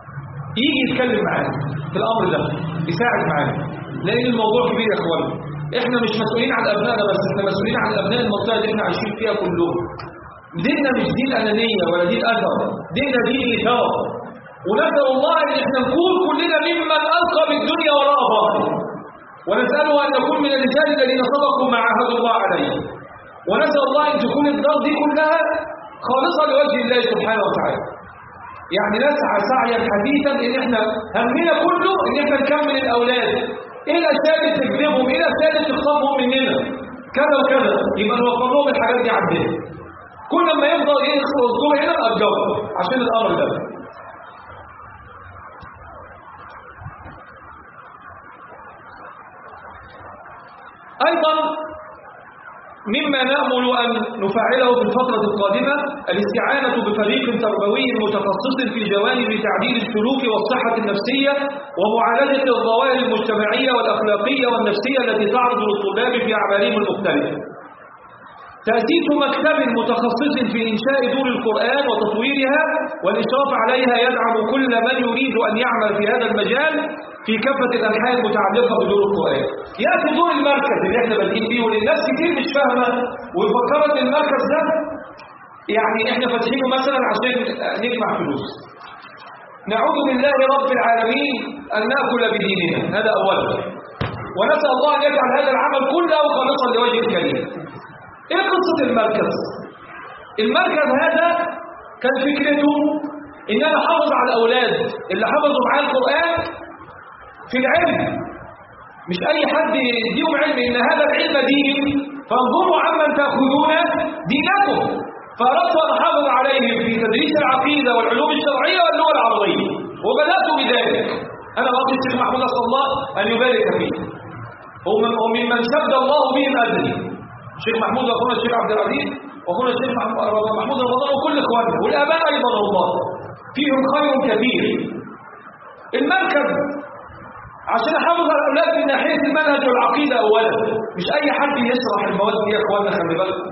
يجي يتكلم معانا في الامر ده يساعد معانا لان الموضوع كبير يا اخوان احنا مش مسؤولين عن ابنائنا بس احنا مسؤولين عن ابناء المنطقه اللي احنا عايشين فيها كلهم ديننا مش دين انانيه ولا دين اثر ديننا دين اثار ونسال الله ان احنا نكون كلنا ممن القى بالدنيا وراء ظهره ونساله ان نكون من الرجال الذين صدقوا ما عاهدوا الله عليه ونسال الله ان تكون الدار دي كلها خالصه لوجه الله سبحانه وتعالى يعني نسعى سعيا حديثا ان احنا همنا كله ان احنا نكمل الاولاد ايه الاشياء اللي تجذبهم ايه الاشياء اللي تخطفهم مننا كذا وكذا يبقى نوفر لهم الحاجات دي عندنا كل ما يفضل يدخل اسبوع هنا نأجره عشان الامر ده ايضا مما نأمل أن نفعله في الفترة القادمة الاستعانة بفريق تربوي متخصص في جوانب تعديل السلوك والصحة النفسية ومعالجة الظواهر المجتمعية والأخلاقية والنفسية التي تعرض للطلاب في أعمالهم المختلفة تأسيس مكتب متخصص في إنشاء دور القرآن وتطويرها والإشراف عليها يدعم كل من يريد أن يعمل في هذا المجال في كافة الأنحاء المتعلقة بدور القرآن يأتي دور المركز اللي احنا بادئين بيه والناس كتير مش فاهمة وفكرت المركز ده يعني احنا فاتحينه مثلا عشان نجمع فلوس نعوذ بالله رب العالمين أن نأكل بديننا هذا أولا ونسأل الله أن يجعل هذا العمل كله خالصا لوجه الكريم ايه قصة المركز المركز هذا كان فكرته ان انا حافظ على الاولاد اللي حفظوا معايا القرآن في العلم مش اي حد يديهم علم ان هذا العلم دين فانظروا عمن تأخذون دينكم فأردت أن أحافظ عليهم في تدريس العقيدة والعلوم الشرعية واللغة العربية وبدأت بذلك أنا بقول الشيخ محمود أسأل الله أن يبارك فيه هو من هو ممن شد الله بهم أدري الشيخ محمود واخونا الشيخ عبد العزيز واخونا الشيخ محمود رمضان وكل اخواننا والاباء ايضا والله فيهم خير كثير المركز عشان احافظ على الاولاد من ناحيه المنهج والعقيده اولا مش اي حد يشرح المواد دي يا اخواننا خلي بالكم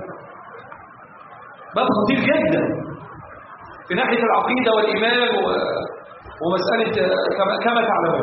باب خطير جدا في ناحيه العقيده والايمان و... ومساله كما, كما تعلمون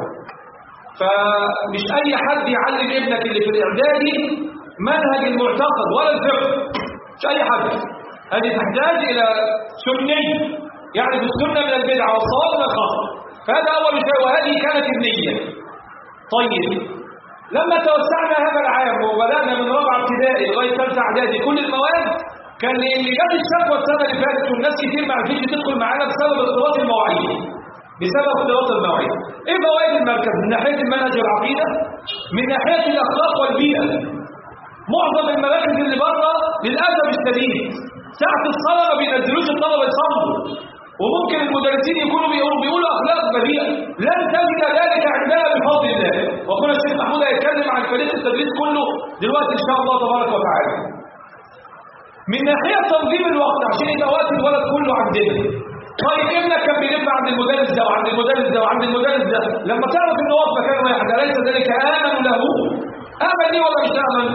فمش اي حد يعلم ابنك اللي في الاعدادي منهج المعتقد ولا الفقه مش اي حد هذه تحتاج الى سني يعني في السنه من البدعه والصواب من الخطا فهذا اول شيء وهذه كانت النيه طيب لما توسعنا هذا العام وبدانا من رابعه ابتدائي لغايه ثالثه اعدادي كل المواد كان اللي جاب الشكوى السنه اللي فاتت والناس كتير ما عرفتش تدخل معانا بسبب اختلاط المواعيد بسبب اختلاط المواعيد ايه فوائد المركز من ناحيه المنهج والعقيده من ناحيه الاخلاق والبيئه معظم المراكز اللي بره للاسف الشديد ساعه الصلاه ما بينزلوش الطلبه يصلوا وممكن المدرسين يكونوا بيقولوا بيقولوا اخلاق بريئه لن تجد ذلك عندنا بفضل الله واخونا الشيخ محمود هيتكلم عن فريق التدريس كله دلوقتي ان شاء الله تبارك وتعالى من ناحيه تنظيم الوقت عشان يبقى وقت الولد كله عندنا طيب ابنك كان بيلف عند المدرس ده وعند المدرس ده وعند المدرس ده لما تعرف ان هو في مكان واحد اليس ذلك امن له امن ليه ولا مش امن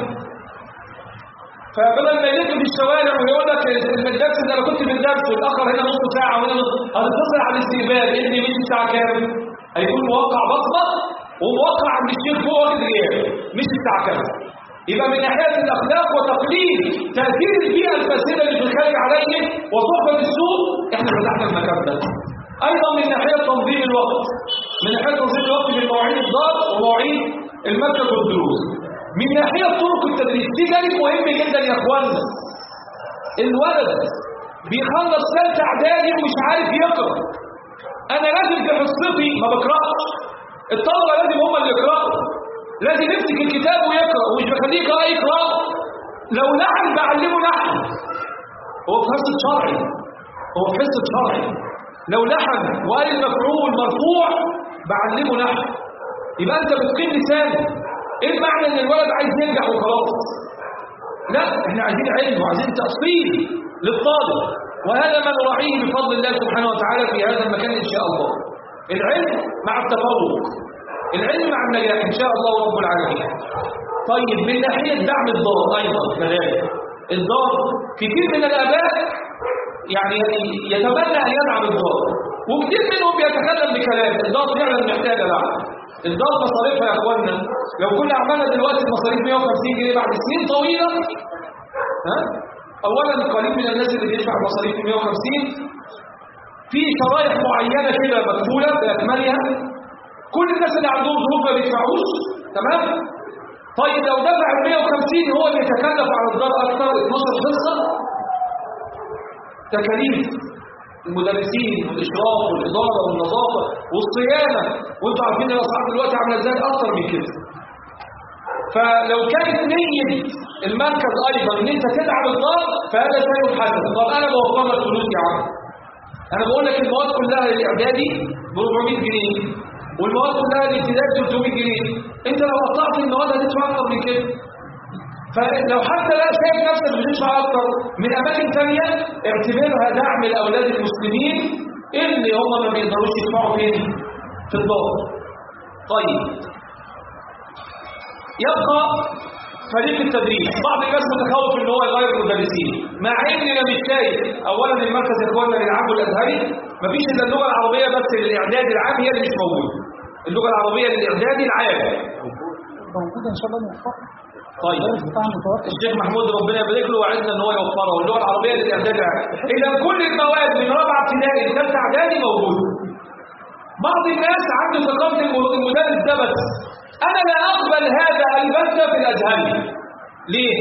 فبدل ما يلف في الشوارع ويقول لك الدرس ده انا كنت في الدرس والأخر هنا نص ساعه وهنا نص هتتصل على الاستقبال ابني مش الساعه كام هيكون موقع بصمه وموقع عند الشيخ فوق واخد غياب مش الساعه كام يبقى من ناحيه الاخلاق وتقليل تاثير البيئه الفاسده اللي في الخارج عليه وصحبه السوق احنا فتحنا المكان ده ايضا من ناحيه تنظيم الوقت من ناحيه تنظيم الوقت من مواعيد الدار ومواعيد المكتب والدروس من ناحية طرق التدريس دي جانب مهم جدا يا اخوانا الولد بيخلص ثالثه اعدادي ومش عارف يقرا انا لازم في حصتي ما بقراش الطلبه لازم هم اللي يقراوا لازم يمسك الكتاب ويقرا ومش بخليه يقرا يقرا لو لحن بعلمه لحن هو في حصه شرعي هو في حصه شرعي لو لحن وقال المفعول مرفوع بعلمه لحن يبقى انت بتقيم لسانه ايه معنى ان الولد عايز ينجح وخلاص لا احنا عايزين علم وعايزين تأصيل للطالب وهذا ما نراعيه بفضل الله سبحانه وتعالى في هذا المكان ان شاء الله العلم مع التفوق العلم مع النجاح ان شاء الله رب العالمين طيب من ناحيه دعم الدار ايضا كذلك الدار كثير من الاباء يعني يتمنى ان يدعم الدار وكثير منهم يتكلم بكلام الدار فعلا محتاجه دعم الدار مصاريفها يا اخوانا لو كنا عملنا دلوقتي المصاريف 150 جنيه بعد سنين طويله ها اولا قليل من الناس اللي بيدفع مصاريف 150 في شرايح معينه كده مقفوله باكملها كل الناس اللي عندهم ظروف ما بيدفعوش تمام طيب لو دفع ال 150 هو اللي يتكلف على الدار اكثر 12 حصه تكاليف المدرسين والاشراف والاداره والنظافه والصيانه وانتوا عارفين الاسعار دلوقتي عامله ازاي اكتر من كده فلو كانت نيه المركز ايضا ان انت تدعم الدار فهذا شيء حسن طب انا بوفر لك فلوس يا عم انا بقول لك المواد كلها الاعدادي ب 400 جنيه والمواد كلها الابتدائي ب 300 جنيه انت لو قطعت المواد هتدفع اكتر من كده فلو حتى لا شايف نفسك بتدفع اكتر من اماكن ثانيه اعتبرها دعم لاولاد المسلمين اللي هم ما بيقدروش يدفعوا فين في الدار طيب يبقى فريق التدريس بعض الناس متخوف ان هو يغير المدرسين مع ان انا مش شايف اولا المركز اخواننا للعام والازهري مفيش الا اللغه العربيه بس للاعداد العام هي اللي مش موجوده اللغه العربيه للاعدادي العام موجودة إن شاء الله نوفقها طيب الدرس بتاعها متوقف الشيخ محمود ربنا يبارك له وعدنا ان هو يوفرها واللغه العربيه للاعداد العام اذا كل المواد من رابعه ابتدائي لثالثه اعدادي موجوده بعض الناس عنده ثقافه الم- المدرس ده بس انا لا اقبل هذا البتة في الازهري ليه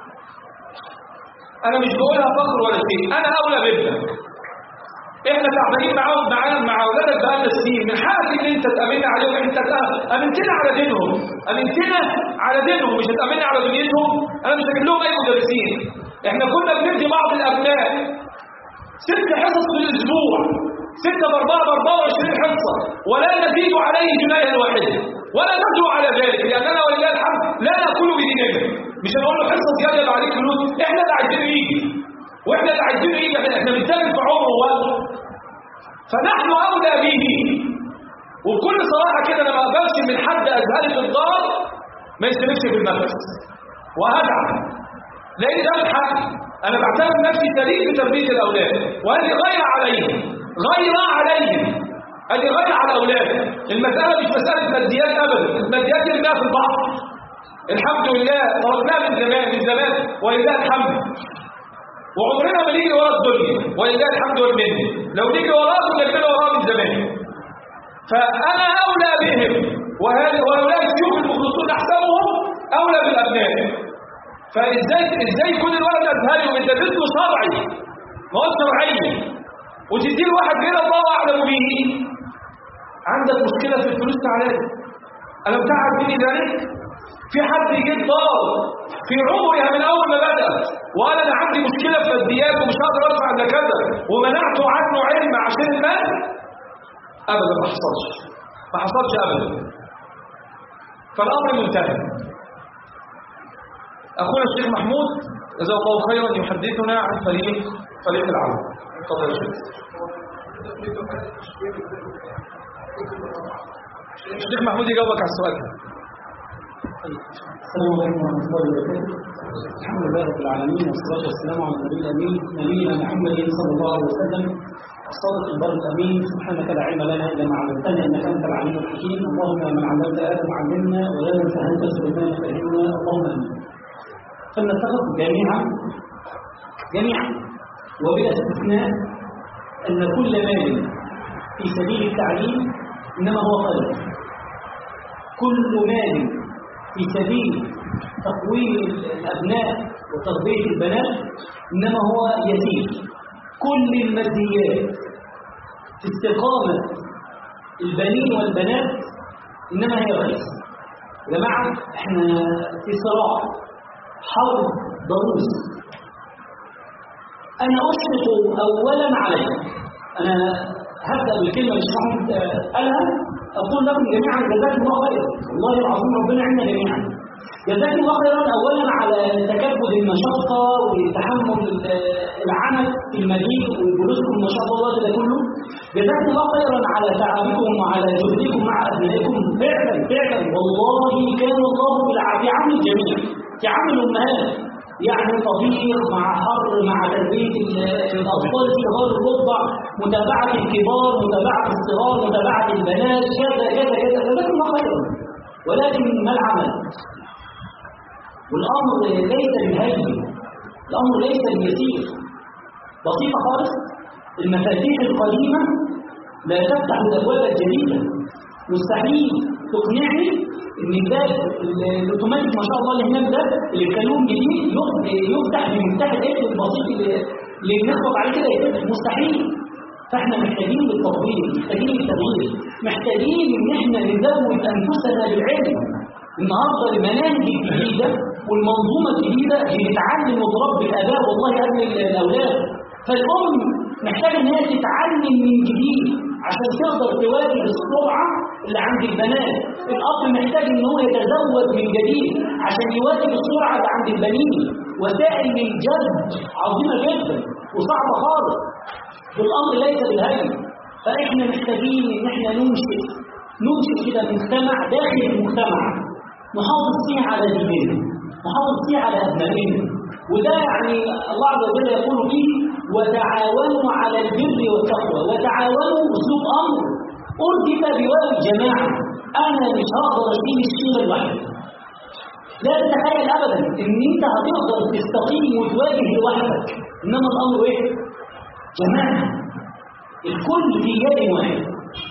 انا مش بقولها فخر ولا شيء انا اولى بابنك احنا تعبانين معاهم معانا مع اولادك بقالنا سنين من حقك ان انت تامن عليهم انت تأ- امنتنا على دينهم امنتنا على دينهم مش هتامني على دنيتهم انا مش هجيب لهم اي مدرسين احنا كنا بندي بعض الابناء ست حصص في الاسبوع ستة باربعة باربعة وعشرين حصة ولا نزيد عليه جناية واحدة ولا نزلو على ذلك لأننا ولله الحمد لا نأكل بديننا مش هنقول له حصة زيادة يبقى عليك فلوس احنا اللي عايزين يجي واحنا اللي عايزين يجي احنا احنا بنتكلم في عمره وقت فنحن أولى به وبكل صراحة كده أنا ما أقبلش من حد أزهري في الدار ما يستلمش في المدرسة وهدعم لأن ده من حقي أنا بعتبر نفسي شريك في تربية الأولاد وهذه غير عليهم غير عليهم هذه غير على الأولاد المسألة مش مسألة ماديات أبدا الماديات يرميها في البحر الحمد لله تركناها من زمان من زمان ولله الحمد وعمرنا ما نيجي ورا الدنيا ولله الحمد والمنه لو نيجي وراها كنا نجري وراها من زمان فأنا أولى بهم وهذا- وهؤلاء الشيوخ المخلصون أحسبهم أولى بالأبناء فازاي ازاي يكون الولد ازهري وبتدرس له شرعي مواد شرعيه وتدي له واحد غير الله اعلم به عندك مشكله في الفلوس تعالى لي. الم تعب مني ذلك في حد يجيب دار في عمرها من اول ما بدات وقال انا عندي مشكله في ماديات ومش هقدر ادفع الا كذا ومنعته عنه علم عشان المال ابدا ما حصلش ما حصلش ابدا فالامر منتهي أخونا الشيخ محمود جزاه الله خيرا يحدثنا عن فريق فريق العمل تفضل يا شيخ الشيخ محمود يجاوبك على السؤال ده السلام عليكم ورحمة الله وبركاته الحمد لله رب العالمين والصلاة والسلام على النبي الأمين نبينا محمد صلى الله عليه وسلم الصادق البر الأمين سبحانك لا علم لنا إلا ما علمتنا إنك أنت العليم الحكيم اللهم من علمت آدم علمنا ولا فهمت سليمان فهمنا اللهم آمين فلنتفق جميعا جميعا وبلا استثناء أن كل مال في سبيل التعليم إنما هو قلب كل مال في سبيل تقويم الأبناء وتربية البنات إنما هو يسير كل الماديات في استقامة البنين والبنات إنما هي رخيصة يا جماعة إحنا في صراع حرب ضروس أنا أشرق أولا عليكم أنا هبدأ بالكلمة اللي الشيخ محمود قالها أقول لكم جميعا جزاكم الله خيرا والله العظيم ربنا عنا جميعا جزاكم الله خيرا أولا على تكبد المشقة وتحمل العنف في المجيء وجلوسكم ما شاء الله ده كله جزاكم الله خيرا على تعبكم وعلى جهدكم مع أبنائكم فعلا فعلا والله كان الله في عون الجميع في عون الأمهات يعني طبيخ مع حر مع تربيه ال- الاطفال صغار الرضع متابعه الكبار متابعه الصغار متابعه البنات كذا كذا كذا جزاكم الله خيرا ولكن ما العمل؟ والامر ليس بالهين الامر ليس باليسير بسيطه خالص المفاتيح القديمه لا تفتح الابواب الجديده مستحيل تقنعني ان الباب الاوتوماتيك ما شاء الله اللي هناك ده اللي كلام جديد يف- يفتح بمفتاح الاسم البسيط اللي اللي بنخبط عليه كده يفتح مستحيل فاحنا محتاجين للتطوير محتاجين للتغيير محتاجين ان احنا نزود انفسنا بالعلم النهارده المناهج الجديده والمنظومه الجديده اللي بتعلم وتربي الاباء والله قبل الاولاد فالام محتاجه ان هي تتعلم من جديد عشان تقدر تواجه السرعه اللي عند البنات الاب محتاج ان هو يتزود من جديد عشان يواجه السرعه اللي عند البنين وسائل للجذب عظيمه جدا وصعبه خالص والامر ليس بالهين فاحنا محتاجين ان احنا ننشئ ننشئ كده مجتمع داخل المجتمع نحافظ فيه على ديننا نحافظ فيه على ابنائنا وده يعني الله عز وجل يقول فيه وتعاونوا على البر والتقوى وتعاونوا اسلوب امر ارتب بواو الجماعه انا مش هقدر اشيل الشيله لوحدي لا تتخيل ابدا ان انت هتقدر تستقيم وتواجه لوحدك انما الامر ايه؟ جماعه الكل في يد واحد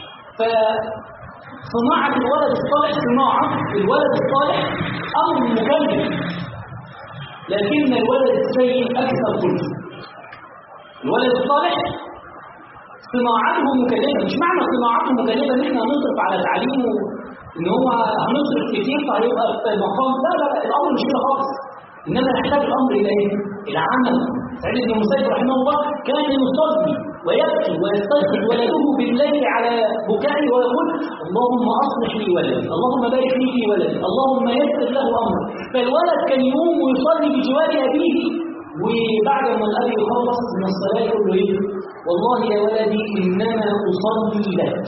فصناعه الولد الصالح صناعه الولد الصالح امر مكلف لكن الولد السيء اكثر كله الولد الصالح صناعته مكلفه مش معنى صناعته مكلفه ان احنا هنصرف على تعليمه ان هو هنصرف كتير فهيبقى في مقام لا لا لا الامر مش كده خالص انما يحتاج الامر الى ايه؟ الى عمل سعيد بن المسيب رحمه الله كان يصلي ويبكي ويستيقظ ولده بالليل على بكائه ويقول اللهم اصلح لي ولدي اللهم بارك لي في ولدي اللهم يسر له امره فالولد كان يقوم ويصلي بجوار ابيه وبعد ما الاب يخلص من الصلاه يقول له ايه؟ والله يا ولدي انما اصلي لك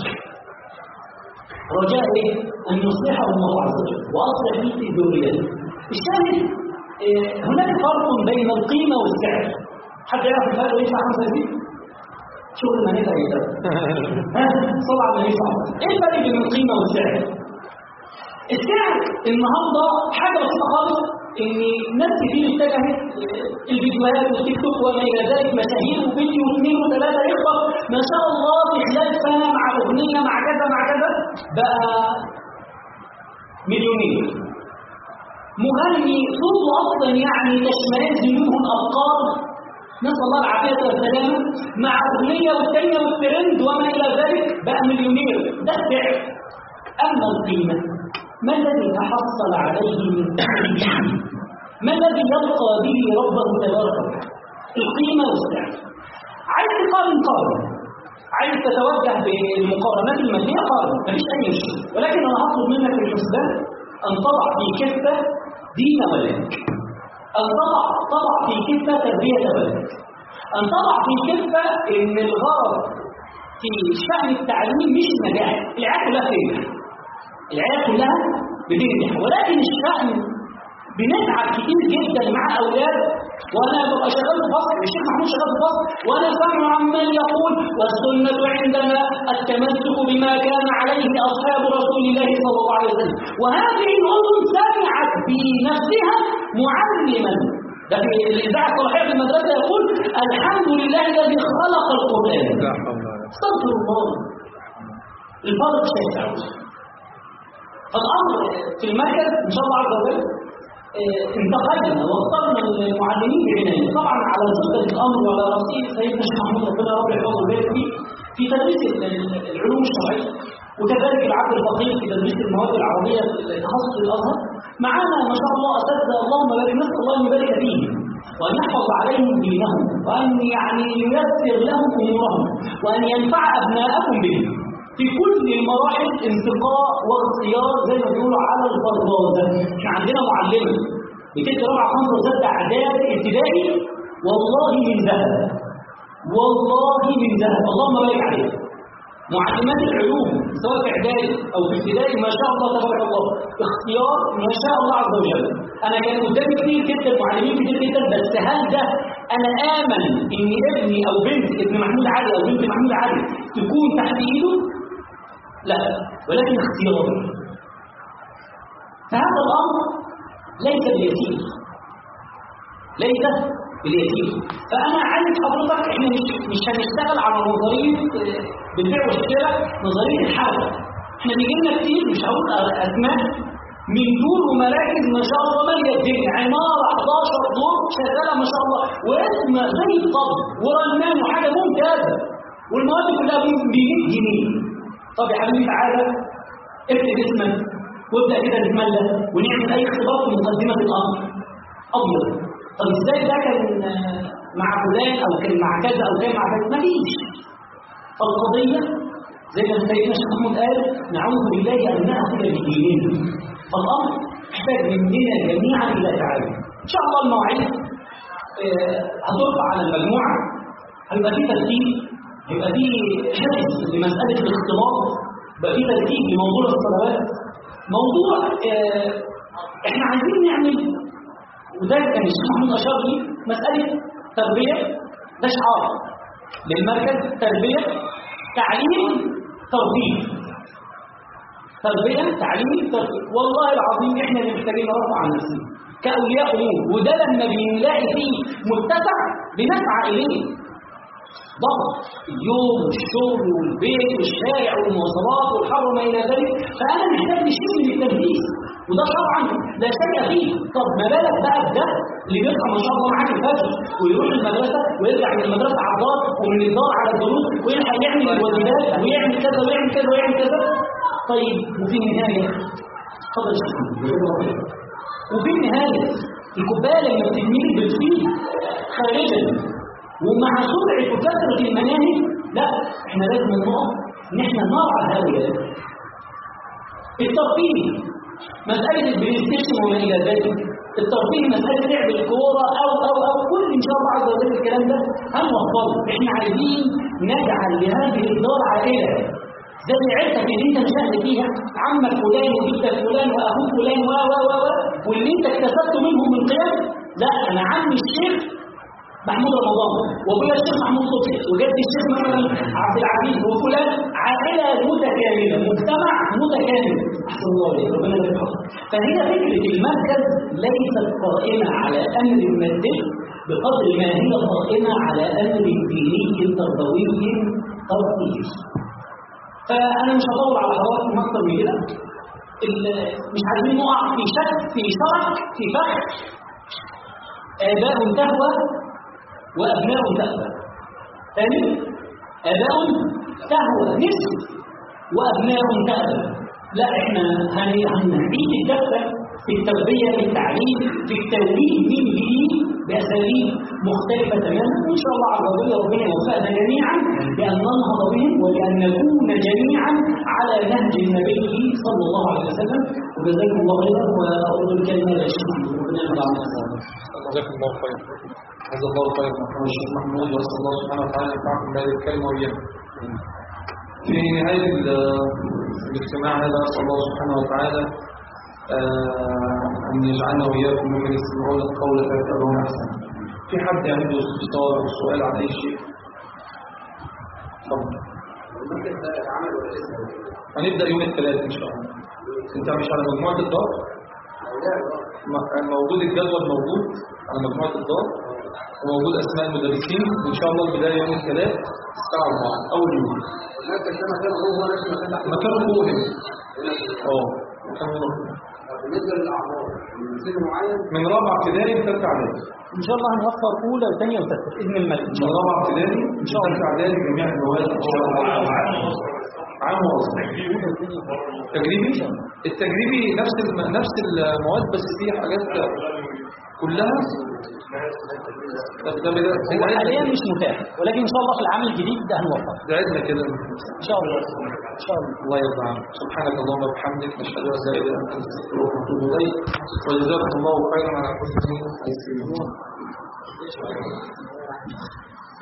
رجاء ايه؟ ان يصلحه الله عز وجل واصلح لي في ذريته الشاهد إيه، هناك فرق بين القيمه والسعر حد يعرف الفرق ايه يدفع 5 شغل ما نقدر يقدر ها صلى على النبي صلى الله عليه وسلم ايه الفرق بين القيمه والسعر؟ السعر النهارده حاجه بسيطه خالص ان ناس كتير اتجهت الفيديوهات والتيك توك وما الى ذلك مشاهير وفيديو واثنين وثلاثه يخبط ما شاء الله في خلال سنه مع اغنيه مع كذا مع كذا بقى مليونير مغني صوته اصلا يعني تشمئز منه الابطال نسال الله العافيه والسلامه مع اغنيه والثانيه والترند وما الى ذلك بقى مليونير ده السعر اما القيمه ما الذي تحصل عليه من تعب ما الذي يلقى به ربه تبارك وتعالى القيمه والسعر عايز تقارن قارن عايز تتوجه بالمقارنات الماديه قارن مفيش اي مشكله ولكن انا هطلب منك في الحسبان ان تضع في كفه دين ولدك ان تضع تضع في كفه تربيه ولدك ان تضع في كفه ان الغرض في شان التعليم مش النجاح العيال كلها بتنجح العيال كلها بتنجح ولكن الشأن بنتعب كتير جدا مع اولاد وانا ببقى شغال في فصل الشيخ محمود شغال في فصل وانا سامع عمال يقول والسنه عندنا التمسك بما كان عليه اصحاب رسول الله صلى الله عليه وسلم وهذه الاذن سمعت بنفسها معلما ده في الاذاعه الصلاحيه في المدرسه يقول الحمد لله الذي خلق القران لا حول ولا قوة استغفر الله الفرق شاسع فالامر في المركز ان شاء الله عز وجل آه، انتقلنا واخترنا المعلمين بعنايه طبعا على زبده الامر وعلى راسه سيدنا الشيخ محمود ربنا رب يحفظه ويبارك فيه في تدريس ال- ال- العلوم الشرعيه وكذلك العبد الفقير في تدريس المواد العربيه في تخصص الازهر معانا ما شاء الله اساتذه اللهم بارك نسال الله ان يبارك فيهم وان يحفظ عليهم دينهم وان يعني ييسر لهم امورهم وان ينفع ابناءكم به في كل المراحل انتقاء واختيار زي ما بيقولوا على الفرازه احنا عندنا معلمه بتدي رابعه خمسه وسته اعداد ابتدائي والله من ذهب والله من ذهب اللهم بارك عليه معلمات العلوم سواء في اعدادي او في ابتدائي ما شاء الله تبارك الله اختيار ما شاء الله عز وجل انا كان قدامي كتير جدا معلمين كتير جدا بس هل ده انا امن ان ابني او بنت ابن محمود علي او بنت محمود علي تكون تحت ايده لا ولكن اختيار فهذا الامر ليس باليسير ليس باليسير فانا عايز حضرتك احنا مش مش هنشتغل على نظريه آه، بالبيع والشراء نظريه الحركه احنا بيجي لنا كتير مش هقول اسماء من دور ومراكز ما شاء الله ماليه الدنيا عماره 11 دور شغاله ما شاء الله واسم زي الطب ورنان وحاجه ممتازه والمواد كلها ب 100 جنيه طب يا حبيبي تعالى اكتب اسمك وابدا كده نتملى ونعمل اي اختبار في مقدمه الامر ابيض طب ازاي ده كان آه، مع فلان او كان مع كذا او كان مع كذا مفيش فالقضيه زي ما سيدنا الشيخ محمود قال نعوذ بالله ان ناخذ بديننا فالامر يحتاج مننا جميعا الى تعاون ان شاء الله المواعيد آه، هترفع على المجموعه هيبقى في ترتيب هيبقى في حفظ لمساله الاختلاط بقى في ترتيب لموضوع الصلوات موضوع آه، احنا عايزين نعمل وده كان الشيخ محمود اشار ليه مساله تربيه ده شعار للمركز تربيه تعليم تربيه تربيه تعليم تربيه والله العظيم احنا اللي محتاجين نرفع عن نفسنا كاولياء امور وده لما بنلاقي فيه متسع بنسعى اليه ضغط اليوم والشغل والبيت والشارع والمواصلات والحر وما الى ذلك فانا محتاج لشيء من التنفيذ وده طبعا لا شك فيه طب ما بالك بقى بده اللي بيصحى ما شاء الله معاك الفجر ويروح المدرسه ويرجع من المدرسه على الدار ومن الدار على الدروس ويلحق يعمل الواجبات ويعمل كذا ويعمل كذا ويعمل كذا طيب وفي النهايه اتفضل يا شيخ وفي النهايه الكوبايه لما بتتميل بتفيد خارجا ومع سرعه وكثره المناهج لا احنا لازم نقف ان احنا نرعى هؤلاء الترفيه مسألة البلاي ستيشن وما إلى ذلك الترفيه مسألة لعب الكورة أو أو أو كل إن شاء الله عز وجل الكلام ده هنوفره إحنا عايزين نجعل لهذه الدار عائلة زي عيلتك اللي انت نشأت فيها عمك فلان وجدك فلان واخوك فلان و و و و واللي انت اكتسبته منهم من قيم لا انا عمي الشيخ محمود رمضان وابويا الشيخ محمود صبحي وجدي الشيخ مثلا عبد العزيز وفلان عائله متكامله مجتمع متكامل احسن الله عليك ربنا يرحمه فهي فكره المركز ليست قائمه على امر مادي بقدر ما هي قائمه على امر ديني تربوي تربوي فانا مش هطول على حضراتكم اكتر من كده ال- مش عايزين نقع في شك في شرك في فخ آباء تهوى وأبناء تأبى ثاني آباء تهوى نسب وأبناء تأبى لا احنا هن- هنعيد الدفة في التربية في التعليم في التوجيه من جديد بأساليب مختلفة تماما وإن شاء الله عز وجل ربنا يوفقنا جميعا بأن ننهض بهم ولأن نكون جميعا على نهج النبي صلى الله عليه وسلم وجزاكم الله خيرا وأرد الكلمة للشيخ ربنا يرضى عنك جزاكم الله خير جزا الله خير محمد الشيخ محمود واسال الله سبحانه وتعالى ان ينفعكم بهذه الكلمه واياكم في نهايه ال- الاجتماع هذا اسال الله سبحانه وتعالى آه، ان يجعلنا واياكم ممن يستمعون القول فيتبعون احسنه في حد عنده استفسار او سؤال عن اي شيء تفضل هنبدا يوم الثلاث ان شاء الله انت مش على مجموعه الدار م- موجود الجدول موجود على مجموعة الدار وموجود أسماء المدرسين وإن شاء الله البداية يوم الثلاث الساعة 4 أول يوم مكانه هو هنا اه مكانه هو هنا بالنسبه للاعمار من سن معين من رابعة ابتدائي لثالثة إعدادي إن شاء الله هنوفر أولى وثانية وثالثة بإذن الملك إن من شاء الله رابعة ابتدائي إن شاء الله. لثالثة إعدادي جميع المواد إن شاء الله عام واصل تجريبي التجريبي نفس الم... نفس المواد بس فيه حاجات كلها طب ده بدا هو حاليا مش متاح ولكن إن شاء الله في العام الجديد ده هنوفر ده عدنا كده إن شاء الله إن شاء الله الله يرضى عنك سبحانك اللهم وبحمدك نشهد ان لا اله الا انت نستغفرك ونتوب اليك وجزاكم الله خيرا على كل شيء